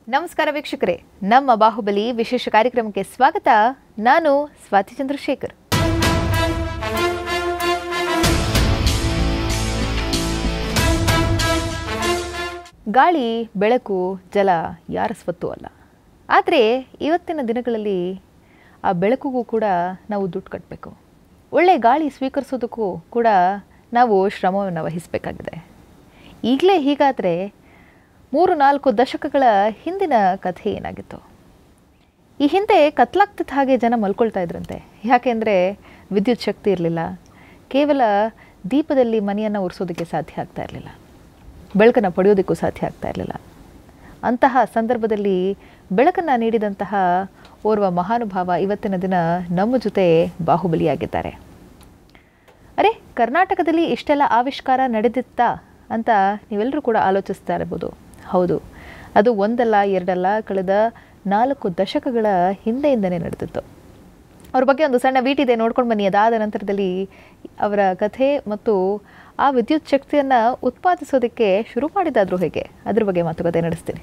ನಮಸ್ಕಾರ ವೀಕ್ಷಕರೇ ನಮ್ಮ ಬಾಹುಬಲಿ ವಿಶೇಷ ಕಾರ್ಯಕ್ರಮಕ್ಕೆ ಸ್ವಾಗತ ನಾನು ಸ್ವಾತಿ ಚಂದ್ರಶೇಖರ್ ಗಾಳಿ ಬೆಳಕು ಜಲ ಯಾರ ಸ್ವತ್ತು ಅಲ್ಲ ಆದರೆ ಇವತ್ತಿನ ದಿನಗಳಲ್ಲಿ ಆ ಬೆಳಕಿಗೂ ಕೂಡ ನಾವು ದುಡ್ಡು ಕಟ್ಟಬೇಕು ಒಳ್ಳೆ ಗಾಳಿ ಸ್ವೀಕರಿಸೋದಕ್ಕೂ ಕೂಡ ನಾವು ಶ್ರಮವನ್ನು ವಹಿಸಬೇಕಾಗಿದೆ ಈಗಲೇ ಹೀಗಾದರೆ ಮೂರು ನಾಲ್ಕು ದಶಕಗಳ ಹಿಂದಿನ ಕಥೆ ಏನಾಗಿತ್ತು ಈ ಹಿಂದೆ ಕತ್ಲಾಗ್ತಿದ್ದ ಹಾಗೆ ಜನ ಮಲ್ಕೊಳ್ತಾ ಇದ್ರಂತೆ ಯಾಕೆಂದರೆ ವಿದ್ಯುತ್ ಶಕ್ತಿ ಇರಲಿಲ್ಲ ಕೇವಲ ದೀಪದಲ್ಲಿ ಮನೆಯನ್ನು ಉರಿಸೋದಕ್ಕೆ ಸಾಧ್ಯ ಆಗ್ತಾ ಇರಲಿಲ್ಲ ಬೆಳಕನ್ನು ಪಡೆಯೋದಕ್ಕೂ ಸಾಧ್ಯ ಆಗ್ತಾ ಇರಲಿಲ್ಲ ಅಂತಹ ಸಂದರ್ಭದಲ್ಲಿ ಬೆಳಕನ್ನು ನೀಡಿದಂತಹ ಓರ್ವ ಮಹಾನುಭಾವ ಇವತ್ತಿನ ದಿನ ನಮ್ಮ ಜೊತೆ ಬಾಹುಬಲಿಯಾಗಿದ್ದಾರೆ ಅರೆ ಕರ್ನಾಟಕದಲ್ಲಿ ಇಷ್ಟೆಲ್ಲ ಆವಿಷ್ಕಾರ ನಡೆದಿತ್ತಾ ಅಂತ ನೀವೆಲ್ಲರೂ ಕೂಡ ಆಲೋಚಿಸ್ತಾ ಇರ್ಬೋದು ಹೌದು ಅದು ಒಂದಲ್ಲ ಎರಡಲ್ಲ ಕಳೆದ ನಾಲ್ಕು ದಶಕಗಳ ಹಿಂದೆಯಿಂದನೇ ನಡೆದಿತ್ತು ಅವ್ರ ಬಗ್ಗೆ ಒಂದು ಸಣ್ಣ ವೀಟಿದೆ ನೋಡ್ಕೊಂಡು ಬನ್ನಿ ಅದಾದ ನಂತರದಲ್ಲಿ ಅವರ ಕಥೆ ಮತ್ತು ಆ ವಿದ್ಯುತ್ ಶಕ್ತಿಯನ್ನು ಉತ್ಪಾದಿಸೋದಕ್ಕೆ ಶುರು ಮಾಡಿದಾದ್ರು ಹೇಗೆ ಅದ್ರ ಬಗ್ಗೆ ಮಾತುಕತೆ ನಡೆಸ್ತೀನಿ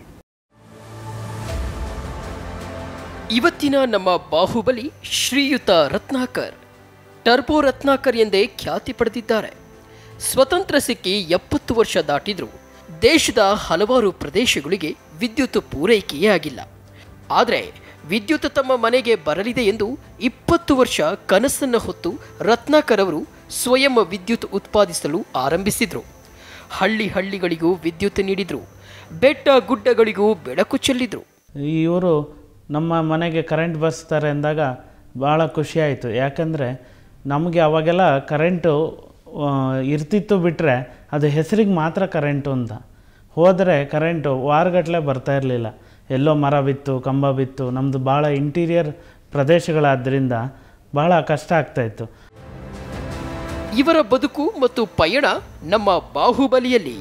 ಇವತ್ತಿನ ನಮ್ಮ ಬಾಹುಬಲಿ ಶ್ರೀಯುತ ರತ್ನಾಕರ್ ಟರ್ಬೋ ರತ್ನಾಕರ್ ಎಂದೇ ಖ್ಯಾತಿ ಪಡೆದಿದ್ದಾರೆ ಸ್ವತಂತ್ರ ಸಿಕ್ಕಿ ಎಪ್ಪತ್ತು ವರ್ಷ ದಾಟಿದ್ರೂ ದೇಶದ ಹಲವಾರು ಪ್ರದೇಶಗಳಿಗೆ ವಿದ್ಯುತ್ ಪೂರೈಕೆಯೇ ಆಗಿಲ್ಲ ಆದರೆ ವಿದ್ಯುತ್ ತಮ್ಮ ಮನೆಗೆ ಬರಲಿದೆ ಎಂದು ಇಪ್ಪತ್ತು ವರ್ಷ ಕನಸನ್ನು ಹೊತ್ತು ರತ್ನಾಕರ್ ಅವರು ಸ್ವಯಂ ವಿದ್ಯುತ್ ಉತ್ಪಾದಿಸಲು ಆರಂಭಿಸಿದ್ರು ಹಳ್ಳಿ ಹಳ್ಳಿಗಳಿಗೂ ವಿದ್ಯುತ್ ನೀಡಿದ್ರು ಬೆಟ್ಟ ಗುಡ್ಡಗಳಿಗೂ ಬೆಳಕು ಚೆಲ್ಲಿದ್ರು ಇವರು ನಮ್ಮ ಮನೆಗೆ ಕರೆಂಟ್ ಬರ್ಸ್ತಾರೆ ಅಂದಾಗ ಭಾಳ ಖುಷಿಯಾಯಿತು ಯಾಕಂದರೆ ನಮಗೆ ಅವಾಗೆಲ್ಲ ಕರೆಂಟು ಆ, ಇರ್ತಿತ್ತು ಬಿಟ್ಟರೆ ಅದು ಹೆಸರಿಗೆ ಮಾತ್ರ ಕರೆಂಟು ಅಂತ ಹೋದರೆ ಕರೆಂಟು ವಾರಗಟ್ಟಲೆ ಬರ್ತಾ ಇರಲಿಲ್ಲ ಎಲ್ಲೋ ಮರ ಬಿತ್ತು ಕಂಬ ಬಿತ್ತು ನಮ್ಮದು ಭಾಳ ಇಂಟೀರಿಯರ್ ಪ್ರದೇಶಗಳಾದ್ದರಿಂದ ಭಾಳ ಕಷ್ಟ ಆಗ್ತಾಯಿತ್ತು ಇವರ ಬದುಕು ಮತ್ತು ಪಯಣ ನಮ್ಮ ಬಾಹುಬಲಿಯಲ್ಲಿ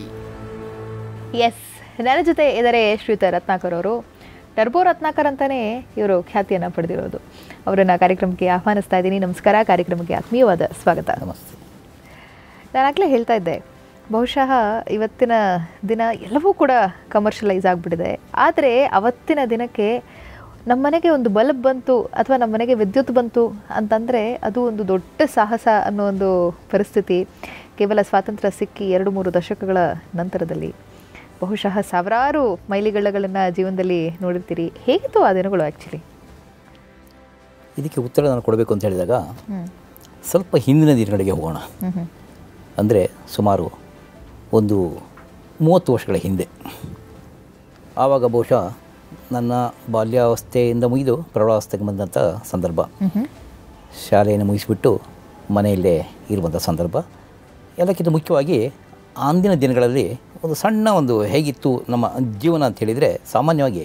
ಎಸ್ ನನ್ನ ಜೊತೆ ಇದ್ದಾರೆ ಶ್ರೀಯುತ ರತ್ನಾಕರ್ ಅವರು ಟರ್ಬೋ ರತ್ನಾಕರ್ ಅಂತಾನೆ ಇವರು ಖ್ಯಾತಿಯನ್ನು ಪಡೆದಿರೋದು ಅವರನ್ನು ಕಾರ್ಯಕ್ರಮಕ್ಕೆ ಆಹ್ವಾನಿಸ್ತಾ ಇದ್ದೀನಿ ನಮಸ್ಕಾರ ಕಾರ್ಯಕ್ರಮಕ್ಕೆ ಆತ್ಮೀಯವಾದ ಸ್ವಾಗತ ನಮಸ್ತೆ ನಾನಾಗಲೇ ಹೇಳ್ತಾ ಇದ್ದೆ ಬಹುಶಃ ಇವತ್ತಿನ ದಿನ ಎಲ್ಲವೂ ಕೂಡ ಕಮರ್ಷಿಯಲೈಸ್ ಆಗಿಬಿಟ್ಟಿದೆ ಆದರೆ ಅವತ್ತಿನ ದಿನಕ್ಕೆ ನಮ್ಮ ಮನೆಗೆ ಒಂದು ಬಲ್ಬ್ ಬಂತು ಅಥವಾ ನಮ್ಮ ಮನೆಗೆ ವಿದ್ಯುತ್ ಬಂತು ಅಂತಂದರೆ ಅದು ಒಂದು ದೊಡ್ಡ ಸಾಹಸ ಅನ್ನೋ ಒಂದು ಪರಿಸ್ಥಿತಿ ಕೇವಲ ಸ್ವಾತಂತ್ರ್ಯ ಸಿಕ್ಕಿ ಎರಡು ಮೂರು ದಶಕಗಳ ನಂತರದಲ್ಲಿ ಬಹುಶಃ ಸಾವಿರಾರು ಮೈಲಿಗಳ್ಳಗಳನ್ನು ಜೀವನದಲ್ಲಿ ನೋಡಿರ್ತೀರಿ ಹೇಗಿತ್ತು ಆ ದಿನಗಳು ಆ್ಯಕ್ಚುಲಿ ಇದಕ್ಕೆ ಉತ್ತರ ನಾನು ಕೊಡಬೇಕು ಅಂತ ಹೇಳಿದಾಗ ಸ್ವಲ್ಪ ಹಿಂದಿನ ದಿನಗಳಿಗೆ ಹೋಗೋಣ ಅಂದರೆ ಸುಮಾರು ಒಂದು ಮೂವತ್ತು ವರ್ಷಗಳ ಹಿಂದೆ ಆವಾಗ ಬಹುಶಃ ನನ್ನ ಬಾಲ್ಯಾವಸ್ಥೆಯಿಂದ ಮುಗಿದು ಪ್ರೌಢಾವಸ್ಥೆಗೆ ಬಂದಂಥ ಸಂದರ್ಭ ಶಾಲೆಯನ್ನು ಮುಗಿಸಿಬಿಟ್ಟು ಮನೆಯಲ್ಲೇ ಇರುವಂಥ ಸಂದರ್ಭ ಎಲ್ಲಕ್ಕಿಂತ ಮುಖ್ಯವಾಗಿ ಅಂದಿನ ದಿನಗಳಲ್ಲಿ ಒಂದು ಸಣ್ಣ ಒಂದು ಹೇಗಿತ್ತು ನಮ್ಮ ಜೀವನ ಅಂತ ಹೇಳಿದರೆ ಸಾಮಾನ್ಯವಾಗಿ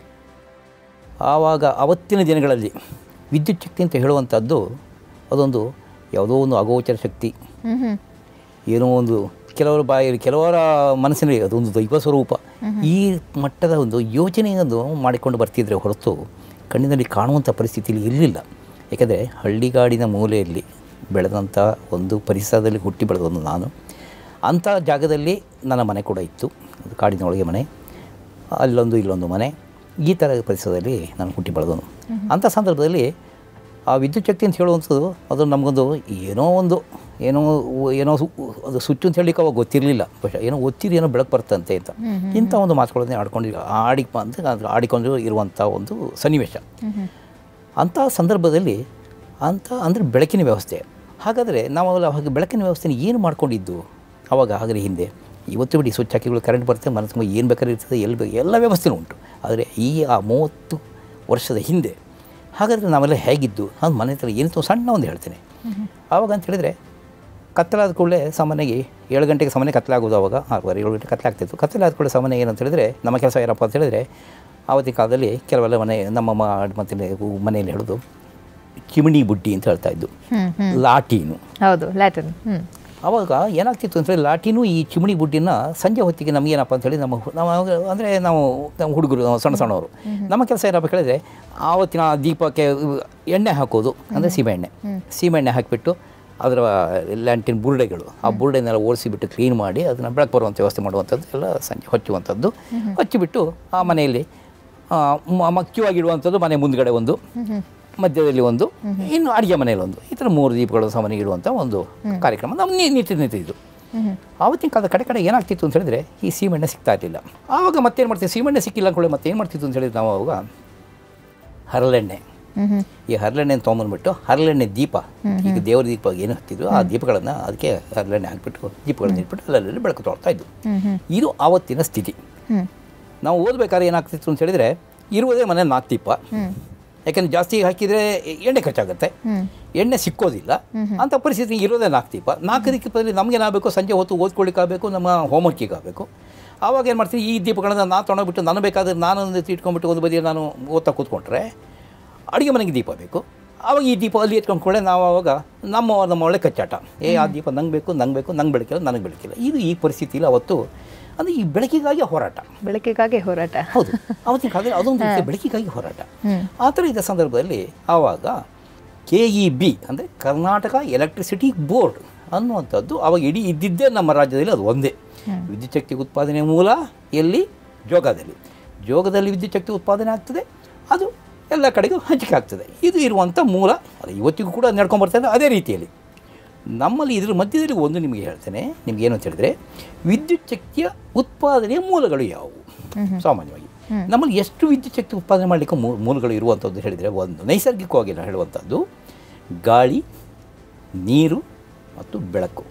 ಆವಾಗ ಅವತ್ತಿನ ದಿನಗಳಲ್ಲಿ ವಿದ್ಯುತ್ ಶಕ್ತಿ ಅಂತ ಹೇಳುವಂಥದ್ದು ಅದೊಂದು ಯಾವುದೋ ಒಂದು ಅಗೋಚರ ಶಕ್ತಿ ಏನೋ ಒಂದು ಕೆಲವರ ಬಾಯಲ್ಲಿ ಕೆಲವರ ಮನಸ್ಸಿನಲ್ಲಿ ಅದೊಂದು ದೈವ ಸ್ವರೂಪ ಈ ಮಟ್ಟದ ಒಂದು ಯೋಚನೆಯನ್ನು ಮಾಡಿಕೊಂಡು ಬರ್ತಿದ್ರೆ ಹೊರತು ಕಣ್ಣಿನಲ್ಲಿ ಕಾಣುವಂಥ ಪರಿಸ್ಥಿತಿಯಲ್ಲಿ ಇರಲಿಲ್ಲ ಯಾಕೆಂದರೆ ಹಳ್ಳಿಗಾಡಿನ ಮೂಲೆಯಲ್ಲಿ ಬೆಳೆದಂಥ ಒಂದು ಪರಿಸರದಲ್ಲಿ ಹುಟ್ಟಿ ಬೆಳೆದವನು ನಾನು ಅಂಥ ಜಾಗದಲ್ಲಿ ನನ್ನ ಮನೆ ಕೂಡ ಇತ್ತು ಅದು ಕಾಡಿನೊಳಗೆ ಮನೆ ಅಲ್ಲೊಂದು ಇಲ್ಲೊಂದು ಮನೆ ಈ ಥರ ಪರಿಸರದಲ್ಲಿ ನಾನು ಹುಟ್ಟಿ ಬೆಳೆದವನು ಅಂಥ ಸಂದರ್ಭದಲ್ಲಿ ಆ ವಿದ್ಯುತ್ ಶಕ್ತಿ ಅಂತ ಹೇಳುವಂಥದ್ದು ಅದು ನಮಗೊಂದು ಏನೋ ಒಂದು ಏನೋ ಏನೋ ಸು- ಅದು ಸುಚ್ಚು ಅಂತ ಹೇಳಲಿಕ್ಕೆ ಅವಾಗ ಗೊತ್ತಿರಲಿಲ್ಲ ಬಹುಶಃ ಏನೋ ಒತ್ತಿರಿ ಏನೋ ಬೆಳಕು ಬರ್ತಂತೆ ಅಂತ ಇಂಥ ಒಂದು ಮಾತುಗಳನ್ನೇ ಆಡ್ಕೊಂಡು ಆಡಿ ಅಂತ ಅದು ಆಡಿಕೊಂಡು ಇರುವಂಥ ಒಂದು ಸನ್ನಿವೇಶ ಅಂಥ ಸಂದರ್ಭದಲ್ಲಿ ಅಂಥ ಅಂದರೆ ಬೆಳಕಿನ ವ್ಯವಸ್ಥೆ ಹಾಗಾದರೆ ನಾವು ಅವಾಗ ಹಾಗೆ ಬೆಳಕಿನ ವ್ಯವಸ್ಥೆನ ಏನು ಮಾಡ್ಕೊಂಡಿದ್ದು ಆವಾಗ ಹಾಗಾದ್ರೆ ಹಿಂದೆ ಇವತ್ತು ಬಿಡಿ ಸ್ವಿಚ್ ಹಾಕಿಗಳು ಕರೆಂಟ್ ಬರುತ್ತೆ ಮನಸ್ಸು ತುಂಬ ಏನು ಬೇಕಾದ್ರೆ ಇರ್ತದೆ ಎಲ್ಲಿ ಬೇಕು ಎಲ್ಲ ವ್ಯವಸ್ಥೆನೂ ಉಂಟು ಆದರೆ ಈ ಆ ಮೂವತ್ತು ವರ್ಷದ ಹಿಂದೆ ಹಾಗಾದರೆ ನಾವೆಲ್ಲ ಹೇಗಿದ್ದು ಅದು ಮನೆ ಹತ್ರ ಏನಿತ್ತು ಸಣ್ಣ ಒಂದು ಹೇಳ್ತೇನೆ ಆವಾಗ ಅಂತ ಹೇಳಿದರೆ ಕತ್ತಲಾದ ಕೂಡಲೇ ಸಾಮಾನ್ಯವಾಗಿ ಏಳು ಗಂಟೆಗೆ ಸಾಮಾನ್ಯ ಕತ್ತಲಾಗೋದು ಆವಾಗ ಆರೂವರೆ ಏಳು ಗಂಟೆ ಕತ್ತಲಾಗ್ತಿತ್ತು ಕತ್ತಲಾದ ಕೂಡಲೇ ಸಾಮಾನ್ಯ ಏನಂತ ಹೇಳಿದರೆ ನಮ್ಮ ಕೆಲಸ ಏನಪ್ಪ ಅಂತ ಹೇಳಿದರೆ ಆವತ್ತಿನ ಕಾಲದಲ್ಲಿ ಕೆಲವೆಲ್ಲ ಮನೆ ನಮ್ಮ ಮ ಮತ್ತೆ ಮನೆಯಲ್ಲಿ ಹೇಳೋದು ಚಿಮಣಿ ಬುಡ್ಡಿ ಅಂತ ಹೇಳ್ತಾ ಇದ್ದು ಲಾಟೀನು ಹೌದು ಲ್ಯಾಟನ್ ಹ್ಞೂ ಆವಾಗ ಏನಾಗ್ತಿತ್ತು ಅಂದರೆ ಲಾಟಿನೂ ಈ ಚಿಮಣಿ ಬುಡ್ಡಿನ ಸಂಜೆ ಹೊತ್ತಿಗೆ ನಮಗೇನಪ್ಪ ಅಂತ ಹೇಳಿ ನಮ್ಮ ಹು- ನಾವು ಅಂದರೆ ನಾವು ನಮ್ಮ ಹುಡುಗರು ನಾವು ಸಣ್ಣ ಸಣ್ಣವರು ನಮ್ಮ ಕೆಲಸ ಏನಪ್ಪ ಕೇಳಿದ್ರೆ ಆವತ್ತಿನ ದೀಪಕ್ಕೆ ಎಣ್ಣೆ ಹಾಕೋದು ಅಂದರೆ ಸೀಮೆಎಣ್ಣೆ ಸೀಮೆಎಣ್ಣೆ ಹಾಕಿಬಿಟ್ಟು ಅದರ ಲ್ಯಾಂಟಿನ ಬುರುಡೆಗಳು ಆ ಬುರುಡೆನೆಲ್ಲ ಓಡಿಸಿಬಿಟ್ಟು ಕ್ಲೀನ್ ಮಾಡಿ ಅದನ್ನು ಬೆಳಕು ಬರುವಂಥ ವ್ಯವಸ್ಥೆ ಮಾಡುವಂಥದ್ದು ಎಲ್ಲ ಸಂಜೆ ಹಚ್ಚುವಂಥದ್ದು ಹಚ್ಚಿಬಿಟ್ಟು ಆ ಮನೆಯಲ್ಲಿ ಮುಖ್ಯವಾಗಿಡುವಂಥದ್ದು ಮನೆ ಮುಂದ್ಗಡೆ ಒಂದು ಮಧ್ಯದಲ್ಲಿ ಒಂದು ಇನ್ನು ಅಡುಗೆ ಮನೆಯಲ್ಲಿ ಒಂದು ಈ ಥರ ಮೂರು ದೀಪಗಳು ಸಾಮಾನ್ಯ ಇಡುವಂಥ ಒಂದು ಕಾರ್ಯಕ್ರಮ ನಮ್ಮ ನೀ ನೀತಿ ನಿಂತಿದ್ದು ಆವತ್ತಿನ ಕಾಲದ ಕಡೆ ಕಡೆ ಏನಾಗ್ತಿತ್ತು ಅಂತ ಹೇಳಿದ್ರೆ ಈ ಸೀಮೆಣ್ಣೆ ಸಿಗ್ತಾ ಇರಲಿಲ್ಲ ಆವಾಗ ಮತ್ತೇನು ಮಾಡ್ತೀವಿ ಸೀಮೆಣ್ಣೆ ಸಿಕ್ಕಿಲ್ಲ ಅಂದ್ಕೊಳ್ಳಿ ಮತ್ತೆ ಏನು ಮಾಡ್ತಿತ್ತು ಅಂತ ಹೇಳಿದ್ರೆ ನಾವು ಅವಾಗ ಹರಳೆಣ್ಣೆ ಈ ಹರಳೆಣ್ಣೆ ತೊಗೊಂಬಂದ್ಬಿಟ್ಟು ಹರಳೆಣ್ಣೆ ದೀಪ ಈಗ ದೇವರ ದೀಪ ಏನು ಹತ್ತಿದ್ರು ಆ ದೀಪಗಳನ್ನು ಅದಕ್ಕೆ ಹರಳೆಣ್ಣೆ ಹಾಕ್ಬಿಟ್ಟು ದೀಪಗಳನ್ನ ಇಟ್ಬಿಟ್ಟು ಅಲ್ಲಲ್ಲಿ ಬೆಳಕು ತೊಳ್ತಾ ಇದ್ದು ಇದು ಆವತ್ತಿನ ಸ್ಥಿತಿ ನಾವು ಓದ್ಬೇಕಾದ್ರೆ ಏನಾಗ್ತಿತ್ತು ಅಂತ ಹೇಳಿದ್ರೆ ಇರುವುದೇ ಮನೆ ನಾಲ್ಕು ದೀಪ ಯಾಕೆಂದ್ರೆ ಜಾಸ್ತಿ ಹಾಕಿದರೆ ಎಣ್ಣೆ ಖರ್ಚಾಗುತ್ತೆ ಎಣ್ಣೆ ಸಿಕ್ಕೋದಿಲ್ಲ ಅಂಥ ಪರಿಸ್ಥಿತಿ ಇರೋದೇ ನಾಲ್ಕು ದೀಪ ನಾಲ್ಕು ದೀಪದಲ್ಲಿ ನಮಗೇನಾಗಬೇಕು ಸಂಜೆ ಹೊತ್ತು ಓದ್ಕೊಳ್ಳಿಕ್ಕಾಗಬೇಕು ನಮ್ಮ ಹೋಮ್ವರ್ಕಿಗೆ ಆಗಬೇಕು ಆವಾಗ ಏನು ಮಾಡ್ತೀನಿ ಈ ದೀಪಗಳನ್ನು ನಾನು ತೊಗೊಂಡೋಗ್ಬಿಟ್ಟು ನಾನು ಬೇಕಾದ್ರೆ ನಾನು ಒಂದು ಇಟ್ಕೊಂಡ್ಬಿಟ್ಟು ಒಂದು ಬದಿಯಲ್ಲಿ ನಾನು ಓದ್ತಾ ಕೂತ್ಕೊಂಡ್ರೆ ಅಡುಗೆ ಮನೆಗೆ ದೀಪ ಬೇಕು ಆವಾಗ ಈ ದೀಪ ಅಲ್ಲಿ ಎತ್ಕೊಂಡ್ಕೊಳ್ಳೆ ನಾವು ಆವಾಗ ನಮ್ಮ ನಮ್ಮ ಒಳ್ಳೆ ಕಚ್ಚಾಟ ಏ ಆ ದೀಪ ನಂಗೆ ಬೇಕು ನಂಗೆ ಬೇಕು ನಂಗೆ ಬೆಳಕಿಲ್ಲ ನನಗೆ ಬೆಳಕಿಲ್ಲ ಇದು ಈ ಪರಿಸ್ಥಿತಿಯಲ್ಲಿ ಅವತ್ತು ಅಂದರೆ ಈ ಬೆಳಕಿಗಾಗಿ ಹೋರಾಟ ಬೆಳಕಿಗಾಗಿ ಹೋರಾಟ ಹೌದು ಅವತ್ತಿನ ಕಾಲದಲ್ಲಿ ಅದೊಂದು ರೀತಿಯ ಬೆಳಕಿಗಾಗಿ ಹೋರಾಟ ಆ ಥರ ಇದ್ದ ಸಂದರ್ಭದಲ್ಲಿ ಆವಾಗ ಕೆ ಇ ಬಿ ಅಂದರೆ ಕರ್ನಾಟಕ ಎಲೆಕ್ಟ್ರಿಸಿಟಿ ಬೋರ್ಡ್ ಅನ್ನುವಂಥದ್ದು ಆವಾಗ ಇಡೀ ಇದ್ದಿದ್ದೇ ನಮ್ಮ ರಾಜ್ಯದಲ್ಲಿ ಅದು ಒಂದೇ ವಿದ್ಯುತ್ ಶಕ್ತಿ ಉತ್ಪಾದನೆ ಮೂಲ ಎಲ್ಲಿ ಜೋಗದಲ್ಲಿ ಜೋಗದಲ್ಲಿ ವಿದ್ಯುತ್ ಶಕ್ತಿ ಉತ್ಪಾದನೆ ಆಗ್ತದೆ ಅದು ಎಲ್ಲ ಕಡೆಗೂ ಹಂಚಿಕೆ ಆಗ್ತದೆ ಇದು ಇರುವಂಥ ಮೂಲ ಅದು ಇವತ್ತಿಗೂ ಕೂಡ ನಡ್ಕೊಂಡ್ಬರ್ತಾ ಇದೆ ಅದೇ ರೀತಿಯಲ್ಲಿ ನಮ್ಮಲ್ಲಿ ಇದ್ರ ಮಧ್ಯದಲ್ಲಿ ಒಂದು ನಿಮಗೆ ಹೇಳ್ತೇನೆ ನಿಮ್ಗೆ ಏನು ಅಂತ ಹೇಳಿದ್ರೆ ವಿದ್ಯುತ್ ಶಕ್ತಿಯ ಉತ್ಪಾದನೆಯ ಮೂಲಗಳು ಯಾವುವು ಸಾಮಾನ್ಯವಾಗಿ ನಮ್ಮಲ್ಲಿ ಎಷ್ಟು ವಿದ್ಯುತ್ ಶಕ್ತಿ ಉತ್ಪಾದನೆ ಮಾಡಲಿಕ್ಕೆ ಮೂ ಮೂಲಗಳು ಇರುವಂಥದ್ದು ಹೇಳಿದರೆ ಒಂದು ನೈಸರ್ಗಿಕವಾಗಿ ನಾವು ಹೇಳುವಂಥದ್ದು ಗಾಳಿ ನೀರು ಮತ್ತು ಬೆಳಕು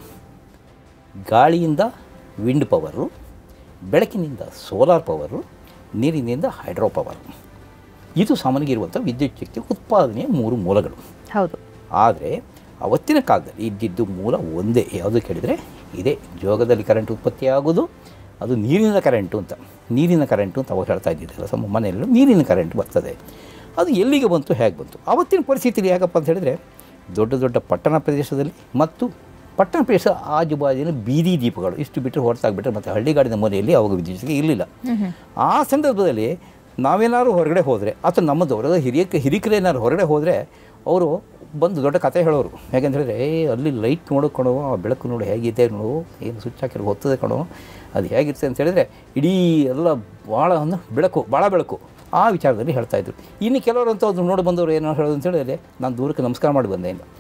ಗಾಳಿಯಿಂದ ವಿಂಡ್ ಪವರು ಬೆಳಕಿನಿಂದ ಸೋಲಾರ್ ಪವರು ನೀರಿನಿಂದ ಹೈಡ್ರೋ ಪವರ್ ಇದು ಸಾಮಾನ್ಯ ಇರುವಂಥ ವಿದ್ಯುತ್ ಶಕ್ತಿ ಉತ್ಪಾದನೆಯ ಮೂರು ಮೂಲಗಳು ಹೌದು ಆದರೆ ಅವತ್ತಿನ ಕಾಲದಲ್ಲಿ ಇದ್ದಿದ್ದು ಮೂಲ ಒಂದೇ ಯಾವುದು ಕೇಳಿದರೆ ಇದೇ ಜೋಗದಲ್ಲಿ ಕರೆಂಟ್ ಉತ್ಪತ್ತಿ ಆಗೋದು ಅದು ನೀರಿನ ಕರೆಂಟು ಅಂತ ನೀರಿನ ಕರೆಂಟು ಅಂತ ಅವಾಗ ಹೇಳ್ತಾ ಇದ್ದಿದ್ದಲ್ಲ ನಮ್ಮ ಮನೆಯಲ್ಲೂ ನೀರಿನ ಕರೆಂಟ್ ಬರ್ತದೆ ಅದು ಎಲ್ಲಿಗೆ ಬಂತು ಹೇಗೆ ಬಂತು ಅವತ್ತಿನ ಪರಿಸ್ಥಿತಿಯಲ್ಲಿ ಹೇಗಪ್ಪ ಅಂತ ಹೇಳಿದರೆ ದೊಡ್ಡ ದೊಡ್ಡ ಪಟ್ಟಣ ಪ್ರದೇಶದಲ್ಲಿ ಮತ್ತು ಪಟ್ಟಣ ಪ್ರದೇಶ ಆಜುಬಾಜಿನ ಬೀದಿ ದೀಪಗಳು ಇಷ್ಟು ಬಿಟ್ಟರೆ ಹೊರತಾಗ್ಬಿಟ್ರೆ ಮತ್ತು ಹಳ್ಳಿಗಾಡಿನ ಮನೆಯಲ್ಲಿ ಅವಾಗ ವಿದ್ಯುತ್ ಇರಲಿಲ್ಲ ಆ ಸಂದರ್ಭದಲ್ಲಿ ನಾವೇನಾದ್ರು ಹೊರಗಡೆ ಹೋದರೆ ಅಥವಾ ನಮ್ಮ ದೊಡ್ಡ ಹಿರಿಯ ಹಿರಿಕರೇನಾದ್ರು ಹೊರಗಡೆ ಹೋದರೆ ಅವರು ಬಂದು ದೊಡ್ಡ ಕತೆ ಹೇಳೋರು ಯಾಕೆಂತ ಹೇಳಿದ್ರೆ ಏ ಅಲ್ಲಿ ಲೈಟ್ ನೋಡೋ ಕಣೋ ಆ ಬೆಳಕು ನೋಡು ಹೇಗಿದೆ ನೋಡು ಏನು ಸ್ವಿಚ್ ಹಾಕಿರೋ ಹೊತ್ತದೆ ಕಣೋ ಅದು ಹೇಗಿರ್ತದೆ ಅಂತ ಹೇಳಿದ್ರೆ ಇಡೀ ಎಲ್ಲ ಭಾಳ ಒಂದು ಬೆಳಕು ಭಾಳ ಬೆಳಕು ಆ ವಿಚಾರದಲ್ಲಿ ಹೇಳ್ತಾ ಇದ್ರು ಇನ್ನು ಕೆಲವರು ಅಂತ ಅದು ನೋಡಿ ಬಂದವರು ಏನೋ ಹೇಳೋದು ಅಂತ ಹೇಳಿದ್ರೆ ನಾನು ದೂರಕ್ಕೆ ನಮಸ್ಕಾರ ಮಾಡಿ ಬಂದೆ ಇಲ್ಲ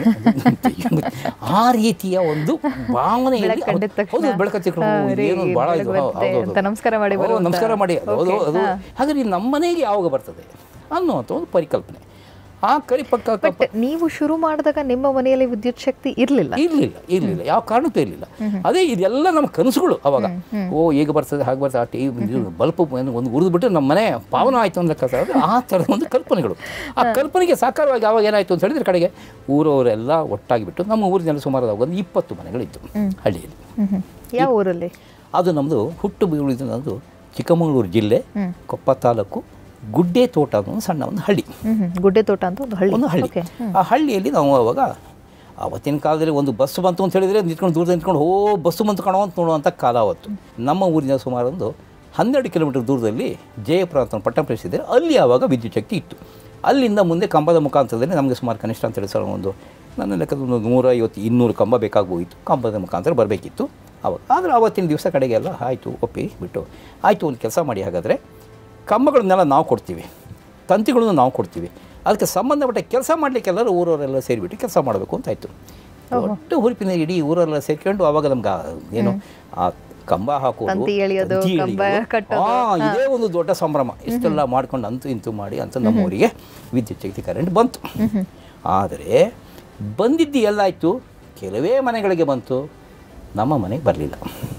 ಆ ರೀತಿಯ ಒಂದು ಭಾವನೆಯಲ್ಲಿ ಬೆಳಕು ಕಂಡಿದ ತಕ್ಷಣ, ಹೌದು ಬೆಳಕು ಹತ್ತಿರ ಹಾ, ರೀ, ಏನು ಭಾಳ ಇದು ಬೆಳಕು ಹೌದು, ಬರುತ್ತೆ ಹೌದು. ಅಂತ ನಮಸ್ಕಾರ ಮಾಡಿ ಹೌದು, ಬರುವಂತ. ನಮಸ್ಕಾರ ಮಾಡಿ ಅದು Okay, ಅದು ಹಾ. ಹಾಗಾದ್ರೆ ನಮ್ಮ ಮನೆಗೆ ಯಾವಾಗ ಬರ್ತದೆ ಅನ್ನುವಂಥ ಒಂದು ಪರಿಕಲ್ಪನೆ ಆ ಕರಿಪಕ್ಕ ಬಟ್ ನೀವು ಶುರು ಮಾಡಿದಾಗ ನಿಮ್ಮ ಮನೆಯಲ್ಲಿ ವಿದ್ಯುತ್ ಶಕ್ತಿ ಇರಲಿಲ್ಲ ಇರಲಿಲ್ಲ ಇರಲಿಲ್ಲ ಯಾವ ಕಾರಣಕ್ಕೂ ಇರಲಿಲ್ಲ ಅದೇ ಇದೆಲ್ಲ ನಮ್ಮ ಕನಸುಗಳು ಅವಾಗ ಓ ಈಗ ಬರ್ತದೆ ಹಾಗೆ ಬರ್ತದೆ ಆ ಟಿ ಬಲ್ಪ್ ಒಂದು ಉರಿದು ಬಿಟ್ಟು ನಮ್ಮ ಮನೆ ಪಾವನ ಆಯಿತು ಅಂತ ಕಸ ಆ ಥರದ ಒಂದು ಕಲ್ಪನೆಗಳು ಆ ಕಲ್ಪನೆಗೆ ಸಾಕಾರವಾಗಿ ಆವಾಗ ಏನಾಯಿತು ಅಂತ ಹೇಳಿದ್ರೆ ಕಡೆಗೆ ಊರವರೆಲ್ಲ ಒಟ್ಟಾಗಿಬಿಟ್ಟು ನಮ್ಮ ಊರಿನಲ್ಲಿ ಸುಮಾರು ಒಂದು ಇಪ್ಪತ್ತು ಮನೆಗಳಿತ್ತು ಹಳ್ಳಿಯಲ್ಲಿ ಹ್ಮ್ ಹ್ಮ್. ಯಾವ ಊರಲ್ಲಿ ಅದು ನಮ್ಮದು ಹುಟ್ಟು ಬೀಳಿದು ನಮ್ಮದು ಚಿಕ್ಕಮಗಳೂರು ಜಿಲ್ಲೆ ಕೊಪ್ಪ ತಾಲೂಕು ಗುಡ್ಡೆ ತೋಟ ಅನ್ನೋ ಒಂದು ಸಣ್ಣ ಒಂದು ಹಳ್ಳಿ ಹ್ಮ್ ಹ್ಮ್. ಗುಡ್ಡೆ ತೋಟ ಅಂತ ಒಂದು ಹಳ್ಳಿ ಒಂದು ಹಳ್ಳಿ Okay. ಆ ಹಳ್ಳಿಯಲ್ಲಿ ನಾವು ಅವಾಗ ಅವತ್ತಿನ ಕಾಲದಲ್ಲಿ ಒಂದು ಬಸ್ ಬಂತು ಅಂತ ಹೇಳಿದರೆ ನಿಂತ್ಕೊಂಡು ದೂರದಲ್ಲಿ ನಿಂತ್ಕೊಂಡು ಓ ಬಸ್ಸು ಬಂತು ಕಣೋ ಅಂತ ನೋಡುವಂಥ ಕಾಲ ಅವತ್ತು ನಮ್ಮ ಊರಿನ ಸುಮಾರು ಒಂದು ಹನ್ನೆರಡು ಕಿಲೋಮೀಟರ್ ದೂರದಲ್ಲಿ ಜಯಪುರ ಅಂತ ಒಂದು ಪಟ್ಟಣ ಪ್ರದೇಶ ಇದೆ ಅಲ್ಲಿ ಆವಾಗ ವಿದ್ಯುತ್ ಶಕ್ತಿ ಇತ್ತು ಅಲ್ಲಿಂದ ಮುಂದೆ ಕಂಬದ ಮುಖಾಂತರದಲ್ಲಿ ನಮಗೆ ಸುಮಾರು ಕನಿಷ್ಠ ಅಂತ ಹೇಳಿ ಸರ್ ಒಂದು ನನ್ನ ಲೆಕ್ಕದ ಒಂದು ನೂರ ಐವತ್ತು ಇನ್ನೂರು ಕಂಬ ಬೇಕಾಗೋಯಿತು ಕಂಬದ ಮುಖಾಂತರ ಬರಬೇಕಿತ್ತು ಅವಾಗ ಆದರೆ ಆವತ್ತಿನ ದಿವಸ ಕಡೆಗೆಲ್ಲ ಆಯಿತು ಒಪ್ಪಿ ಬಿಟ್ಟು ಆಯಿತು ಒಂದು ಕೆಲಸ ಮಾಡಿ ಹಾಗಾದರೆ ಕಂಬಗಳನ್ನೆಲ್ಲ ನಾವು ಕೊಡ್ತೀವಿ ತಂತಿಗಳನ್ನು ನಾವು ಕೊಡ್ತೀವಿ ಅದಕ್ಕೆ ಸಂಬಂಧಪಟ್ಟ ಕೆಲಸ ಮಾಡಲಿಕ್ಕೆ ಎಲ್ಲರೂ ಊರವರೆಲ್ಲ ಸೇರಿಬಿಟ್ಟು ಕೆಲಸ ಮಾಡಬೇಕು ಅಂತ ಆಯಿತು ದೊಡ್ಡ ಹುರುಪಿನ ಇಡೀ ಊರೆಲ್ಲ ಸೇರ್ಕೊಂಡು ಅವಾಗ ನಮ್ಗೆ ಆ ಏನು ಆ ಕಂಬ ಹಾಕೋದು ತಂತಿ ಎಳೆಯೋದು, ತಂತಿ ಕಂಬ ಎಳೆಯೋದು. ಕಟ್ಟೋದು. ಆ, ಇದೇ ಒಂದು ದೊಡ್ಡ ಸಂಭ್ರಮ ಇಷ್ಟೆಲ್ಲ ಮಾಡ್ಕೊಂಡು ಅಂತೂ ಇಂತೂ ಮಾಡಿ ಅಂತ ನಮ್ಮ ಊರಿಗೆ ವಿದ್ಯುತ್ ಶಕ್ತಿ ಕರೆಂಟ್ ಬಂತು ಆದರೆ ಬಂದಿದ್ದು ಎಲ್ಲಾಯಿತು ಕೆಲವೇ ಮನೆಗಳಿಗೆ ಬಂತು ನಮ್ಮ ಮನೆಗೆ ಬರಲಿಲ್ಲ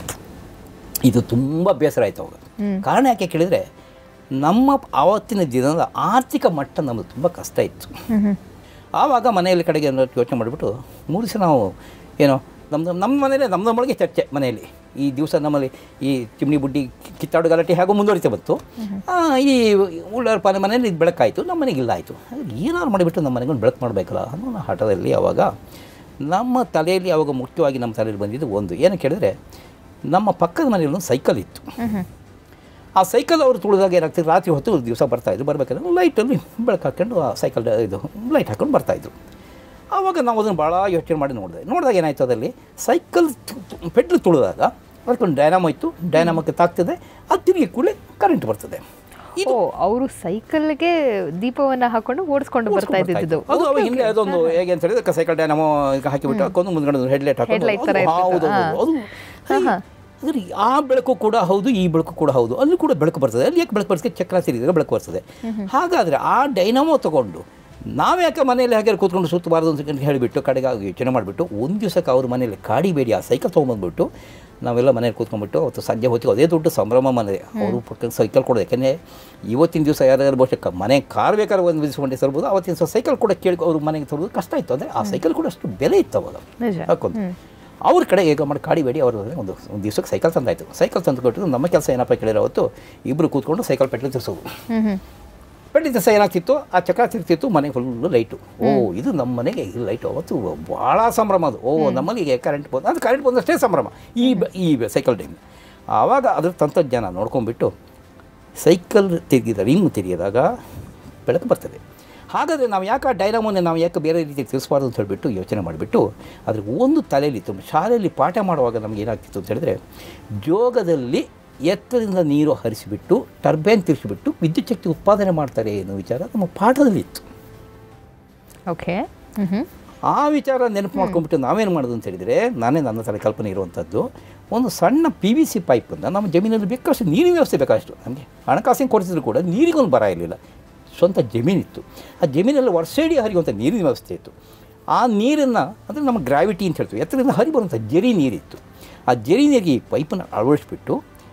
ಇದು ತುಂಬ ಬೇಸರ ಆಯಿತು ಅವಾಗ ಕಾರಣ ಯಾಕೆ ಕೇಳಿದರೆ ನಮ್ಮ ಆವತ್ತಿನ ದಿನದ ಆರ್ಥಿಕ ಮಟ್ಟ ನಮ್ಮದು ತುಂಬ ಕಷ್ಟ ಇತ್ತು ಆವಾಗ ಮನೆಯಲ್ಲಿ ಕಡೆಗೆ ಏನಾದ್ರು ಯೋಚನೆ ಮಾಡಿಬಿಟ್ಟು ಮೂರು ದಿವಸ ನಾವು ಏನೋ ನಮ್ಮದು ನಮ್ಮ ಮನೇಲಿ ನಮ್ಮ ನಮ್ಮೊಳಗೆ ಚರ್ಚೆ ಮನೆಯಲ್ಲಿ ಈ ದಿವಸ ನಮ್ಮಲ್ಲಿ ಈ ಚಿಮ್ನಿ ಬುಡ್ಡಿ ಕಿತ್ತಾಡು ಗಲಾಟೆ ಹಾಗೂ ಮುಂದುವರಿತಾ ಬಂತು ಆ, ಈ ಉಳ್ಳಾರ ಪಾನೆ ಮನೆಯಲ್ಲಿ ಇದು ಬೆಳಕಾಯಿತು ನಮ್ಮ ಮನೆಗೆ ಇಲ್ಲ ಆಯಿತು ಏನಾದ್ರು ಮಾಡಿಬಿಟ್ಟು ನಮ್ಮ ಮನೆಗೆ ಒಂದು ಬೆಳಕು ಮಾಡಬೇಕಲ್ಲ ಅನ್ನೋ ಹಠದಲ್ಲಿ ಆವಾಗ ನಮ್ಮ ತಲೆಯಲ್ಲಿ ಆವಾಗ ಮುಖ್ಯವಾಗಿ ನಮ್ಮ ತಲೆಯಲ್ಲಿ ಬಂದಿದ್ದು ಒಂದು ಏನು ಕೇಳಿದ್ರೆ ನಮ್ಮ ಪಕ್ಕದ ಮನೆಯಲ್ಲಿ ಒಂದು ಸೈಕಲ್ ಇತ್ತು ಆ ಸೈಕಲ್ ಅವರು ತುಳಿದಾಗ ಏನಾಗ್ತದೆ ರಾತ್ರಿ ಹೊತ್ತು ದಿವಸ ಬರ್ತಾಯಿದ್ರು ಬರ್ಬೇಕಾದ್ರೆ ಲೈಟಲ್ಲಿ ಬೆಳಕು ಹಾಕ್ಕೊಂಡು ಆ ಸೈಕಲ್ ಇದು ಲೈಟ್ ಹಾಕ್ಕೊಂಡು ಬರ್ತಾಯಿದ್ರು ಆವಾಗ ನಾವು ಅದನ್ನು ಭಾಳ ಯೋಚನೆ ಮಾಡಿ ನೋಡಿದೆ ನೋಡಿದಾಗ ಏನಾಯ್ತು ಅದರಲ್ಲಿ ಸೈಕಲ್ ಪೆಟ್ರೋಲ್ ತುಳಿದಾಗ ಅದಕ್ಕೊಂದು ಡೈನಾಮೋ ಇತ್ತು ಡೈನಾಮೋಕ್ಕೆ ತಾಗ್ತದೆ ಅದು ತಿರುಗಿ ಕೂಡಲೇ ಕರೆಂಟ್ ಬರ್ತದೆ ಓ ಅವರು ಸೈಕಲ್ಗೆ ದೀಪವನ್ನ ಹಾಕೊಂಡು ಓಡಿಸ್ಕೊಂಡು ಬರ್ತಾ ಇದ್ದಿದ್ದು ಅದು ಅವಾಗ ಹಿಂದೆ ಅದೊಂದು ಹೇಗೆ ಅಂತ ಹೇಳಿದ್ರೆ ಸೈಕಲ್ ಡೈನಮೋ ಈಗ ಹಾಕಿಬಿಟ್ಟು ಹಾಕೊಂಡು ಮುಂದ್ಗಡೆ ಹೆಡ್ಲೈಟ್ Headlight ಥರ ಹಾಕೊಂಡು ಇರ್ತಿತ್ತು, ಹೌದು ಹೌದು ಅದು ಅಂದ್ರೆ ಆ ಬೆಳಕು ಕೂಡ ಹೌದು ಈ ಬೆಳಕು ಕೂಡ ಹೌದು ಅಲ್ಲಿ ಕೂಡ ಬೆಳಕು ಬರ್ತದೆ ಅಲ್ಲಿ ಯಾಕೆ ಬೆಳಕು ಬರ್ತದೆ ಚಕ್ರ ತಿರುಗಿದ್ರೆ ಬೆಳಕು ಬರ್ತದೆ ಹಾಗಾದರೆ ಆ ಡೈನಮೋ ತಗೊಂಡು ನಾವು ಯಾಕೆ ಮನೆಯಲ್ಲಿ ಹಾಗೆ ಕೂತ್ಕೊಂಡು ಸುತ್ತಬಾರ್ದು ಅಂತ ಹೇಳಿಬಿಟ್ಟು ಕಡೆಗೆ ಯೋಚನೆ ಮಾಡಿಬಿಟ್ಟು ಒಂದು ದಿವಸಕ್ಕೆ ಅವ್ರ ಮನೆಯಲ್ಲಿ ಕಾಡಿಬೇಡಿ ಆ ಸೈಕಲ್ ತೊಗೊಂಬಂದ್ಬಿಟ್ಟು ನಾವೆಲ್ಲ ಮನೇಲಿ ಕೂತ್ಕೊಂಡ್ಬಿಟ್ಟು ಅವತ್ತು ಸಂಜೆ ಹೊತ್ತಿಗೆ ಅದೇ ದೊಡ್ಡ ಸಂಭ್ರಮ ಮನೆ ಅವರು ಪಕ್ಕ ಸೈಕಲ್ ಕೊಡೋದು ಯಾಕೆಂದರೆ ಇವತ್ತಿನ ದಿವಸ ಯಾರ್ಯಾರು ಬಹುಶಃ ಕ- ಮನೆ ಕಾರ್ ಬೇಕಾದ್ರೆ ಒಂದು ದಿವಸ ತರ್ಬೋದು ಅವತ್ತಿನ ದಿವಸ ಸೈಕಲ್ ಕೂಡ ಕೇಳಿ ಅವ್ರ ಮನೆಗೆ ತರೋದು ಕಷ್ಟ ಇತ್ತು ಅಂದರೆ ಆ ಸೈಕಲ್ ಕೂಡ ಅಷ್ಟು ಬೆಲೆ ಇತ್ತು ಅವಾಗ ನಿಜ ಹಾಕೊಂಡು ಅವ್ರ ಕಡೆ ಹೇಗೆ ಮಾಡಿ ಕಾಡಿಬೇಡಿ ಅವರು ಒಂದು ಒಂದು ದಿವಸಕ್ಕೆ ಸೈಕಲ್ ತಂದಾಯ್ತು ಸೈಕಲ್ ತಂದು ಕೊಟ್ಟು ನಮ್ಮ ಕೆಲಸ ಏನಪ್ಪ ಕೇಳಿರೋ ಅವತ್ತು ಇಬ್ಬರು ಕೂತ್ಕೊಂಡು ಸೈಕಲ್ ಪೆಟ್ರೋಲ್ ತಿರ್ಸೋದು ಹ್ಮ್ ಹ್ಮ್ ಪೆಟ್ರೋಲ್ ತಿರ್ಸ ಏನಾಗ್ತಿತ್ತು ಆ ಚಕ್ರ ತಿರ್ತಿತ್ತು ಮನೆಗೆ ಫುಲ್ಲು ಲೈಟು ಓ ಇದು ನಮ್ಮ ಮನೆಗೆ ಇದು ಲೈಟು ಅವತ್ತು ಭಾಳ ಸಂಭ್ರಮ ಅದು ಓ ನಮ್ಮಲ್ಲಿ ಈಗ ಕರೆಂಟ್ ಬಂದು ಅದು ಕರೆಂಟ್ ಬಂದಷ್ಟೇ ಸಂಭ್ರಮ ಈ ಬ- ಈ ಬ- ಸೈಕಲ್ ಟೈಮ್ ಆವಾಗ ಅದ್ರ ತಂತ್ರಜ್ಞಾನ ನೋಡ್ಕೊಂಡ್ಬಿಟ್ಟು ಸೈಕಲ್ ತಿರುಗಿದ ರಿಂಗ್ ತಿರುಗಿದಾಗ ಬೆಳಕು ಬರ್ತದೆ ಹಾಗಾದರೆ ನಾವು ಯಾಕೆ ಆ ಡೈನಾಮೋನ ನಾವು ಯಾಕೆ ಬೇರೆ ರೀತಿ ತಿಳಿಸಬಾರ್ದು ಅಂತ ಹೇಳಿಬಿಟ್ಟು ಯೋಚನೆ ಮಾಡಿಬಿಟ್ಟು ಅದ್ರ ಒಂದು ತಲೆಯಲ್ಲಿತ್ತು ಶಾಲೆಯಲ್ಲಿ ಪಾಠ ಮಾಡುವಾಗ ನಮ್ಗೆ ಏನಾಗ್ತಿತ್ತು ಅಂತ ಹೇಳಿದ್ರೆ ಜೋಗದಲ್ಲಿ ಎತ್ತರದಿಂದ ನೀರು ಹರಿಸಿಬಿಟ್ಟು ಟರ್ಬೈನ್ ತಿರ್ಸಿಬಿಟ್ಟು ವಿದ್ಯುತ್ ಶಕ್ತಿ ಉತ್ಪಾದನೆ ಮಾಡ್ತಾರೆ ಅನ್ನೋ ವಿಚಾರ ನಮ್ಮ ಪಾಠದಲ್ಲಿತ್ತು ಓಕೆ ಹ್ಮ್ ಹ್ಮ್ ಆ ವಿಚಾರ ನೆನಪು ಮಾಡ್ಕೊಂಡ್ಬಿಟ್ಟು ನಾವೇನು ಮಾಡೋದು ಅಂತ ಹೇಳಿದರೆ ನಾನೇ ನನ್ನ ತಲೆ ಕಲ್ಪನೆ ಇರುವಂಥದ್ದು ಒಂದು ಸಣ್ಣ ಪಿ ವಿ ಸಿ ಪೈಪನ್ನು ನಮ್ಮ ಜಮೀನಲ್ಲಿ ಬೇಕಷ್ಟು ನೀರಿನ ವ್ಯವಸ್ಥೆ ಬೇಕಷ್ಟು ನಮಗೆ ಹಣಕಾಸಿನ ಕೊಡಿಸಿದ್ರು ಕೂಡ ನೀರಿಗೊಂದು ಬರ ಇರಲಿಲ್ಲ ಸ್ವಂತ ಜಮೀನಿತ್ತು ಆ ಜಮೀನಲ್ಲಿ ವರ್ಷೇಡಿ ಹರಿಯುವಂಥ ನೀರಿನ ವ್ಯವಸ್ಥೆ ಇತ್ತು ಆ ನೀರನ್ನು ಅಂದರೆ ನಮ್ಮ ಗ್ರಾವಿಟಿ ಅಂತ ಹೇಳ್ತೀವಿ ಎತ್ತರದಿಂದ ಹರಿ ಬರುವಂಥ ಜರಿ ನೀರಿತ್ತು ಆ ಜರಿ ನೀರಿಗೆ ಈ ಪೈಪನ್ನು ಅಳವಡಿಸ್ಬಿಟ್ಟು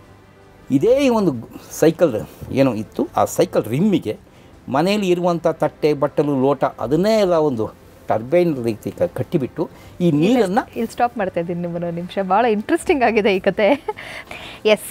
ಇದೇ ಒಂದು ಸೈಕಲ್ ಏನೋ ಇತ್ತು ಆ ಸೈಕಲ್ ರಿಮ್ಮಿಗೆ ಮನೆಯಲ್ಲಿ ಇರುವಂಥ ತಟ್ಟೆ ಬಟ್ಟಲು ಲೋಟ ಅದನ್ನೇ ಎಲ್ಲ ಒಂದು ಟರ್ಬೈನ್ ರೀತಿ ಕ- ಕಟ್ಟಿಬಿಟ್ಟು ಈ ನೀರನ್ನು ಇಲ್ಲಿ ಸ್ಟಾಪ್ ಮಾಡ್ತಾ ಇದ್ದೀನಿ ನಿಮ್ಮನ್ನು ನಿಮಿಷ ಭಾಳ ಇಂಟ್ರೆಸ್ಟಿಂಗ್ ಆಗಿದೆ ಈ ಕತೆ ಎಸ್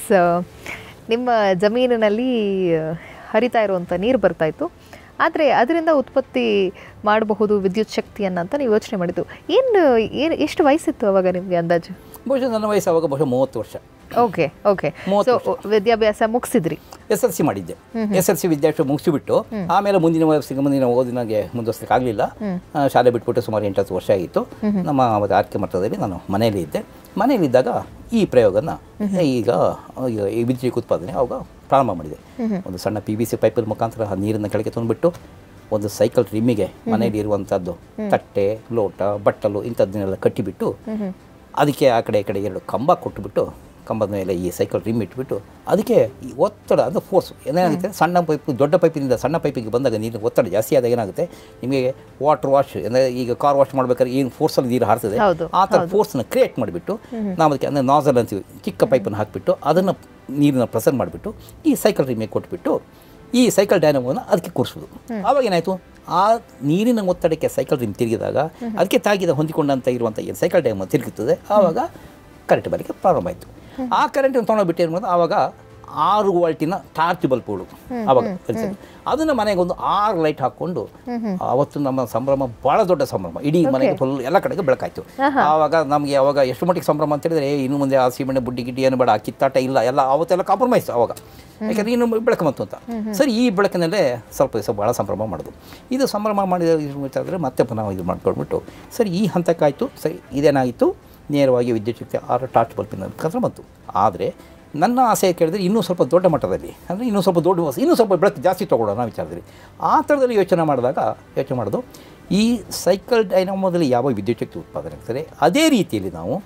ನಿಮ್ಮ ಜಮೀನಿನಲ್ಲಿ ಆ, ಹರಿತಾ ಇರುವಂಥ ನೀರು ಬರ್ತಾ ಇತ್ತು ಆದರೆ ಅದರಿಂದ ಉತ್ಪತ್ತಿ ಮಾಡಬಹುದು ವಿದ್ಯುತ್ ಶಕ್ತಿಯನ್ನು ಅಂತ ನೀವು ಯೋಚನೆ ಮಾಡಿದ್ದು ಏನು ಏನು ಎಷ್ಟು ವಯಸ್ಸಿತ್ತು ಅವಾಗ ನಿಮಗೆ ಅಂದಾಜು ಬಹುಶಃ ನನ್ನ ವಯಸ್ಸು ಅವಾಗ ಬಹುಶಃ ಮೂವತ್ತು ವರ್ಷ ಓಕೆ ಓಕೆ ಮೂವತ್ತು ಸೊ ವಿದ್ಯಾಭ್ಯಾಸ ಮುಗಿಸಿದ್ರಿ ಎಸ್ ಎಲ್ ಸಿ ಮಾಡಿದ್ದೆ ಎಸ್ ಎಲ್ ಸಿ ವಿದ್ಯಾರ್ಥಿ ಮುಗಿಸಿಬಿಟ್ಟು ಆಮೇಲೆ ಮುಂದಿನ ವರ್ಷಕ್ಕೆ ಮುಂದಿನ ಓದಿನಾಗೆ ಮುಂದುವರ್ಸಕ್ಕೆ ಆಗಲಿಲ್ಲ ಶಾಲೆ ಬಿಟ್ಬಿಟ್ಟು ಸುಮಾರು ಎಂಟತ್ತು ವರ್ಷ ಆಗಿತ್ತು ನಮ್ಮ ಒಂದು ಆರ್ಕೆ ಮಟ್ಟದಲ್ಲಿ ನಾನು ಮನೆಯಲ್ಲಿ ಇದ್ದೆ ಮನೆಯಲ್ಲಿದ್ದಾಗ ಈ ಪ್ರಯೋಗನ ಈಗ ಈಗ ಈ ವಿದ್ಯುತ್ ಉತ್ಪಾದನೆ ಅವಾಗ ಪ್ರಾರಂಭ ಮಾಡಿದೆ ಒಂದು ಸಣ್ಣ ಪಿ ವಿ ಸಿ ಪೈಪಲ್ ಮುಖಾಂತರ ಆ ನೀರನ್ನು ಕೆಳಗೆ ತಂದುಬಿಟ್ಟು ಒಂದು ಸೈಕಲ್ ರಿಮ್ಮಿಗೆ ಮನೆಯಲ್ಲಿ ಇರುವಂಥದ್ದು ತಟ್ಟೆ ಲೋಟ ಬಟ್ಟಲು ಇಂಥದ್ದನ್ನೆಲ್ಲ ಕಟ್ಟಿಬಿಟ್ಟು ಅದಕ್ಕೆ ಆ ಕಡೆ ಈ ಕಡೆ ಎರಡು ಕಂಬ ಕೊಟ್ಟುಬಿಟ್ಟು ಕಂಬದ ಮೇಲೆ ಈ ಸೈಕಲ್ ರಿಮ್ ಇಟ್ಬಿಟ್ಟು ಅದಕ್ಕೆ ಈ ಒತ್ತಡ ಅಂದರೆ ಫೋರ್ಸ್ ಏನಾಗುತ್ತೆ ಸಣ್ಣ ಪೈಪ್ ದೊಡ್ಡ ಪೈಪಿನಿಂದ ಸಣ್ಣ ಪೈಪಿಗೆ ಬಂದಾಗ ನೀರಿನ ಒತ್ತಡ ಜಾಸ್ತಿ ಆದಾಗ ಏನಾಗುತ್ತೆ ನಿಮಗೆ ವಾಟರ್ ವಾಶ್ ಅಂದರೆ ಈಗ ಕಾರ್ ವಾಶ್ ಮಾಡ್ಬೇಕಾದ್ರೆ ಏನು ಫೋರ್ಸಲ್ಲಿ ನೀರು ಹಾರ್ತದೆ ಹೌದು, ಆ ಥರ ಫೋರ್ಸ್ನ ಕ್ರಿಯೇಟ್ ಮಾಡಿಬಿಟ್ಟು ನಾವು ಅದಕ್ಕೆ ಅಂದರೆ ನಾಸಲ್ ಅಂತೀವಿ ಚಿಕ್ಕ ಪೈಪನ್ನು ಹಾಕಿಬಿಟ್ಟು ಅದನ್ನು ನೀರನ್ನ ಪ್ರೆಸರ್ ಮಾಡಿಬಿಟ್ಟು ಈ ಸೈಕಲ್ ರಿಮಿಗೆ ಕೊಟ್ಬಿಟ್ಟು ಈ ಸೈಕಲ್ ಡೈನಮೋನ ಅದಕ್ಕೆ ಕೂರಿಸೋದು ಆವಾಗ ಏನಾಯಿತು ಆ ನೀರಿನ ಒತ್ತಡಕ್ಕೆ ಸೈಕಲ್ ರಿಮ್ ತಿರುಗಿದಾಗ ಅದಕ್ಕೆ ತಾಗಿದ ಹೊಂದಿಕೊಂಡಂತ ಇರುವಂಥ ಏನು ಸೈಕಲ್ ಡೈನಮೋ ತಿರುಗುತ್ತದೆ ಆವಾಗ ಕರೆಂಟ್ ಬರಲಿಕ್ಕೆ ಪ್ರಾರಂಭ ಆಯಿತು ಆ ಕರೆಂಟನ್ನು ತೊಗೊಂಡೋಗ್ಬಿಟ್ಟು ಏನು ಮಾಡೋದು ಆವಾಗ ಆರು ವೋಲ್ಟಿನ ಟಾರ್ಚ್ ಬಲ್ಬ್ಗಳು ಆವಾಗ ಕಲಿಸಿದ್ರು. ಅದನ್ನ ಮನೆಗೆ ಒಂದು ಆರು ಲೈಟ್ ಹಾಕ್ಕೊಂಡು ಅವತ್ತು ನಮ್ಮ ಸಂಭ್ರಮ ಭಾಳ ದೊಡ್ಡ ಸಂಭ್ರಮ ಇಡೀ ಮನೆಗೆ ಫುಲ್ ಎಲ್ಲ ಕಡೆಗೆ ಬೆಳಕಾಯ್ತು ಆವಾಗ ನಮಗೆ ಅವಾಗ ಎಷ್ಟು ಮಟ್ಟಿಗೆ ಸಂಭ್ರಮ ಅಂತ ಹೇಳಿದ್ರೆ ಇನ್ನು ಮುಂದೆ ಆ ಸೀಮೆಣ್ಣೆ ಬುಡ್ಡಿ ಗಿಡ್ಡಿ ಏನು ಬೇಡ ಆ ಕಿತ್ತಾಟ ಇಲ್ಲ ಎಲ್ಲ ಅವತ್ತೆಲ್ಲ ಕಾಂಪ್ರಮೈಸ್ ಅವಾಗ ಯಾಕಂದ್ರೆ ಇನ್ನು ಬೆಳಕು ಬಂತು ಅಂತ ಸರಿ ಈ ಬೆಳಕಿನಲ್ಲೇ ಸ್ವಲ್ಪ ದಿವಸ ಭಾಳ ಸಂಭ್ರಮ ಮಾಡೋದು ಇದು ಸಂಭ್ರಮ ಮಾಡಿದ ವಿಚಾರ ಮತ್ತೆ ಪುನಃ ಇದು ಮಾಡ್ಕೊಂಡ್ಬಿಟ್ಟು ಸರಿ ಈ ಹಂತಕ್ಕಾಯಿತು ಸರಿ ಇದೇನಾಯಿತು ನೇರವಾಗಿ ವಿದ್ಯುತ್ ಶಕ್ತಿ ಆರು ಟಾರ್ಚ್ ಬಲ್ಪಿನ ಮುಖಾಂತರ ಬಂತು ಆದರೆ ನನ್ನ ಆಸೆ ಕೇಳಿದ್ರೆ ಇನ್ನೂ ಸ್ವಲ್ಪ ದೊಡ್ಡ ಮಟ್ಟದಲ್ಲಿ ಅಂದರೆ ಇನ್ನೂ ಸ್ವಲ್ಪ ದೊಡ್ಡ ವಸ್ತು ಇನ್ನೂ ಸ್ವಲ್ಪ ಬೆಳಕು ಜಾಸ್ತಿ ತೊಗೊಳ್ಳೋಣ ವಿಚಾರದಲ್ಲಿ ಆ ಥರದಲ್ಲಿ ಯೋಚನೆ ಮಾಡಿದಾಗ ಯೋಚನೆ ಮಾಡೋದು ಈ ಸೈಕಲ್ ಡೈನಾಮೋದಲ್ಲಿ ಯಾವ ವಿದ್ಯುತ್ ಶಕ್ತಿ ಉತ್ಪಾದನೆ ಆಗ್ತದೆ ಅದೇ ರೀತಿಯಲ್ಲಿ ನಾವು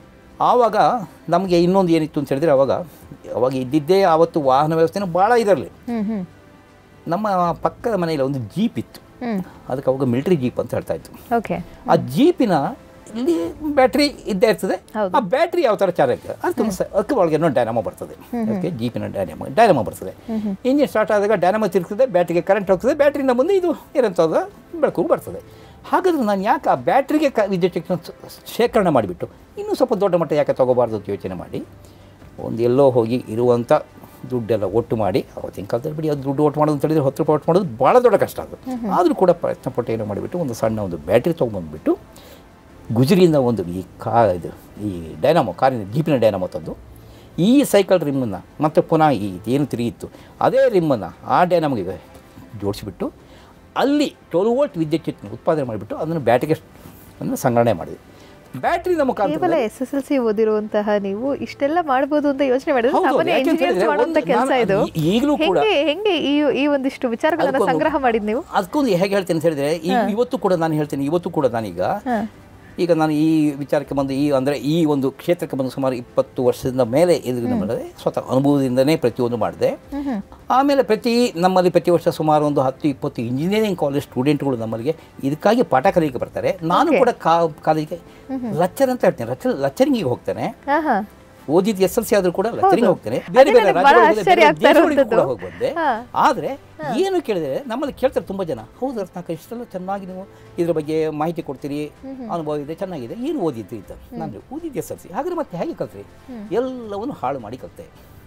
ಆವಾಗ ನಮಗೆ ಇನ್ನೊಂದು ಏನಿತ್ತು ಅಂತ ಹೇಳಿದ್ರೆ ಅವಾಗ ಅವಾಗ ಇದ್ದಿದ್ದೇ ಆವತ್ತು ವಾಹನ ವ್ಯವಸ್ಥೆನೂ ಭಾಳ ಇದರಲ್ಲಿ ಹ್ಮ್ ಹ್ಮ್ ನಮ್ಮ ಪಕ್ಕದ ಮನೆಯಲ್ಲಿ ಒಂದು ಜೀಪ್ ಇತ್ತು ಹ್ಮ್ ಅದಕ್ಕೆ ಅವಾಗ ಮಿಲಿಟರಿ ಜೀಪ್ ಅಂತ ಹೇಳ್ತಾ ಇತ್ತು ಓಕೆ ಆ ಜೀಪಿನ ಇಲ್ಲಿ ಬ್ಯಾಟ್ರಿ ಇದ್ದೇ ಇರ್ತದೆ ಹೌದು. ಆ ಬ್ಯಾಟ್ರಿ ಯಾವ ಥರ ಚಾರ್ಜ್ ಆಗ್ತದೆ ಅದಕ್ಕೆ ಒಂದು ಸ- ಅದಕ್ಕೆ ಒಳಗೆ ಏನೋ ಡೈನಮೋ ಬರ್ತದೆ ಓಕೆ ಜೀಪಿನ ಡೈನಮೋ ಡೈನಮೋ ಬರ್ತದೆ ಇಂಜಿನ್ ಸ್ಟಾರ್ಟ್ ಆದಾಗ ಡೈನಮೋ ತಿರುಗ್ತದೆ ಬ್ಯಾಟ್ರಿಗೆ ಕರೆಂಟ್ ಹೋಗ್ತದೆ ಬ್ಯಾಟ್ರಿಯಿಂದ ಮುಂದೆ ಇದು ಏನಂತದ ಬೆಳಕು ಬರ್ತದೆ ಹಾಗಾದ್ರೆ ನಾನು ಯಾಕೆ ಆ ಬ್ಯಾಟ್ರಿಗೆ ಕ ವಿದ್ಯುತ್ ಶಕ್ತಿನ ಸ- ಶೇಖರಣೆ ಮಾಡಿಬಿಟ್ಟು ಇನ್ನೂ ಸ್ವಲ್ಪ ದೊಡ್ಡ ಮಟ್ಟ ಯಾಕೆ ತೊಗೋಬಾರ್ದು ಅಂತ ಯೋಚನೆ ಮಾಡಿ ಒಂದು ಎಲ್ಲೋ ಹೋಗಿ ಇರುವಂಥ ದುಡ್ಡೆಲ್ಲ ಒಟ್ಟು ಮಾಡಿ ಅವತ್ತಿನ ಕಾಲದಲ್ಲಿ ಬಿಡಿ ಅದು ದುಡ್ಡು ಒಟ್ಟು ಮಾಡೋದು ಅಂತ ಹೇಳಿದ್ರೆ ಹತ್ತು ರೂಪಾಯಿ ಒಟ್ಟು ಮಾಡೋದು ಭಾಳ ದೊಡ್ಡ ಕಷ್ಟ ಅದು ಆದರೂ ಕೂಡ ಪ್ರಯತ್ನ ಪಟ್ಟು ಏನೋ ಮಾಡಿಬಿಟ್ಟು ಒಂದು ಸಣ್ಣ ಒಂದು ಬ್ಯಾಟ್ರಿ ತೊಗೊಂಬಂದ್ಬಿಟ್ಟು ಗುಜರಿಯಿಂದ ಒಂದು ಈ ಕಾ ಇದು ಈ ಡೈನಾಮೋ ಕಾರಿನ ಜೀಪಿನ ಡೈನಾಮೋ ತಂದು ಈ ಸೈಕಲ್ ರಿಮ್ಮನ್ನು ಮತ್ತು ಪುನಃ ಈ ಏನು ತಿರುಗಿತ್ತು ಅದೇ ರಿಮ್ಮನ್ನು ಆ ಡೈನಾಮಿಗೆ ಜೋಡಿಸಿಬಿಟ್ಟು ಅಲ್ಲಿ ಟ್ವೆಲ್ ವೋಲ್ಟ್ ವಿದ್ಯುತ್ ಶಕ್ತಿನ ಉತ್ಪಾದನೆ ಮಾಡಿಬಿಟ್ಟು ಅದನ್ನು ಬ್ಯಾಟ್ರಿಗೆ ಅನ್ನು ಸಂಗ್ರಹಣೆ ಮಾಡಿದೆ ಬ್ಯಾಟ್ರಿನ ಕೇವಲ ಮುಖಾಂತರ ಎಸ್ ಎಸ್ ಎಲ್ ಸಿ ಓದಿರುವಂತಹ ನೀವು ಇಷ್ಟೆಲ್ಲ ಮಾಡ್ಬೋದು ಅಂತ ಯೋಚನೆ ಮಾಡಿದ್ರೆ ಹೌದು, ಸಾಮಾನ್ಯ ಯಾಕೆ ಅಂತ ಇಂಜಿನಿಯರ್ಸ್ ಹೇಳಿದ್ರೆ ಮಾಡುವಂತ ಒಂದು ಕೆಲಸ ನಾನು ಇದು ಈ- ಈಗಲೂ ಕೂಡ ಹೆಂಗೆ ಹೆಂಗೆ ಈ ಈ ಒಂದಿಷ್ಟು ವಿಚಾರಗಳನ್ನ ಅದಕ್ಕೊಂದು- ಸಂಗ್ರಹ ಮಾಡಿದ್ ನೀವು ಅದಕ್ಕೊಂದು ಹೇಗೆ ಹೇಳ್ತೇನೆ ಅಂತ ಹೇಳಿದ್ರೆ ಈ ಇವತ್ತು ಕೂಡ ನಾನು ಹೇಳ್ತೇನೆ ಇವತ್ತು ಕೂಡ ನಾನೀಗ ಈಗ ನಾನು ಈ ವಿಚಾರಕ್ಕೆ ಬಂದು ಈ ಅಂದರೆ ಈ ಒಂದು ಕ್ಷೇತ್ರಕ್ಕೆ ಬಂದು ಸುಮಾರು ಇಪ್ಪತ್ತು ವರ್ಷದಿಂದ ಮೇಲೆ ಇದನ್ನು ಮಾಡಿದೆ ಸ್ವತಃ ಅನುಭವದಿಂದನೇ ಪ್ರತಿಯೊಂದು ಮಾಡಿದೆ ಆಮೇಲೆ ಪ್ರತಿ ನಮ್ಮಲ್ಲಿ ಪ್ರತಿ ವರ್ಷ ಸುಮಾರು ಒಂದು ಹತ್ತು ಇಪ್ಪತ್ತು ಇಂಜಿನಿಯರಿಂಗ್ ಕಾಲೇಜ್ ಸ್ಟೂಡೆಂಟ್ಗಳು ನಮ್ಮಲ್ಲಿಗೆ ಇದಕ್ಕಾಗಿ ಪಾಠ ಕಲಿಯಕ್ಕೆ ಬರ್ತಾರೆ ನಾನು ಕೂಡ ಕಾ ಕಾಲೇಜಿಗೆ ಲಚ್ಚರ್ ಅಂತ ಹೇಳ್ತೇನೆ ಲಚ್ಚರ್ ಲಚ್ಚರಿಂಗಿಗೆ ಹೋಗ್ತೇನೆ ಹಾ ಹಾ ಓದಿದ ಎಸ್ ಎಲ್ ಸಿ ಆದ್ರೂ ಕೂಡ ಲಚ್ಚರಿಂಗ್ ಹೋಗ್ತೇನೆ ಬೇರೆ ಅದೇ ಬೇರೆ ನನಗೆ ಬಹಳ ರಾಜ್ಯಗಳಿಗೆ, ಬೇರೆ ಆಶ್ಚರ್ಯ ಆಗ್ತಾ ದೇಶಗಳಿಗೂ ಕೂಡ ಇರುವಂಥದ್ದು. ಹೋಗಿ ಬಂದೆ ಹಾ. ಆದರೆ ಏನು ಕೇಳಿದ್ರೆ ನಮ್ಮಲ್ಲಿ ಕೇಳ್ತಾರೆ ತುಂಬ ಜನ ಹೌದು ರತ್ನಾಕ ಇಷ್ಟೆಲ್ಲ ಚೆನ್ನಾಗಿ ನೀವು ಇದ್ರ ಬಗ್ಗೆ ಮಾಹಿತಿ ಕೊಡ್ತೀರಿ ಅನುಭವ ಇದೆ ಚೆನ್ನಾಗಿದೆ ಏನು ಓದಿದ್ರಿ ಅಂತ ನಾನು ಓದಿದ್ದು ಎಸ್ ಎಲ್ ಸಿ ಹಾಗಾದ್ರೆ ಮತ್ತೆ ಹೇಗೆ ಕಲ್ತ್ರಿ ಎಲ್ಲವನ್ನು ಹಾಳು ಮಾಡಿ ಕಲಿತೆ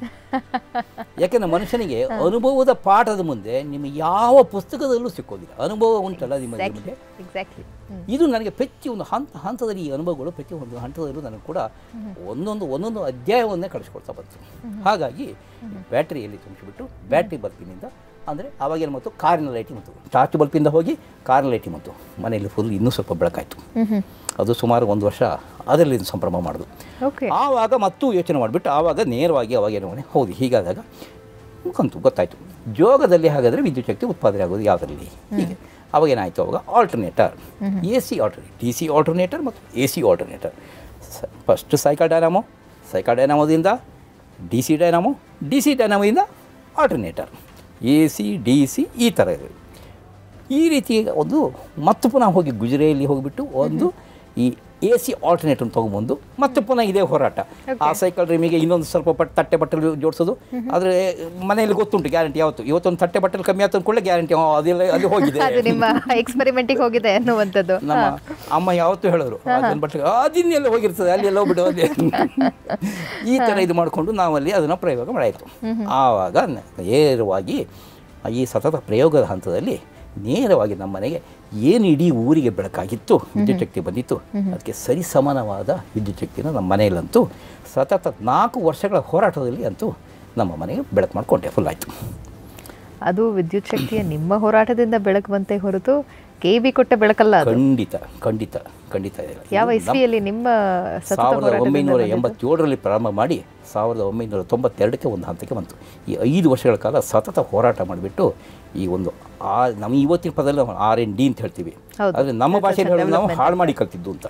ಯಾಕೆಂದ್ರೆ ಮನುಷ್ಯನಿಗೆ ಅನುಭವದ ಪಾಠದ ಮುಂದೆ ನಿಮಗೆ ಯಾವ ಪುಸ್ತಕದಲ್ಲೂ ಸಿಕ್ಕೋದಿಲ್ಲ ಅನುಭವ ಉಂಟಲ್ಲ ನಿಮ್ಮ ನಿಮಗೆ ಎಕ್ಸಾಕ್ಟ್ಲಿ ಇದು ನನಗೆ ಪ್ರತಿಯೊಂದು ಹಂತ ಹಂತದಲ್ಲಿ ಈ ಅನುಭವಗಳು ಪ್ರತಿಯೊಂದು ಹಂತದಲ್ಲೂ ನನಗೆ ಕೂಡ ಒಂದೊಂದು ಒಂದೊಂದು ಅಧ್ಯಾಯವನ್ನೇ ಕಳಿಸ್ಕೊಡ್ತಾ ಬಂತು ಹಾಗಾಗಿ ಬ್ಯಾಟ್ರಿಯಲ್ಲಿ ತುಂಬಿಸಿಬಿಟ್ಟು ಬ್ಯಾಟ್ರಿ ಬಲ್ಪಿನಿಂದ ಅಂದರೆ ಅವಾಗೇನು ಮತ್ತು ಕಾರಿನ ಲೈಟಿಂಗ್ ಬಂತು ಟಾರ್ಚ್ ಬಲ್ಪಿಂದ ಹೋಗಿ ಕಾರಿನ ಲೈಟಿಂಗ್ ಬಂತು ಮನೆಯಲ್ಲಿ ಫುಲ್ ಇನ್ನೂ ಸ್ವಲ್ಪ ಬೆಳಕಾಯಿತು ಅದು ಸುಮಾರು ಒಂದು ವರ್ಷ ಅದರಲ್ಲಿ ಸಂಭ್ರಮ ಮಾಡೋದು ಓಕೆ ಆವಾಗ ಮತ್ತು ಯೋಚನೆ ಮಾಡಿಬಿಟ್ಟು ಆವಾಗ ನೇರವಾಗಿ ಅವಾಗ ಏನು ಮಾಡಿ ಹೌದು ಹೀಗಾದಾಗ ಕಂತು ಗೊತ್ತಾಯಿತು ಜೋಗದಲ್ಲಿ ಹಾಗಾದರೆ ವಿದ್ಯುತ್ ಶಕ್ತಿ ಉತ್ಪಾದನೆ ಆಗೋದು ಯಾವುದರಲ್ಲಿ ಹೀಗೆ ಅವಾಗ ಏನಾಯಿತು ಅವಾಗ alternator A C alternate D C alternator ಮತ್ತು A C alternator first cycle dynamo cycle ಡೈನಾಮೋದಿಂದ D C dynamo D C ಡೈನಾಮೋದಿಂದ alternator A C D C ಈ ಥರ ಇದೆ ಈ ರೀತಿ ಒಂದು ಮತ್ತೆ ಪುನಃ ಹೋಗಿ ಗುಜರೆಯಲ್ಲಿ ಹೋಗಿಬಿಟ್ಟು ಒಂದು ಈ ಎ ಸಿ ಆಲ್ಟರ್ನೇಟರ್ ತೊಗೊಂಬಂದು ಮತ್ತೆ ಪುನಃ ಇದೇ ಹೋರಾಟ ಆ ಸೈಕಲ್ ರಿಮಿಗೆ ಇನ್ನೊಂದು ಸ್ವಲ್ಪ ಪಟ್ ತಟ್ಟೆ ಬಟ್ಟಲು ಜೋಡಿಸೋದು ಆದರೆ ಮನೆಯಲ್ಲಿ ಗೊತ್ತುಂಟು ಗ್ಯಾರಂಟಿ ಯಾವತ್ತು ಇವತ್ತೊಂದು ತಟ್ಟೆ ಬಟ್ಟಲು ಕಮ್ಮಿ ಆಯ್ತು ಅಂದ್ಕೊಳ್ಳೆ ಗ್ಯಾರಂಟಿ ಅದೆಲ್ಲ ಅಲ್ಲಿ ಹೋಗಿದೆ ಅದು ನಿಮ್ಮ ಎಕ್ಸ್ಪೆರಿಮೆಂಟಿಗೆ ಹೋಗಿದೆ ಅನ್ನುವಂಥದ್ದು ನಮ್ಮ ಅಮ್ಮ ಯಾವತ್ತೂ ಹೇಳೋರು ಅದನ್ನ ಬಟ್ಟೆ ಅದಿನ್ನೆಲ್ಲ ಹೋಗಿರ್ತದೆ ಅಲ್ಲಿ ಎಲ್ಲ ಹೋಗ್ಬಿಡು ಅಲ್ಲಿ ಈ ಥರ ಇದು ಮಾಡಿಕೊಂಡು ನಾವಲ್ಲಿ ಅದನ್ನು ಪ್ರಯೋಗ ಮಾಡಾಯಿತು ಆವಾಗ ನ- ನೇರವಾಗಿ ಈ ಸತತ ಪ್ರಯೋಗದ ಹಂತದಲ್ಲಿ ನೇರವಾಗಿ ನಮ್ಮ ಮನೆಗೆ ಏನು ಇಡೀ ಊರಿಗೆ ಬೆಳಕಾಗಿತ್ತು ವಿದ್ಯುತ್ ಶಕ್ತಿ ಬಂದಿತ್ತು ಅದಕ್ಕೆ ಸರಿ ಸಮಾನವಾದ ವಿದ್ಯುತ್ ಶಕ್ತಿನ ನಮ್ಮ ಮನೆಯಲ್ಲಂತೂ ಸತತ ನಾಲ್ಕು ವರ್ಷಗಳ ಹೋರಾಟದಲ್ಲಿ ಅಂತೂ ನಮ್ಮ ಮನೆಗೆ ಬೆಳಕು ಮಾಡಿಕೊಂಡೆ ಫುಲ್ ಆಯಿತು ಅದು ವಿದ್ಯುತ್ ಶಕ್ತಿಯ ನಿಮ್ಮ ಹೋರಾಟದಿಂದ ಬೆಳಕು ಬಂತೆ ಹೊರತು ಕೆ ಬಿ ಕೊಟ್ಟ ಬೆಳಕಲ್ಲ ಅದು ಖಂಡಿತ ಖಂಡಿತ ಖಂಡಿತ ಇಲ್ಲ. ಇದು ಯಾವ ನಮ್ಮ- ಇಸ್ವಿಯಲ್ಲಿ ನಿಮ್ಮ ಸತತ ಸಾವಿರದ ಹೋರಾಟದಿಂದ ಒಂಬೈನೂರ ಬಂದದ್ದು? ಎಂಬತ್ತೇಳರಲ್ಲಿ ಪ್ರಾರಂಭ ಮಾಡಿ ಸಾವಿರದ ಒಂಬೈನೂರ ತೊಂಬತ್ತೆರಡಕ್ಕೆ ಒಂದು ಹಂತಕ್ಕೆ ಬಂತು ಈ ಐದು ವರ್ಷಗಳ ಕಾಲ ಸತತ ಹೋರಾಟ ಮಾಡಿಬಿಟ್ಟು ಈ ಒಂದು ಆ ನಮ್ಮ ಇವತ್ತಿನ ಪದದಲ್ಲಿ ಆರ್ ಎನ್ ಡಿ ಅಂತ ಹೇಳ್ತೀವಿ ಹೌದು. ಆದರೆ ನಮ್ಮ ಭಾಷೆಯಲ್ಲಿ ಹೇಳೋದು ನಾವು ಹಾಳು ಮಾಡಿ ಕಲ್ತಿದ್ದು ಅಂತ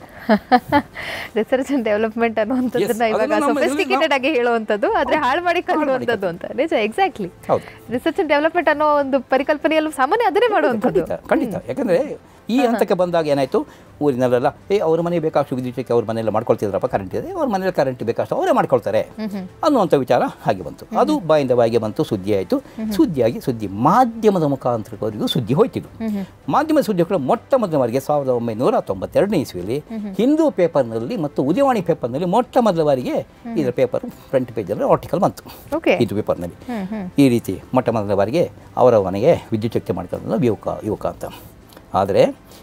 ರಿಸರ್ಚ್ ಅಂಡ್ ಡೆವಲಪ್ಮೆಂಟ್ ಅನ್ನುವಂಥದ್ದನ್ನ Yes, ಇವಾಗ ಅದನ್ನ ನಮ್ಮ ಸೊಫಿಸ್ಟಿಕೇಟೆಡ್ ಆಗಿ ಹೇಳುವಂಥದ್ದು ಆದ್ರೆ ಹಾಳು ಮಾಡಿ ಕಲಿಯುವಂಥದ್ದು ಅಂತ ನಿಜ ಎಕ್ಸಾಕ್ಟ್ಲಿ ಹೌದು ರಿಸರ್ಚ್ ಅಂಡ್ ಡೆವಲಪ್ಮೆಂಟ್ ಅನ್ನೋ ಒಂದು ಪರಿಕಲ್ಪನೆಯಲ್ಲೂ ಸಾಮಾನ್ಯ ಅದನ್ನೇ ಮಾಡುವಂಥದ್ದು ಖಂಡಿತ ಖಂಡಿತ ಯಾಕಂದರೆ ಈ ಹಂತಕ್ಕೆ ಬಂದಾಗ ಏನಾಯಿತು ಊರಿನಲ್ಲೆಲ್ಲ ಏ ಅವ್ರ ಮನೆಗೆ ಬೇಕಾಷ್ಟು ವಿದ್ಯುತ್ ಶಕ್ತಿ ಅವ್ರ ಮನೆಯಲ್ಲ ಮಾಡ್ಕೊಳ್ತಿದ್ರಪ್ಪ ಕರೆಂಟ್ ಇದೆ ಅವ್ರ ಮನೇಲಿ ಕರೆಂಟ್ ಬೇಕಷ್ಟು ಅವರೇ ಮಾಡ್ಕೊಳ್ತಾರೆ ಅನ್ನುವಂಥ ವಿಚಾರ ಹಾಗೆ ಬಂತು ಅದು ಬಾಯಿಂದ ಬಾಯಿಗೆ ಬಂತು ಸುದ್ದಿ ಆಯಿತು ಸುದ್ದಿಯಾಗಿ ಸುದ್ದಿ ಮಾಧ್ಯಮದ ಮುಖಾಂತರವರೆಗೂ ಸುದ್ದಿ ಹೋಯ್ತಿದ್ದು ಮಾಧ್ಯಮದ ಸುದ್ದಿಗಳು ಮೊಟ್ಟ ಮೊದಲ ಬಾರಿಗೆ ಸಾವಿರದ ಒಂಬೈನೂರ ತೊಂಬತ್ತೆರಡನೇ ಇಸ್ವಿಯಲ್ಲಿ ಹಿಂದೂ ಪೇಪರ್ನಲ್ಲಿ ಮತ್ತು ಉದಯವಾಣಿ ಪೇಪರ್ನಲ್ಲಿ ಮೊಟ್ಟ ಮೊದಲ ಬಾರಿಗೆ ಇದರ ಪೇಪರ್ ಫ್ರಂಟ್ ಪೇಜಲ್ಲಿ ಆರ್ಟಿಕಲ್ ಬಂತು ಓಕೆ ಹಿಂದೂ ಪೇಪರ್ನಲ್ಲಿ ಈ ರೀತಿ ಮೊಟ್ಟ ಮೊದಲ ಬಾರಿಗೆ ಅವರ ಮನೆಗೆ ವಿದ್ಯುತ್ ಶಕ್ತಿ ಮಾಡ್ಕೊಂಡ ಯುವಕ ಯುವಕ ಅಂತ ಆದರೆ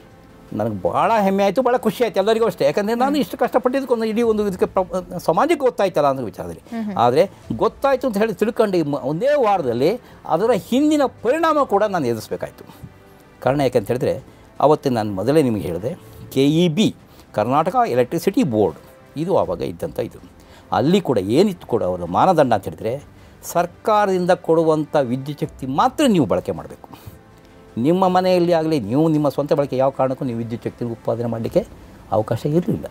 ನನಗೆ ಭಾಳ ಹೆಮ್ಮೆ ಆಯಿತು ಭಾಳ ಖುಷಿ ಆಯಿತು ಎಲ್ಲರಿಗೂ ಅಷ್ಟೇ ಯಾಕಂದರೆ ನಾನು ಇಷ್ಟು ಕಷ್ಟಪಟ್ಟಿದ್ದಕ್ಕೊಂದು ಇಡೀ ಒಂದು ಇದಕ್ಕೆ ಪ್ರ- ಸಮಾಜಕ್ಕೆ ಗೊತ್ತಾಯ್ತಲ್ಲ ಅನ್ನೋ ವಿಚಾರದಲ್ಲಿ ಆದರೆ ಗೊತ್ತಾಯಿತು ಅಂತ ಹೇಳಿ ತಿಳ್ಕೊಂಡು ಈ ಮ- ಒಂದೇ ವಾರದಲ್ಲಿ ಅದರ ಹಿಂದಿನ ಪರಿಣಾಮ ಕೂಡ ನಾನು ಎದುರಿಸ್ಬೇಕಾಯ್ತು ಕಾರಣ ಯಾಕೆ ಅಂತ ಹೇಳಿದ್ರೆ ಅವತ್ತು ನಾನು ಮೊದಲೇ ನಿಮಗೆ ಹೇಳಿದೆ K E B Karnataka electricity board ಇದು ಆವಾಗ ಇದ್ದಂಥ ಇದು ಅಲ್ಲಿ ಕೂಡ ಏನಿತ್ತು ಕೂಡ ಅವರ ಮಾನದಂಡ ಅಂತ ಹೇಳಿದ್ರೆ ಸರ್ಕಾರದಿಂದ ಕೊಡುವಂಥ ವಿದ್ಯುತ್ ಶಕ್ತಿ ಮಾತ್ರ ನೀವು ಬಳಕೆ ಮಾಡಬೇಕು ನಿಮ್ಮ ಮನೆಯಲ್ಲಿ ಆಗಲಿ ನೀವು ನಿಮ್ಮ ಸ್ವಂತ ಬಳಕೆ ಯಾವ ಕಾರಣಕ್ಕೂ ನೀವು ವಿದ್ಯುತ್ ಶಕ್ತಿ ಉತ್ಪಾದನೆ ಮಾಡಲಿಕ್ಕೆ ಅವಕಾಶ ಇರಲಿಲ್ಲ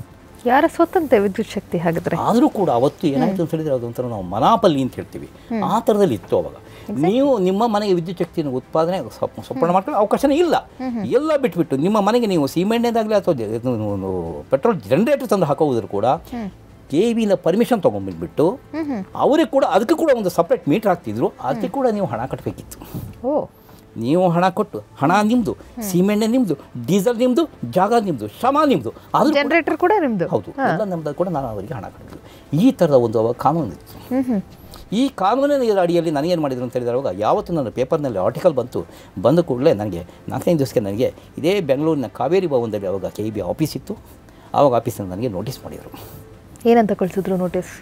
ಯಾರ ಸ್ವತಂತ್ರ ವಿದ್ಯುತ್ ಶಕ್ತಿ ಹಾಗಾದ್ರೆ ಆದರೂ ಕೂಡ ಅವತ್ತು ಏನಾಯಿತು ಅಂತ ಹೇಳಿದ್ರೆ ಅದೊಂಥರ ನಾವು ಮನಾಪಲ್ಲಿ ಅಂತ ಹೇಳ್ತೀವಿ ಆ ಥರದಲ್ಲಿ ಇತ್ತು ಅವಾಗ ನೀವು ನಿಮ್ಮ ಮನೆಗೆ ವಿದ್ಯುತ್ ಶಕ್ತಿಯನ್ನು ಉತ್ಪಾದನೆ ಸಪ್- ಸೊಪ್ಪಣ ಮಾಡ್ಕೊಳ್ಳೋ ಅವಕಾಶನೇ ಇಲ್ಲ ಎಲ್ಲ ಬಿಟ್ಬಿಟ್ಟು ನಿಮ್ಮ ಮನೆಗೆ ನೀವು ಸಿಮೆಂಟ್ನೇದಾಗಲಿ ಅಥವಾ ಜ- ಇದು ಒಂದು ಪೆಟ್ರೋಲ್ ಜನರೇಟರ್ ತಂದು ಹಾಕೋದ್ರು ಕೂಡ ಕೆ ವಿನ ಪರ್ಮಿಷನ್ ತೊಗೊಂಡ್ಬಿಟ್ಬಿಟ್ಟು ಅವರಿಗೆ ಕೂಡ ಅದಕ್ಕೆ ಕೂಡ ಒಂದು ಸಪ್ರೇಟ್ ಮೀಟ್ರ್ ಹಾಕ್ತಿದ್ರು ಅದಕ್ಕೆ ಕೂಡ ನೀವು ಹಣ ಕಟ್ಟಬೇಕಿತ್ತು ಓ ನೀವು ಹಣ ಕೊಟ್ಟು ಹಣ ನಿಮ್ಮದು ಸಿಮೆಂಟ್ ನಿಮ್ಮದು ಡೀಸೆಲ್ ನಿಮ್ಮದು ಜಾಗ ನಿಮ್ಮದು ಶ್ರಮ ನಿಮ್ಮದು ಅದು ಜನರೇಟರ್ ಕೂಡ ನಿಮ್ದು ಹೌದು ಎಲ್ಲ ನಮ್ದು ಕೂಡ ನಾನು ಅವರಿಗೆ ಹಣ ಕಟ್ಟಿದ್ದು ಈ ಥರದ ಒಂದು ಅವಾಗ ಕಾನೂನು ಇತ್ತು ಹ್ಮ್ ಹ್ಮ್ ಈ ಕಾನೂನಿನ ಇದರ ಅಡಿಯಲ್ಲಿ ನನಗೇನು ಮಾಡಿದ್ರು ಅಂತ ಹೇಳಿದ್ರೆ ಅವಾಗ ಯಾವತ್ತು ನನ್ನ ಪೇಪರ್ನಲ್ಲಿ ಆರ್ಟಿಕಲ್ ಬಂತು ಬಂದ ಕೂಡಲೇ ನನಗೆ ನಾಲ್ಕೈದು ದಿವಸಕ್ಕೆ ನನಗೆ ಇದೇ ಬೆಂಗಳೂರಿನ ಕಾವೇರಿ ಭವನದಲ್ಲಿ ಅವಾಗ ಕೆ ಬಿ ಆಫೀಸ್ ಇತ್ತು ಆವಾಗ ಆಫೀಸಿಂದ ನನಗೆ ನೋಟಿಸ್ ಮಾಡಿದರು ಏನಂತ ಕಳ್ಸಿದ್ರು ನೋಟಿಸ್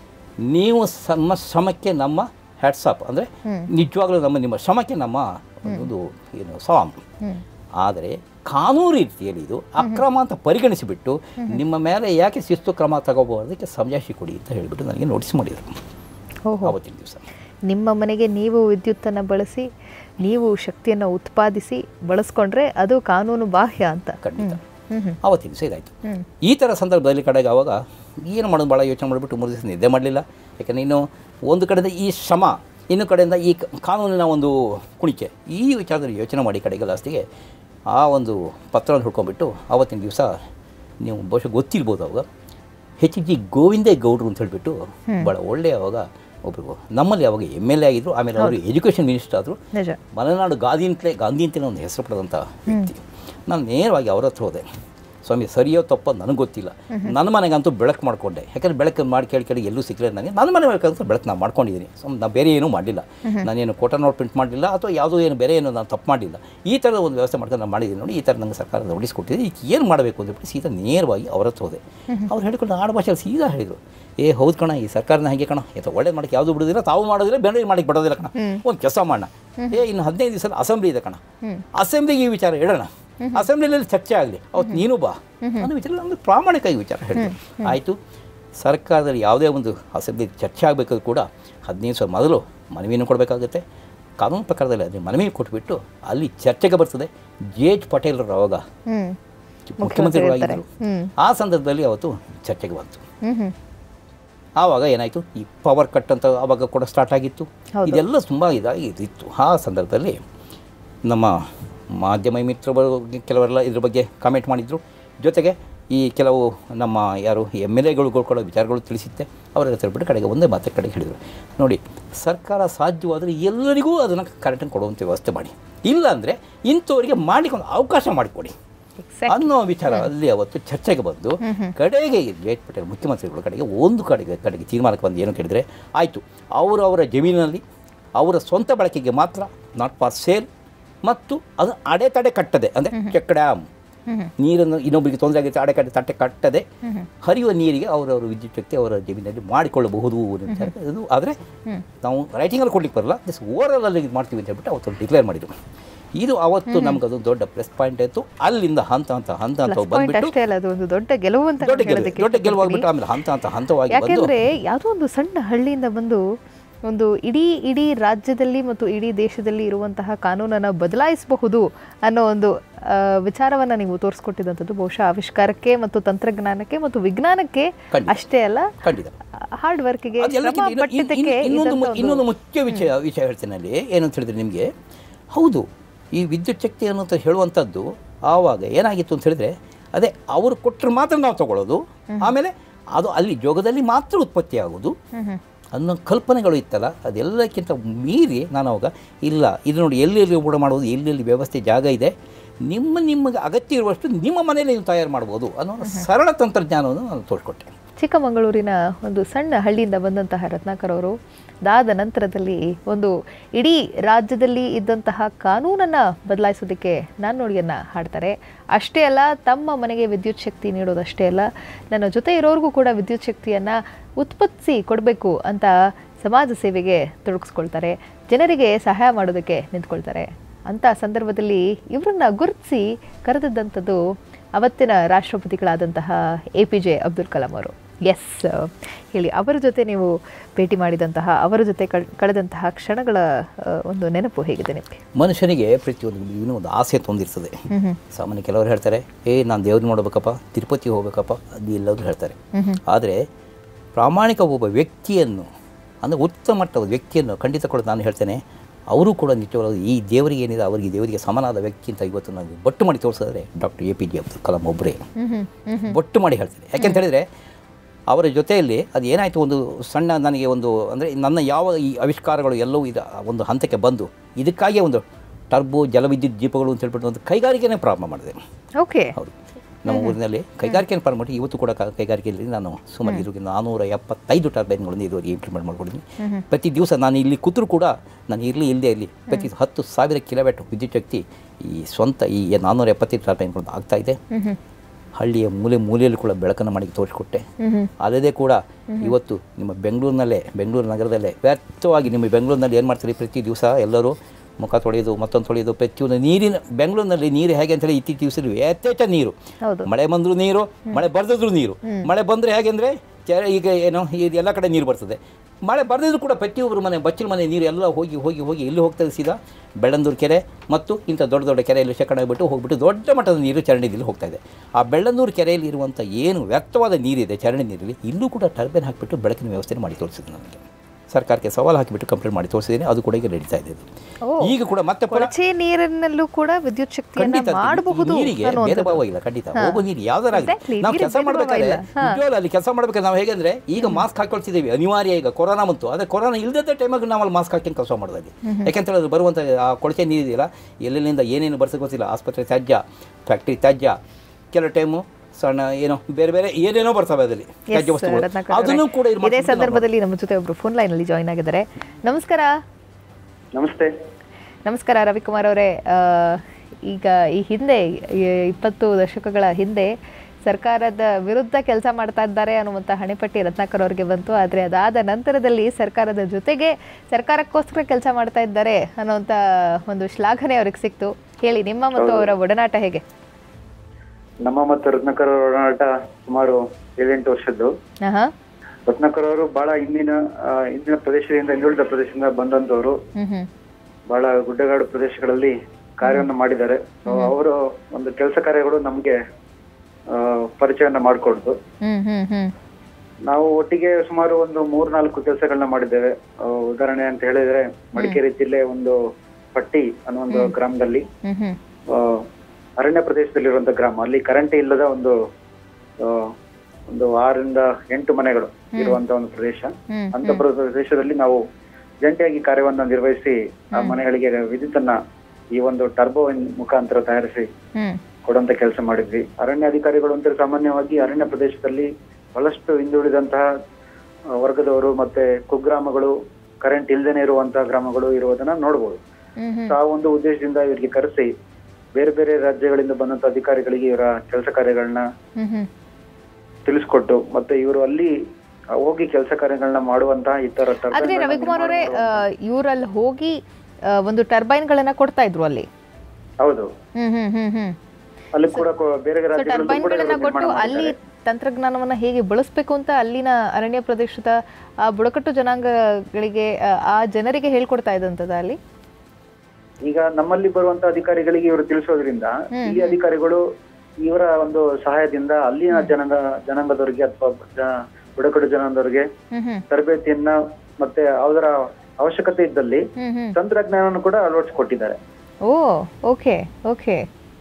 ನೀವು ನಮ್ಮ ಶ್ರಮಕ್ಕೆ ನಮ್ಮ ಹ್ಯಾಟ್ಸಾಪ್ ಅಂದರೆ ನಿಜವಾಗ್ಲೂ ನಮ್ಮ ನಿಮ್ಮ ಶ್ರಮಕ್ಕೆ ನಮ್ಮ ಒಂದು ಏನು ಸಾಮ್ ಆದರೆ ಕಾನೂನು ರೀತಿಯಲ್ಲಿ ಇದು ಅಕ್ರಮ ಅಂತ ಪರಿಗಣಿಸಿಬಿಟ್ಟು ನಿಮ್ಮ ಮೇಲೆ ಯಾಕೆ ಶಿಸ್ತು ಕ್ರಮ ತಗೋಬೋದಕ್ಕೆ ಸಮಜಾಯಿಷಿ ಕೊಡಿ ಅಂತ ಹೇಳಿಬಿಟ್ಟು ನನಗೆ ನೋಟಿಸ್ ಮಾಡಿದರು ಓಹೋ ಆವತ್ತಿನ ದಿವಸ ನಿಮ್ಮ ಮನೆಗೆ ನೀವು ವಿದ್ಯುತ್ತನ್ನು ಬಳಸಿ ನೀವು ಶಕ್ತಿಯನ್ನು ಉತ್ಪಾದಿಸಿ ಬಳಸ್ಕೊಂಡ್ರೆ ಅದು ಕಾನೂನು ಬಾಹ್ಯ ಅಂತ ಖಂಡಿತ ಹ್ಮ್ ಹ್ಮ್ ಆವತ್ತಿನ ದಿವಸ ಇದಾಯಿತು ಹ್ಮ್. ಈ ಥರ ಸಂದರ್ಭದಲ್ಲಿ ಕಡೆಗೆ ಆವಾಗ ಏನು ಮಾಡೋದು ಭಾಳ ಯೋಚನೆ ಮಾಡಿಬಿಟ್ಟು ಮೂರು ದಿವಸ ನಿದ್ದೆ ಮಾಡಲಿಲ್ಲ ಯಾಕಂದರೆ ಇನ್ನು ಒಂದು ಕಡೆಯಿಂದ ಈ ಶ್ರಮ ಇನ್ನು ಕಡೆಯಿಂದ ಈ ಕ- ಕಾನೂನಿನ ಒಂದು ಕುಣಿಕೆ ಈ ವಿಚಾರದಲ್ಲಿ ಯೋಚನೆ ಮಾಡಿ ಕಡೆಗೆ ಲಾಸ್ಟಿಗೆ ಆ ಒಂದು ಪತ್ರವನ್ನು ಹುಡ್ಕೊಂಡ್ಬಿಟ್ಟು ಆವತ್ತಿನ ದಿವಸ ನೀವು ಬಹುಶಃ ಗೊತ್ತಿರ್ಬೋದು ಅವಾಗ ಹೆಚ್ ಜಿ ಗೋವಿಂದೇ ಗೌಡ್ರು ಅಂತ ಹೇಳಿಬಿಟ್ಟು ಭಾಳ ಒಳ್ಳೆಯ ಅವಾಗ ಒಬ್ಬರು ನಮ್ಮಲ್ಲಿ ಅವಾಗ ಎಮ್ ಎಲ್ ಎ ಆಗಿದ್ರು ಆಮೇಲೆ ಅವರು ಎಜುಕೇಷನ್ ಮಿನಿಸ್ಟರ್ ಆದರು ನಿಜ ಮಲೆನಾಡು ಗಾಂಧಿ ಅಂತಲೇ ಗಾಂಧಿ ಅಂತಲೇ ಒಂದು ಹೆಸರು ಪಡೆದಂಥ ವ್ಯಕ್ತಿ ನಾನು ನೇರವಾಗಿ ಅವ್ರ ಹತ್ರ ಹೋದೆ ಸ್ವಾಮಿ ಸರಿಯೋ ತಪ್ಪೋ ನನಗೆ ಗೊತ್ತಿಲ್ಲ ನನ್ನ ಮನೆಗಂತೂ ಬೆಳಕು ಮಾಡಿಕೊಂಡೆ ಯಾಕಂದರೆ ಬೆಳಕು ಮಾಡಿ ಕೇಳಿ ಕೇಳಿ ಎಲ್ಲೂ ಸಿಕ್ಕಲಿಲ್ಲ ನನಗೆ ನನ್ನ ಮನೆ ಬೆಳಕಂತೂ ಬೆಳಕು ನಾನು ಮಾಡ್ಕೊಂಡಿದ್ದೀನಿ ಸೊ ನಾನು ಬೇರೆ ಏನೂ ಮಾಡಲಿಲ್ಲ ನಾನೇನು ಕೋಟ ನೋಟ್ ಪ್ರಿಂಟ್ ಮಾಡಲಿಲ್ಲ ಅಥವಾ ಯಾವುದೋ ಏನು ಬೇರೆ ಏನು ನಾನು ತಪ್ಪು ಮಾಡಲಿಲ್ಲ ಈ ಥರದ ಒಂದು ವ್ಯವಸ್ಥೆ ಮಾಡ್ಕೊಂಡು ನಾನು ಮಾಡಿದ್ದೀನಿ ನೋಡಿ ಈ ಥರ ನಂಗೆ ಸರ್ಕಾರ ನೋಟಿಸ್ ಕೊಟ್ಟಿದೆ ಈಗ ಏನು ಮಾಡಬೇಕು ಅಂದ್ಬಿಟ್ಟು ಸೀದಾ ನೇರವಾಗಿ ಅವ್ರ ಹತ್ರ ಹೋದೆ ಅವ್ರು ಹೇಳ್ಕೊಂಡು ಆಡು ಭಾಷೆಯಲ್ಲಿ ಸೀದಾ ಹೇಳಿದರು ಏ ಹೌದು ಕಣ ಈ ಸರ್ಕಾರನ ಹಾಗೆ ಕಣ ಅಥವಾ ಒಳ್ಳೇದು ಮಾಡಕ್ಕೆ ಯಾವುದು ಬಿಡೋದಿಲ್ಲ ತಾವು ಮಾಡೋದಿಲ್ಲ ಬೇರೆ ಮಾಡಕ್ಕೆ ಬಿಡೋದಿಲ್ಲ ಕಣ ಒಂದು ಕೆಲಸ ಮಾಡೋಣ ಏ ಇನ್ನು ಹದಿನೈದು ದಿವಸ ಅಸೆಂಬ್ಲಿ ಇದೆ ಕಣ ಅಸೆಂಬ್ಲಿಗೆ ಈ ವಿಚಾರ ಇಡೋಣ ಅಸೆಂಬ್ಲಿಯಲ್ಲಿ ಚರ್ಚೆ ಆಗಲಿ ಅವತ್ತು ನೀನು ಬಾ ಅನ್ನೋ ವಿಚಾರ ನಮಗೆ ಪ್ರಾಮಾಣಿಕ ಈ ವಿಚಾರ ಹೇಳಿದೆ ಆಯಿತು ಸರ್ಕಾರದಲ್ಲಿ ಯಾವುದೇ ಒಂದು ಅಸೆಂಬ್ಲಿ ಚರ್ಚೆ ಆಗಬೇಕಾದ್ರೂ ಕೂಡ ಹದಿನೈದು ಸಾವಿರ ಮೊದಲು ಮನವಿಯನ್ನು ಕೊಡಬೇಕಾಗುತ್ತೆ ಕಾನೂನು ಪ್ರಕಾರದಲ್ಲಿ ಅದನ್ನು ಮನವಿ ಕೊಟ್ಬಿಟ್ಟು ಅಲ್ಲಿ ಚರ್ಚೆಗೆ ಬರ್ತದೆ ಜೆ ಎಚ್ ಪಟೇಲರು ಅವಾಗ ಹ್ಮ್ ಮುಖ್ಯಮಂತ್ರಿಗಳಾಗಿದ್ದರು ಹ್ಮ್. ಆ ಸಂದರ್ಭದಲ್ಲಿ ಅವತ್ತು ಚರ್ಚೆಗೆ ಬಂತು ಹ್ಮ್ ಹ್ಮ್ ಆವಾಗ ಏನಾಯಿತು ಈ ಪವರ್ ಕಟ್ ಅಂತ ಆವಾಗ ಕೂಡ ಸ್ಟಾರ್ಟ್ ಆಗಿತ್ತು ಹೌದು. ಇದೆಲ್ಲ ತುಂಬ ಇದಾಗಿ ಇದಿತ್ತು ಆ ಸಂದರ್ಭದಲ್ಲಿ ನಮ್ಮ ಮಾಧ್ಯಮ ಮಿತ್ರರು ಕೆಲವರೆಲ್ಲ ಇದ್ರ ಬಗ್ಗೆ ಕಾಮೆಂಟ್ ಮಾಡಿದರು ಜೊತೆಗೆ ಈ ಕೆಲವು ನಮ್ಮ ಯಾರು ಎಮ್ ಎಲ್ ಎಗಳು ಕೂಡ ವಿಚಾರಗಳು ತಿಳಿಸಿತ್ತೆ ಅವರೆಲ್ಲ ತಿಳ್ಬಿಟ್ಟು ಕಡೆಗೆ ಒಂದೇ ಮಾತು ಕಡೆಗೆ ಹೇಳಿದರು ನೋಡಿ ಸರ್ಕಾರ ಸಾಧ್ಯವಾದರೆ ಎಲ್ಲರಿಗೂ ಅದನ್ನು ಕರೆಂಟನ್ನು ಕೊಡುವಂಥ ವ್ಯವಸ್ಥೆ ಮಾಡಿ ಇಲ್ಲ ಅಂದರೆ ಇಂಥವರಿಗೆ ಮಾಡಲಿಕ್ಕೆ ಒಂದು ಅವಕಾಶ ಮಾಡಿಕೊಡಿ Exactly. ಅನ್ನೋ ವಿಚಾರ ಅಲ್ಲಿ ಅವತ್ತು ಚರ್ಚೆಗೆ ಬಂದು ಕಡೆಗೆ ಜೆ ಎಚ್ ಪಟೇಲ್ ಮುಖ್ಯಮಂತ್ರಿಗಳ ಕಡೆಗೆ ಒಂದು ಕಡೆಗೆ ಕಡೆಗೆ ತೀರ್ಮಾನಕ್ಕೆ ಬಂದು ಏನು ಕೇಳಿದರೆ ಆಯಿತು ಅವರು ಅವರ ಜಮೀನಿನಲ್ಲಿ ಅವರ ಸ್ವಂತ ಬಳಕೆಗೆ ಮಾತ್ರ ನಾಟ್ ಫಾರ್ ಸೇಲ್ ಮತ್ತು ಅದು ಅಡೆತಡೆ ಕಟ್ಟದೆ ಅಂದರೆ ಚೆಕ್ ಡ್ಯಾಮ್ ನೀರನ್ನು ಇನ್ನೊಬ್ಬರಿಗೆ ತೊಂದರೆ ಆಗುತ್ತೆ ಅಡೆಕಡೆ ತಟ್ಟೆ ಕಟ್ಟದೆ ಹರಿಯುವ ನೀರಿಗೆ ಅವರವರ ವಿದ್ಯುತ್ ಶಕ್ತಿ ಅವರ ಜಮೀನಲ್ಲಿ ಮಾಡಿಕೊಳ್ಳಬಹುದು ಅಂತ ಅದು ಆದರೆ ನಾವು ರೈಟಿಂಗಲ್ಲಿ ಕೊಡ್ಲಿಕ್ಕೆ ಬರಲ್ಲ ಜಸ್ಟ್ ಓವರಲ್ ಅಲ್ಲಿ ಇದು ಮಾಡ್ತೀವಿ ಅಂತ ಹೇಳ್ಬಿಟ್ಟು ಅವತ್ತು ಡಿಕ್ಲೇರ್ ಮಾಡಿದ್ರು ಇದು ಅವತ್ತು ನಮ್ಗೆ ಅದು ದೊಡ್ಡ ಪ್ಲಸ್ ಪಾಯಿಂಟ್ ಆಯಿತು ಅಲ್ಲಿಂದ ಹಂತ ಹಂತ ಹಂತ ಹಂತ ಪ್ಲಸ್ ಪಾಯಿಂಟ್ ಬಂದ್ಬಿಟ್ಟು ಅಷ್ಟೇ ಅಲ್ಲ ಅದು ಒಂದು ದೊಡ್ಡ ಗೆಲುವು ಅಂತ ದೊಡ್ಡ ನಾನು ಗೆಲುವು ಹೇಳೋದಕ್ಕೆ ದೊಡ್ಡ ಗೆಲುವಾಗ್ಬಿಟ್ಟು ಇಷ್ಟಪಡ್ತೀನಿ. ಆಮೇಲೆ ಹಂತ ಹಂತ ಹಂತವಾಗಿ ಬಂದು ಯಾಕೆಂದ್ರೆ ಯಾವುದೋ ಒಂದು ಸಣ್ಣ ಹಳ್ಳಿಯಿಂದ ಬಂದು ಒಂದು ಇಡೀ ಇಡೀ ರಾಜ್ಯದಲ್ಲಿ ಮತ್ತು ಇಡೀ ದೇಶದಲ್ಲಿ ಇರುವಂತಹ ಕಾನೂನನ್ನು ಬದಲಾಯಿಸಬಹುದು ಅನ್ನೋ ಒಂದು ಆ, ವಿಚಾರವನ್ನ ನೀವು ತೋರಿಸ್ಕೊಟ್ಟಿದಂಥದ್ದು ಬಹುಶಃ ಆವಿಷ್ಕಾರಕ್ಕೆ ಮತ್ತು ತಂತ್ರಜ್ಞಾನಕ್ಕೆ ಮತ್ತು ವಿಜ್ಞಾನಕ್ಕೆ ಖಂಡಿತ. ಅಷ್ಟೇ ಅಲ್ಲ ಖಂಡಿತ ಹಾರ್ಡ್ ವರ್ಕ್ಗೆ ಅದೆಲ್ಲಕ್ಕಿಂತ ಶ್ರಮ ಇನ್ನು- ಇನ್ನು- ಪಟ್ಟಿದ್ದಕ್ಕೆ ಇನ್ನು- ಇನ್ನೊಂದು ಮು- ಇದ್ದಂಥ ಇನ್ನೊಂದು ಒಂದು- ಮುಖ್ಯ ವಿಷಯ ವಿಷಯ ಹೇಳ್ತೇನೆ ಅಲ್ಲಿ ಏನಂತ ಹೇಳಿದ್ರೆ ನಿಮಗೆ ಹೌದು ಈ ವಿದ್ಯುತ್ ಶಕ್ತಿ ಅನ್ನೋಂಥ ಹೇಳುವಂಥದ್ದು ಆವಾಗ ಏನಾಗಿತ್ತು ಅಂತ ಹೇಳಿದ್ರೆ ಅದೇ ಅವರು ಕೊಟ್ಟರೆ ಮಾತ್ರ ನಾವು ತಗೊಳ್ಳೋದು ಆಮೇಲೆ ಅದು ಅಲ್ಲಿ ಜೋಗದಲ್ಲಿ ಮಾತ್ರ ಉತ್ಪತ್ತಿ ಆಗೋದು ಅನ್ನೋ ಕಲ್ಪನೆಗಳು ಇತ್ತಲ್ಲ ಅದೆಲ್ಲಕ್ಕಿಂತ ಮೀರಿ ನಾನು ಅವಾಗ ಇಲ್ಲ ಇದು ನೋಡಿ ಎಲ್ಲೆಲ್ಲಿ ಊಟ ಮಾಡೋದು ಎಲ್ಲೆಲ್ಲಿ ವ್ಯವಸ್ಥೆ ಜಾಗ ಇದೆ ನಿಮ್ಮ ನಿಮಗೆ ಅಗತ್ಯ ಇರುವಷ್ಟು ನಿಮ್ಮ ಮನೆಯಲ್ಲಿ ನೀವು ತಯಾರು ಮಾಡ್ಬೋದು ಅನ್ನೋ ಸರಳ ತಂತ್ರಜ್ಞಾನವನ್ನು ನಾನು ತೋರಿಸ್ಕೊಟ್ಟೆ ಚಿಕ್ಕಮಗಳೂರಿನ ಒಂದು ಸಣ್ಣ ಹಳ್ಳಿಯಿಂದ ಬಂದಂತಹ ರತ್ನಾಕರ್ ಅವರು ದಾದ ನಂತರದಲ್ಲಿ ಒಂದು ಇಡೀ ರಾಜ್ಯದಲ್ಲಿ ಇದ್ದಂತಹ ಕಾನೂನನ್ನು ಬದಲಾಯಿಸೋದಕ್ಕೆ ನಾಣ್ಣುಡಿಯನ್ನು ಹಾಡ್ತಾರೆ ಅಷ್ಟೇ ಅಲ್ಲ ತಮ್ಮ ಮನೆಗೆ ವಿದ್ಯುತ್ ಶಕ್ತಿ ನೀಡೋದಷ್ಟೇ ಅಲ್ಲ ನನ್ನ ಜೊತೆ ಇರೋರಿಗೂ ಕೂಡ ವಿದ್ಯುತ್ ಶಕ್ತಿಯನ್ನು ಉತ್ಪತ್ತಿಸಿ ಕೊಡಬೇಕು ಅಂತ ಸಮಾಜ ಸೇವೆಗೆ ತೊಡಗಿಸ್ಕೊಳ್ತಾರೆ ಜನರಿಗೆ ಸಹಾಯ ಮಾಡೋದಕ್ಕೆ ನಿಂತ್ಕೊಳ್ತಾರೆ ಅಂಥ ಸಂದರ್ಭದಲ್ಲಿ ಇವರನ್ನ ಗುರುತಿಸಿ ಕರೆದಿದ್ದಂಥದ್ದು ಅವತ್ತಿನ ರಾಷ್ಟ್ರಪತಿಗಳಾದಂತಹ A P J Abdul Kalam ಅವರು ಎಸ್ ಹೇಳಿ ಅವರ ಜೊತೆ ನೀವು ಭೇಟಿ ಮಾಡಿದಂತಹ ಅವರ ಜೊತೆ ಕಳ್- ಕಳೆದಂತಹ ಕ್ಷಣಗಳ ಆ, ಒಂದು ನೆನಪು ಹೇಗಿದೆ ನಿಮಗೆ ಮನುಷ್ಯನಿಗೆ ಪ್ರತಿಯೊಂದು ಇನ್ನೂ ಒಂದು ಆಸೆ ತೊಂದಿರ್ತದೆ ಸಾಮಾನ್ಯ ಕೆಲವರು ಹೇಳ್ತಾರೆ ಏ ನಾನು ದೇವ್ರು ನೋಡ್ಬೇಕಪ್ಪ ತಿರುಪತಿ ಹೋಗ್ಬೇಕಪ್ಪ ಅದು ಎಲ್ಲರೂ ಹೇಳ್ತಾರೆ ಆದರೆ ಪ್ರಾಮಾಣಿಕ ಒಬ್ಬ ವ್ಯಕ್ತಿಯನ್ನು ಅಂದರೆ ಉತ್ತಮ ಮಟ್ಟದ ವ್ಯಕ್ತಿಯನ್ನು ಖಂಡಿತ ಕೂಡ ನಾನು ಹೇಳ್ತೇನೆ ಅವರು ಕೂಡ ನಿಜವಾದ ಈ ದೇವರಿಗೆ ಏನಿದೆ ಅವರಿಗೆ ದೇವರಿಗೆ ಸಮನಾದ ವ್ಯಕ್ತಿ ಅಂತ ಇವತ್ತು ನಾನು ಬೊಟ್ಟು ಮಾಡಿ ತೋರಿಸಿದ್ರೆ doctor A P J Abdul Kalam ಒಬ್ಬರೇ ಬೊಟ್ಟು ಮಾಡಿ ಹೇಳ್ತೇನೆ ಯಾಕೆಂತ ಹೇಳಿದರೆ ಅವರ ಜೊತೆಯಲ್ಲಿ ಅದು ಏನಾಯಿತು ಒಂದು ಸಣ್ಣ ನನಗೆ ಒಂದು ಅಂದರೆ ನನ್ನ ಯಾವ ಈ ಆವಿಷ್ಕಾರಗಳು ಎಲ್ಲವೂ ಇದು ಒಂದು ಹಂತಕ್ಕೆ ಬಂದು ಇದಕ್ಕಾಗಿಯೇ ಒಂದು ಟರ್ಬೋ ಜಲವಿದ್ಯುತ್ ದೀಪಗಳು ಅಂತ ಹೇಳ್ಬಿಟ್ಟು ಒಂದು ಕೈಗಾರಿಕೆನೇ ಪ್ರಾರಂಭ ಮಾಡಿದೆ ಓಕೆ ಹೌದು ನಮ್ಮ ಊರಿನಲ್ಲಿ ಕೈಗಾರಿಕೆಯನ್ನು ಪ್ರಾರಂಭ ಮಾಡಿ ಇವತ್ತು ಕೂಡ ಕ- ಕೈಗಾರಿಕೆಯಲ್ಲಿ ನಾನು ಸುಮಾರು ಇರೋಗಿ ನಾನ್ನೂರ ಎಪ್ಪತ್ತೈದು ಟರ್ಬೈನ್ಗಳನ್ನು ಇದುವರೆಗೆ ಇಂಪ್ಲಿಮೆಂಟ್ ಮಾಡ್ಕೊಂಡಿದ್ದೀನಿ ಪ್ರತಿ ದಿವಸ ನಾನು ಇಲ್ಲಿ ಕೂತರೂ ಕೂಡ ನಾನು ಇರಲಿ ಇಲ್ಲದೆ ಇರಲಿ ಪ್ರತಿ ಹತ್ತು ಸಾವಿರ ಕಿಲೋಮೀಟರ್ ವಿದ್ಯುತ್ ಶಕ್ತಿ ಈ ಸ್ವಂತ ಈ ನಾನ್ನೂರ ಎಪ್ಪತ್ತೈದು ಟರ್ಬೈನ್ಗಳನ್ನು ಆಗ್ತಾ ಇದೆ ಹಳ್ಳಿಯ ಮೂಲೆ ಮೂಲೆಯಲ್ಲಿ ಕೂಡ ಬೆಳಕನ್ನು ಮಾಡಿ ತೋರಿಸ್ಕೊಟ್ಟೆ ಅಲ್ಲದೆ ಕೂಡ ಇವತ್ತು ನಿಮ್ಮ ಬೆಂಗಳೂರಿನಲ್ಲೇ ಬೆಂಗಳೂರು ನಗರದಲ್ಲೇ ವ್ಯರ್ಥವಾಗಿ ನಿಮ್ಮ ಬೆಂಗಳೂರಿನಲ್ಲಿ ಏನು ಮಾಡ್ತೀರಿ ಪ್ರತಿ ದಿವಸ ಎಲ್ಲರೂ ಮುಖ ತೊಳೆಯೋದು ಮತ್ತೊಂದು ತೊಳೆಯೋದು ಪ್ರತಿಯೊಂದು ನೀರಿನ ಬೆಂಗಳೂರಿನಲ್ಲಿ ನೀರು ಹೇಗೆ ಅಂತೇಳಿ ಇತ್ತೀಚೆಗೆ ದಿವಸದಲ್ಲಿ ಯಥೇಚ್ಛ ನೀರು ಹೌದು. ಮಳೆ ಬಂದರೂ ನೀರು ಮಳೆ ಬರ್ದಿದ್ರು ನೀರು ಮಳೆ ಬಂದರೆ ಹೇಗೆ ಅಂದರೆ ಈಗ ಏನು ಇದು ಎಲ್ಲ ಕಡೆ ನೀರು ಬರ್ತದೆ ಮಳೆ ಬರ್ದಿದ್ರು ಕೂಡ ಪ್ರತಿಯೊಬ್ಬರು ಮನೆ ಬಚ್ಚಲ ಮನೆ ನೀರು ಎಲ್ಲ ಹೋಗಿ ಹೋಗಿ ಹೋಗಿ ಎಲ್ಲಿ ಹೋಗ್ತದೆ ಸೀದಾ ಬೆಳ್ಳಂದೂರು ಕೆರೆ ಮತ್ತು ಇಂಥ ದೊಡ್ಡ ದೊಡ್ಡ ಕೆರೆಯಲ್ಲಿ ಶೇಖರಣೆ ಆಗಿಬಿಟ್ಟು ಹೋಗ್ಬಿಟ್ಟು ದೊಡ್ಡ ಮಟ್ಟದ ನೀರು ಚರಂಡಿದಲ್ಲಿ ಹೋಗ್ತಾ ಇದೆ ಆ ಬೆಳ್ಳಂದೂರು ಕೆರೆಯಲ್ಲಿ ಇರುವಂಥ ಏನು ವ್ಯಕ್ತವಾದ ನೀರಿದೆ ಚರಂಡಿ ನೀರಲ್ಲಿ ಇಲ್ಲೂ ಕೂಡ ಟರ್ಬೈನ್ ಹಾಕಿಬಿಟ್ಟು ಬೆಳಕಿನ ವ್ಯವಸ್ಥೆ ಮಾಡಿ ತೋರಿಸಿದ್ರು ನಮಗೆ ಸರ್ಕಾರಕ್ಕೆ ಸವಾಲು ಹಾಕಿಬಿಟ್ಟು ಕಂಪ್ಲೇಂಟ್ ಮಾಡಿ ತೋರಿಸಿದ್ದೀನಿ ಅದು ಕೂಡ ಈಗ ನಡೀತಾ ಇದೆ ಇದು. ಈಗ ಕೂಡ ಮತ್ತೆ ಪುನಃ ಕೊಳಚೆ ನೀರಿನಲ್ಲೂ ಕೂಡ ವಿದ್ಯುತ್ ಶಕ್ತಿಯನ್ನ ಖಂಡಿತ ಮಾಡಬಹುದು ನೀರಿಗೆ ಭೇದ ಭಾವ ಇಲ್ಲ ಖಂಡಿತ ಹೋಗೋ ನೀರು ಯಾವ್ದಾರಾಗಲಿ Exactly, ನಾವು ನೀರಿಗೆ ಕೆಲಸ ಭೇದ ಭಾವ ಮಾಡ್ಬೇಕಾದ್ರೆ ಇಲ್ಲ. ಹಾ. ನಿಜವಾಗ್ಲೂ ಅಲ್ಲಿ ಕೆಲಸ ಮಾಡ್ಬೇಕಾದ್ರೆ ನಾವು ಹೇಗೆಂದ್ರೆ ಈಗ ಮಾಸ್ಕ್ ಹಾಕೊಳ್ತಿದ್ದೀವಿ ಅನಿವಾರ್ಯ ಈಗ ಕೊರೋನಾ ಬಂತು ಅದೇ ಕೊರೋನಾ ಇಲ್ಲದ ಟೈಮಾಗ ನಾವು ಅಲ್ಲಿ ಮಾಸ್ಕ್ ಹಾಕ್ಕೊಂಡು ಕೆಲಸ ಮಾಡೋದಲ್ಲಿ ಯಾಕೆಂತ ಹೇಳಿದ್ರೆ ಬರುವಂಥ ಆ ಕೊಳಚೆ ನೀರಿದೆಯಲ್ಲ ಎಲ್ಲೆಲ್ಲಿಂದ ಏನೇನು ಬರ್ಸಕ್ಕೆ ಗೊತ್ತಿಲ್ಲ ಆಸ್ಪತ್ರೆ ತ್ಯಾಜ್ಯ ಫ್ಯಾಕ್ಟ್ರಿ ತ್ಯಾಜ್ಯ ಕೆಲವು ಟೈಮು ಸಣ್ಣ ಏನೋ ಬೇರೆ ಬೇರೆ ಏನೇನೋ ಬರ್ತವೆ ಅದರಲ್ಲಿ ತ್ಯಾಜ್ಯ ವಸ್ತುಗಳು ರತ್ನಾಕರ್ ಅವರೇ, ಅದನ್ನು ಕೂಡ ಇದು ಇದೇ ಮಾಡ್ಕೊಂಡು ನಾವು ಸಂದರ್ಭದಲ್ಲಿ ನಮ್ಮ ಜೊತೆ ಒಬ್ರು ಫೋನ್ ಲೈನ್ ಅಲ್ಲಿ ಜಾಯ್ನ್ ಆಗಿದ್ದಾರೆ ನಮಸ್ಕಾರ ನಮಸ್ತೆ ನಮಸ್ಕಾರ ರವಿಕುಮಾರ್ ಅವರೇ ಆ, ಈಗ ಈ ಹಿಂದೆ ಈ ಇಪ್ಪತ್ತು ದಶಕಗಳ ಹಿಂದೆ ಸರ್ಕಾರದ ವಿರುದ್ಧ ಕೆಲಸ ಮಾಡ್ತಾ ಇದ್ದಾರೆ ಅನ್ನುವಂಥ ಹಣೆಪಟ್ಟಿ ರತ್ನಾಕರ್ ಅವರಿಗೆ ಬಂತು ಆದರೆ ಅದಾದ ನಂತರದಲ್ಲಿ ಸರ್ಕಾರದ ಜೊತೆಗೆ ಸರ್ಕಾರಕ್ಕೋಸ್ಕರ ಕೆಲಸ ಮಾಡ್ತಾ ಇದ್ದಾರೆ ಅನ್ನುವಂಥ ಒಂದು ಶ್ಲಾಘನೆ ಅವ್ರಿಗೆ ಸಿಕ್ತು ಹೇಳಿ ನಿಮ್ಮ ಮತ್ತು ಅವರ ಒಡನಾಟ ಹೇಗೆ ನಮ್ಮ ಮತ್ತು ರತ್ನಾಕರ್ ಅವರ ಒಡನಾಟ ಸುಮಾರು ಏಳೆಂಟು ವರ್ಷದ್ದು ಆಹಾ ರತ್ನಾಕರ್ ಅವರು ಬಹಳ ಹಿಂದಿನ ಆ, ಹಿಂದಿನ ಪ್ರದೇಶದಿಂದ ಹಿಂದುಳಿದ ಪ್ರದೇಶದಿಂದ ಬಂದಂತವರು ಹ್ಮ್ ಹ್ಮ್ ಬಹಳ ಗುಡ್ಡಗಾಡು ಪ್ರದೇಶಗಳಲ್ಲಿ ಕಾರ್ಯವನ್ನು ಮಾಡಿದ್ದಾರೆ So, ಅವರು ಒಂದು ಕೆಲಸ ಕಾರ್ಯಗಳು ನಮ್ಗೆ ಆ, ಪರಿಚಯವನ್ನ ಮಾಡಿಕೊಡ್ತು ಹ್ಮ್ ಹ್ಮ್ ಹ್ಮ್ ನಾವು ಒಟ್ಟಿಗೆ ಸುಮಾರು ಒಂದು ಮೂರ್ ನಾಲ್ಕು ಕೆಲಸಗಳನ್ನ ಮಾಡಿದ್ದೇವೆ ಆ, ಉದಾಹರಣೆ ಅಂತ ಹೇಳಿದ್ರೆ ಮಡಿಕೇರಿ ಜಿಲ್ಲೆ ಒಂದು ಪಟ್ಟಿ ಅನ್ನೋ ಒಂದು ಗ್ರಾಮದಲ್ಲಿ ಹ್ಮ್ ಹ್ಮ್ ಆ, ಅರಣ್ಯ ಪ್ರದೇಶದಲ್ಲಿರುವಂತ ಗ್ರಾಮ ಅಲ್ಲಿ ಕರೆಂಟ್ ಇಲ್ಲದ ಒಂದು ಆ, ಒಂದು ಆರರಿಂದ ಎಂಟು ಮನೆಗಳು ಇರುವಂತ ಒಂದು ಪ್ರದೇಶ ಹ್ಮ್, ಅಂತ ಪ್ರದೇಶದಲ್ಲಿ ನಾವು ಜಂಟಿಯಾಗಿ ಕಾರ್ಯವನ್ನ ನಿರ್ವಹಿಸಿ ಆ ಮನೆಗಳಿಗೆ ವಿದ್ಯುತ್ ಅನ್ನ ಈ ಒಂದು ಟರ್ಬೋ ಮುಖಾಂತರ ತಯಾರಿಸಿ ಹ್ಮ್ ಕೊಡುವಂತ ಕೆಲಸ ಮಾಡಿದ್ವಿ ಅರಣ್ಯ ಅಧಿಕಾರಿಗಳು ಅಂತ ಸಾಮಾನ್ಯವಾಗಿ ಅರಣ್ಯ ಪ್ರದೇಶದಲ್ಲಿ ಬಹಳಷ್ಟು ಹಿಂದುಳಿದಂತಹ ಆ, ವರ್ಗದವರು ಮತ್ತೆ ಕುಗ್ರಾಮಗಳು ಕರೆಂಟ್ ಇಲ್ದೇನೆ ಇರುವಂತಹ ಗ್ರಾಮಗಳು ಇರುವುದನ್ನ ನೋಡ್ಬೋದು ಹ್ಮ್ ಹ್ಮ್ ಸೊ ಆ ಒಂದು ಉದ್ದೇಶದಿಂದ ಇವರಿಗೆ ಕರೆಸಿ ಬೇರೆ ಬೇರೆ ರಾಜ್ಯಗಳಿಂದ ಬಂದಂತ ಅಧಿಕಾರಿಗಳಿಗೆ ಇವರ ಕೆಲಸ ಕಾರ್ಯಗಳನ್ನ ಹ್ಮ್ ಹ್ಮ್ ತಿಳಿಸ್ಕೊಟ್ಟು ಮತ್ತೆ ಇವರು ಅಲ್ಲಿ ಹೋಗಿ ಕೆಲಸ ಕಾರ್ಯಗಳನ್ನ ಮಾಡುವಂತಹ ಇತರ ಆದ್ರೆ ಟರ್ಬೈನ್ಗಳನ್ನ ರವಿಕುಮಾರ್ ಅವರೇ ನಿರ್ಮಾಣ ಇವರಲ್ಲಿ ಹೋಗಿ ಆ, ಒಂದು ಟರ್ಬೈನ್ಗಳನ್ನ ಕೊಡ್ತಾ ಇದ್ರು ಅಲ್ಲಿ ಮಾಡುವ- ಹೌದು ಹ್ಮ್ ಹಮ್ ಹಮ್ ಹಮ್ ಅಲ್ಲಿ ಕೂಡ ಕೊ- ಬೇರೆ ಸೊ ರಾಜ್ಯಗಳಲ್ಲೂ ಕೂಡ ಟರ್ಬೈನ್ಗಳನ್ನ ಇವರು ಕೊಟ್ಟು ನಿರ್ಮಾಣ ಅಲ್ಲಿ ಮಾಡಿದ್ದಾರೆ. ತಂತ್ರಜ್ಞಾನವನ್ನ ಹೇಗೆ ಬಳಸಬೇಕು ಅಂತ ಅಲ್ಲಿನ ಅರಣ್ಯ ಪ್ರದೇಶದ ಆ ಬುಡಕಟ್ಟು ಜನಾಂಗಗಳಿಗೆ ಆ, ಆ ಜನರಿಗೆ ಹೇಳ್ಕೊಡ್ತಾ ಇದ್ದಂತದ ಅಲ್ಲಿ ಈಗ ನಮ್ಮಲ್ಲಿ ಬರುವಂತ ಅಧಿಕಾರಿಗಳಿಗೆ ಇವರು ತಿಳಿಸೋದ್ರಿಂದ ಈ ಅಧಿಕಾರಿಗಳು ಇವರ ಒಂದು ಸಹಾಯದಿಂದ ಅಲ್ಲಿನ ಜನಾಂಗ ಜನಾಂಗದವರಿಗೆ ಅಥವಾ ಜ- ಬುಡಕಟ್ಟು ಜನಾಂಗದವರಿಗೆ ಹ್ಮ್ ಹ್ಮ್ ತರಬೇತಿಯನ್ನ ಮತ್ತೆ ಅದರ ಅವಶ್ಯಕತೆ ಇದ್ದಲ್ಲಿ ಹ್ಮ್ ಹ್ಮ್ ತಂತ್ರಜ್ಞಾನವನ್ನು ಕೂಡ ಅಳವಡಿಸಿಕೊಟ್ಟಿದ್ದಾರೆ ಓ ಓಕೆ ಓಕೆ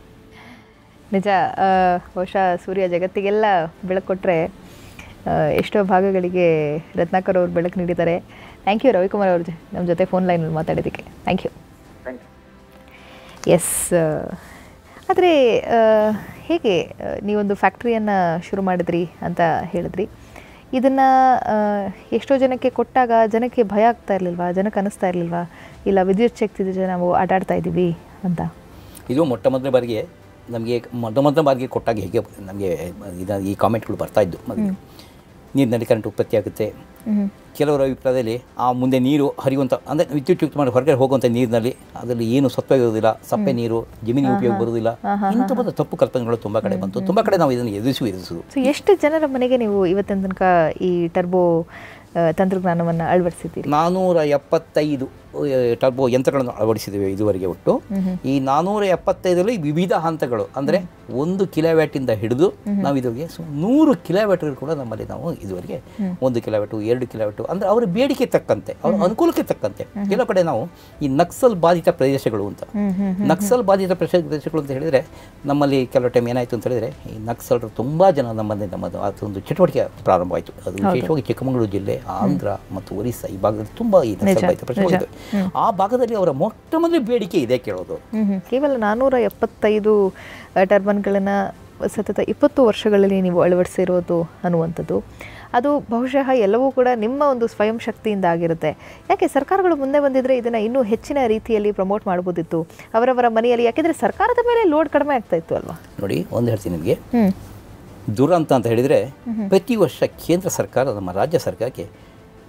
ನಿಜ ಆ, ಬಹುಶಃ ಸೂರ್ಯ ಜಗತ್ತಿಗೆಲ್ಲ ಬೆಳಕು ಕೊಟ್ಟರೆ ಎಷ್ಟೋ ಭಾಗಗಳಿಗೆ ರತ್ನಾಕರ್ ಅವರು ಬೆಳಕು ನೀಡಿದ್ದಾರೆ ಥ್ಯಾಂಕ್ ಯು ರವಿಕುಮಾರ್ ಅವ್ರ ನಮ್ಮ ಜೊತೆ ಫೋನ್ ಲೈನಲ್ಲಿ ಮಾತಾಡೋದಕ್ಕೆ thank you thank you yes ಆದರೆ ಹೇಗೆ ಆ, ನೀವೊಂದು ಫ್ಯಾಕ್ಟ್ರಿಯನ್ನು ಶುರು ಮಾಡಿದ್ರಿ ಅಂತ ಹೇಳಿದ್ರಿ ಇದನ್ನು ಎಷ್ಟೋ ಜನಕ್ಕೆ ಕೊಟ್ಟಾಗ ಜನಕ್ಕೆ ಭಯ ಆಗ್ತಾ ಇರಲಿಲ್ವಾ ಜನಕ್ಕೆ ಅನ್ನಿಸ್ತಾ ಇರಲಿಲ್ವಾ ಇಲ್ಲ ವಿದ್ಯುತ್ ಶಕ್ತಿ ಜೊತೆ ನಾವು ಆಟಾಡ್ತಾ ಇದ್ದೀವಿ ಅಂತ ಇದು ಮೊಟ್ಟ ಮೊದಲ ಬಾರಿಗೆ ನಮಗೆ ಮೊಟ್ಟ ಮೊದಲ ಬಾರಿಗೆ ಕೊಟ್ಟಾಗ ಹೇಗೆ ನಮಗೆ ಇದು ಈ ಕಾಮೆಂಟ್ಗಳು ಬರ್ತಾ ಇದ್ದು ಮೊದಲು ನೀರಿನಲ್ಲಿ ಕರೆಂಟ್ ಉತ್ಪತ್ತಿ ಆಗುತ್ತೆ ಕೆಲವರ ಅಭಿಪ್ರಾಯದಲ್ಲಿ ಆ ಮುಂದೆ ನೀರು ಹರಿಯುವಂಥ ಅಂದರೆ ವಿದ್ಯುತ್ ಯುಕ್ತ ಮಾಡಿ ಹೊರಗಡೆ ಹೋಗುವಂಥ ನೀರಿನಲ್ಲಿ ಅದರಲ್ಲಿ ಏನು ಸತ್ವ ಇರೋದಿಲ್ಲ ಸಪ್ಪೆ ನೀರು ಜಮೀನಿಗೆ ಉಪಯೋಗ ಬರೋದಿಲ್ಲ ಇಂಥ ಒಂದು ತಪ್ಪು ಕಲ್ಪನೆಗಳು ತುಂಬ ಕಡೆ ಬಂತು ತುಂಬ ಕಡೆ ನಾವು ಇದನ್ನು ಎದುರಿಸಿ ಎದುರಿಸೋದು ಸೊ ಎಷ್ಟು ಜನರ ಮನೆಗೆ ನೀವು ಇವತ್ತಿನ ತನಕ ಈ ಟರ್ಬೋ ತಂತ್ರಜ್ಞಾನವನ್ನು ಅಳವಡಿಸಿದ್ದೀರಿ ನಾನ್ನೂರ ಎಪ್ಪತ್ತೈದು ಆ, ಟರ್ಬೋ ಯಂತ್ರಗಳನ್ನು ಅಳವಡಿಸಿದ್ದೇವೆ ಇದುವರೆಗೆ ಒಟ್ಟು ಈ ನಾನ್ನೂರ ಎಪ್ಪತ್ತೈದರಲ್ಲಿ ವಿವಿಧ ಹಂತಗಳು ಅಂದರೆ ಒಂದು ಕಿಲೋವ್ಯಾಟಿಂದ ಹಿಡಿದು ನಾವು ಇದುವರೆಗೆ ಸು- ನೂರು ಕಿಲೋವ್ಯಾಟ್ಗಳು ಕೂಡ ನಮ್ಮಲ್ಲಿ ನಾವು ಇದುವರೆಗೆ ಒಂದು ಕಿಲೋವ್ಯಾಟು ಎರಡು ಕಿಲೋವ್ಯಾಟು ಅಂದರೆ ಅವರ ಬೇಡಿಕೆ ತಕ್ಕಂತೆ ಅವರ ಅನುಕೂಲಕ್ಕೆ ತಕ್ಕಂತೆ ಕೆಲವು ಕಡೆ ನಾವು ಈ ನಕ್ಸಲ್ ಬಾಧಿತ ಪ್ರದೇಶಗಳು ಅಂತ ನಕ್ಸಲ್ ಬಾಧಿತ ಪ್ರದೇಶ ಪ್ರದೇಶಗಳು ಅಂತ ಹೇಳಿದರೆ ನಮ್ಮಲ್ಲಿ ಕೆಲವು ಟೈಮ್ ಏನಾಯಿತು ಅಂತ ಹೇಳಿದರೆ ಈ ನಕ್ಸಲರು ತುಂಬ ಜನ ನಮ್ಮಲ್ಲಿ ನಮ್ಮದು ಅದೊಂದು ಚಟುವಟಿಕೆ ಪ್ರಾರಂಭವಾಯಿತು ಅದು ವಿಶೇಷವಾಗಿ ಚಿಕ್ಕಮಗಳೂರು ಜಿಲ್ಲೆ ಆಂಧ್ರ ಮತ್ತು ಒರಿಸ್ಸಾ ಈ ಭಾಗದಲ್ಲಿ ತುಂಬ ಈ ನಕ್ಸಲ್ ಬಾಧಿತ ಪ್ರದೇಶಗಳಿವೆ ಆ ಭಾಗದಲ್ಲಿ ಅವರ ಮೊಟ್ಟ ಮೊದಲ ಬೇಡಿಕೆ ಇದೆ ಕೇಳೋದು ಹ್ಮ್ ಹ್ಮ್. ಕೇವಲ ನಾನ್ನೂರ ಎಪ್ಪತ್ತೈದು ಟರ್ಬನ್ಗಳನ್ನು ಸತತ ಇಪ್ಪತ್ತು ವರ್ಷಗಳಲ್ಲಿ ನೀವು ಅಳವಡಿಸಿರೋದು ಅನ್ನುವಂಥದ್ದು ಅದು ಬಹುಶಃ ಎಲ್ಲವೂ ಕೂಡ ನಿಮ್ಮ ಒಂದು ಸ್ವಯಂ ಶಕ್ತಿಯಿಂದ ಆಗಿರುತ್ತೆ ಯಾಕೆ ಸರ್ಕಾರಗಳು ಮುಂದೆ ಬಂದಿದ್ರೆ ಇದನ್ನು ಇನ್ನೂ ಹೆಚ್ಚಿನ ರೀತಿಯಲ್ಲಿ ಪ್ರಮೋಟ್ ಮಾಡ್ಬೋದಿತ್ತು ಅವರವರ ಮನೆಯಲ್ಲಿ ಯಾಕೆಂದರೆ ಸರ್ಕಾರದ ಮೇಲೆ ಲೋಡ್ ಕಡಿಮೆ ಆಗ್ತಾ ಇತ್ತು ಅಲ್ವಾ ನೋಡಿ ಒಂದು ಹೇಳ್ತೀನಿ ನಿಮಗೆ ಹ್ಮ್ ದುರಂತ ಅಂತ ಹೇಳಿದರೆ ಪ್ರತಿ ವರ್ಷ ಕೇಂದ್ರ ಸರ್ಕಾರ ನಮ್ಮ ರಾಜ್ಯ ಸರ್ಕಾರಕ್ಕೆ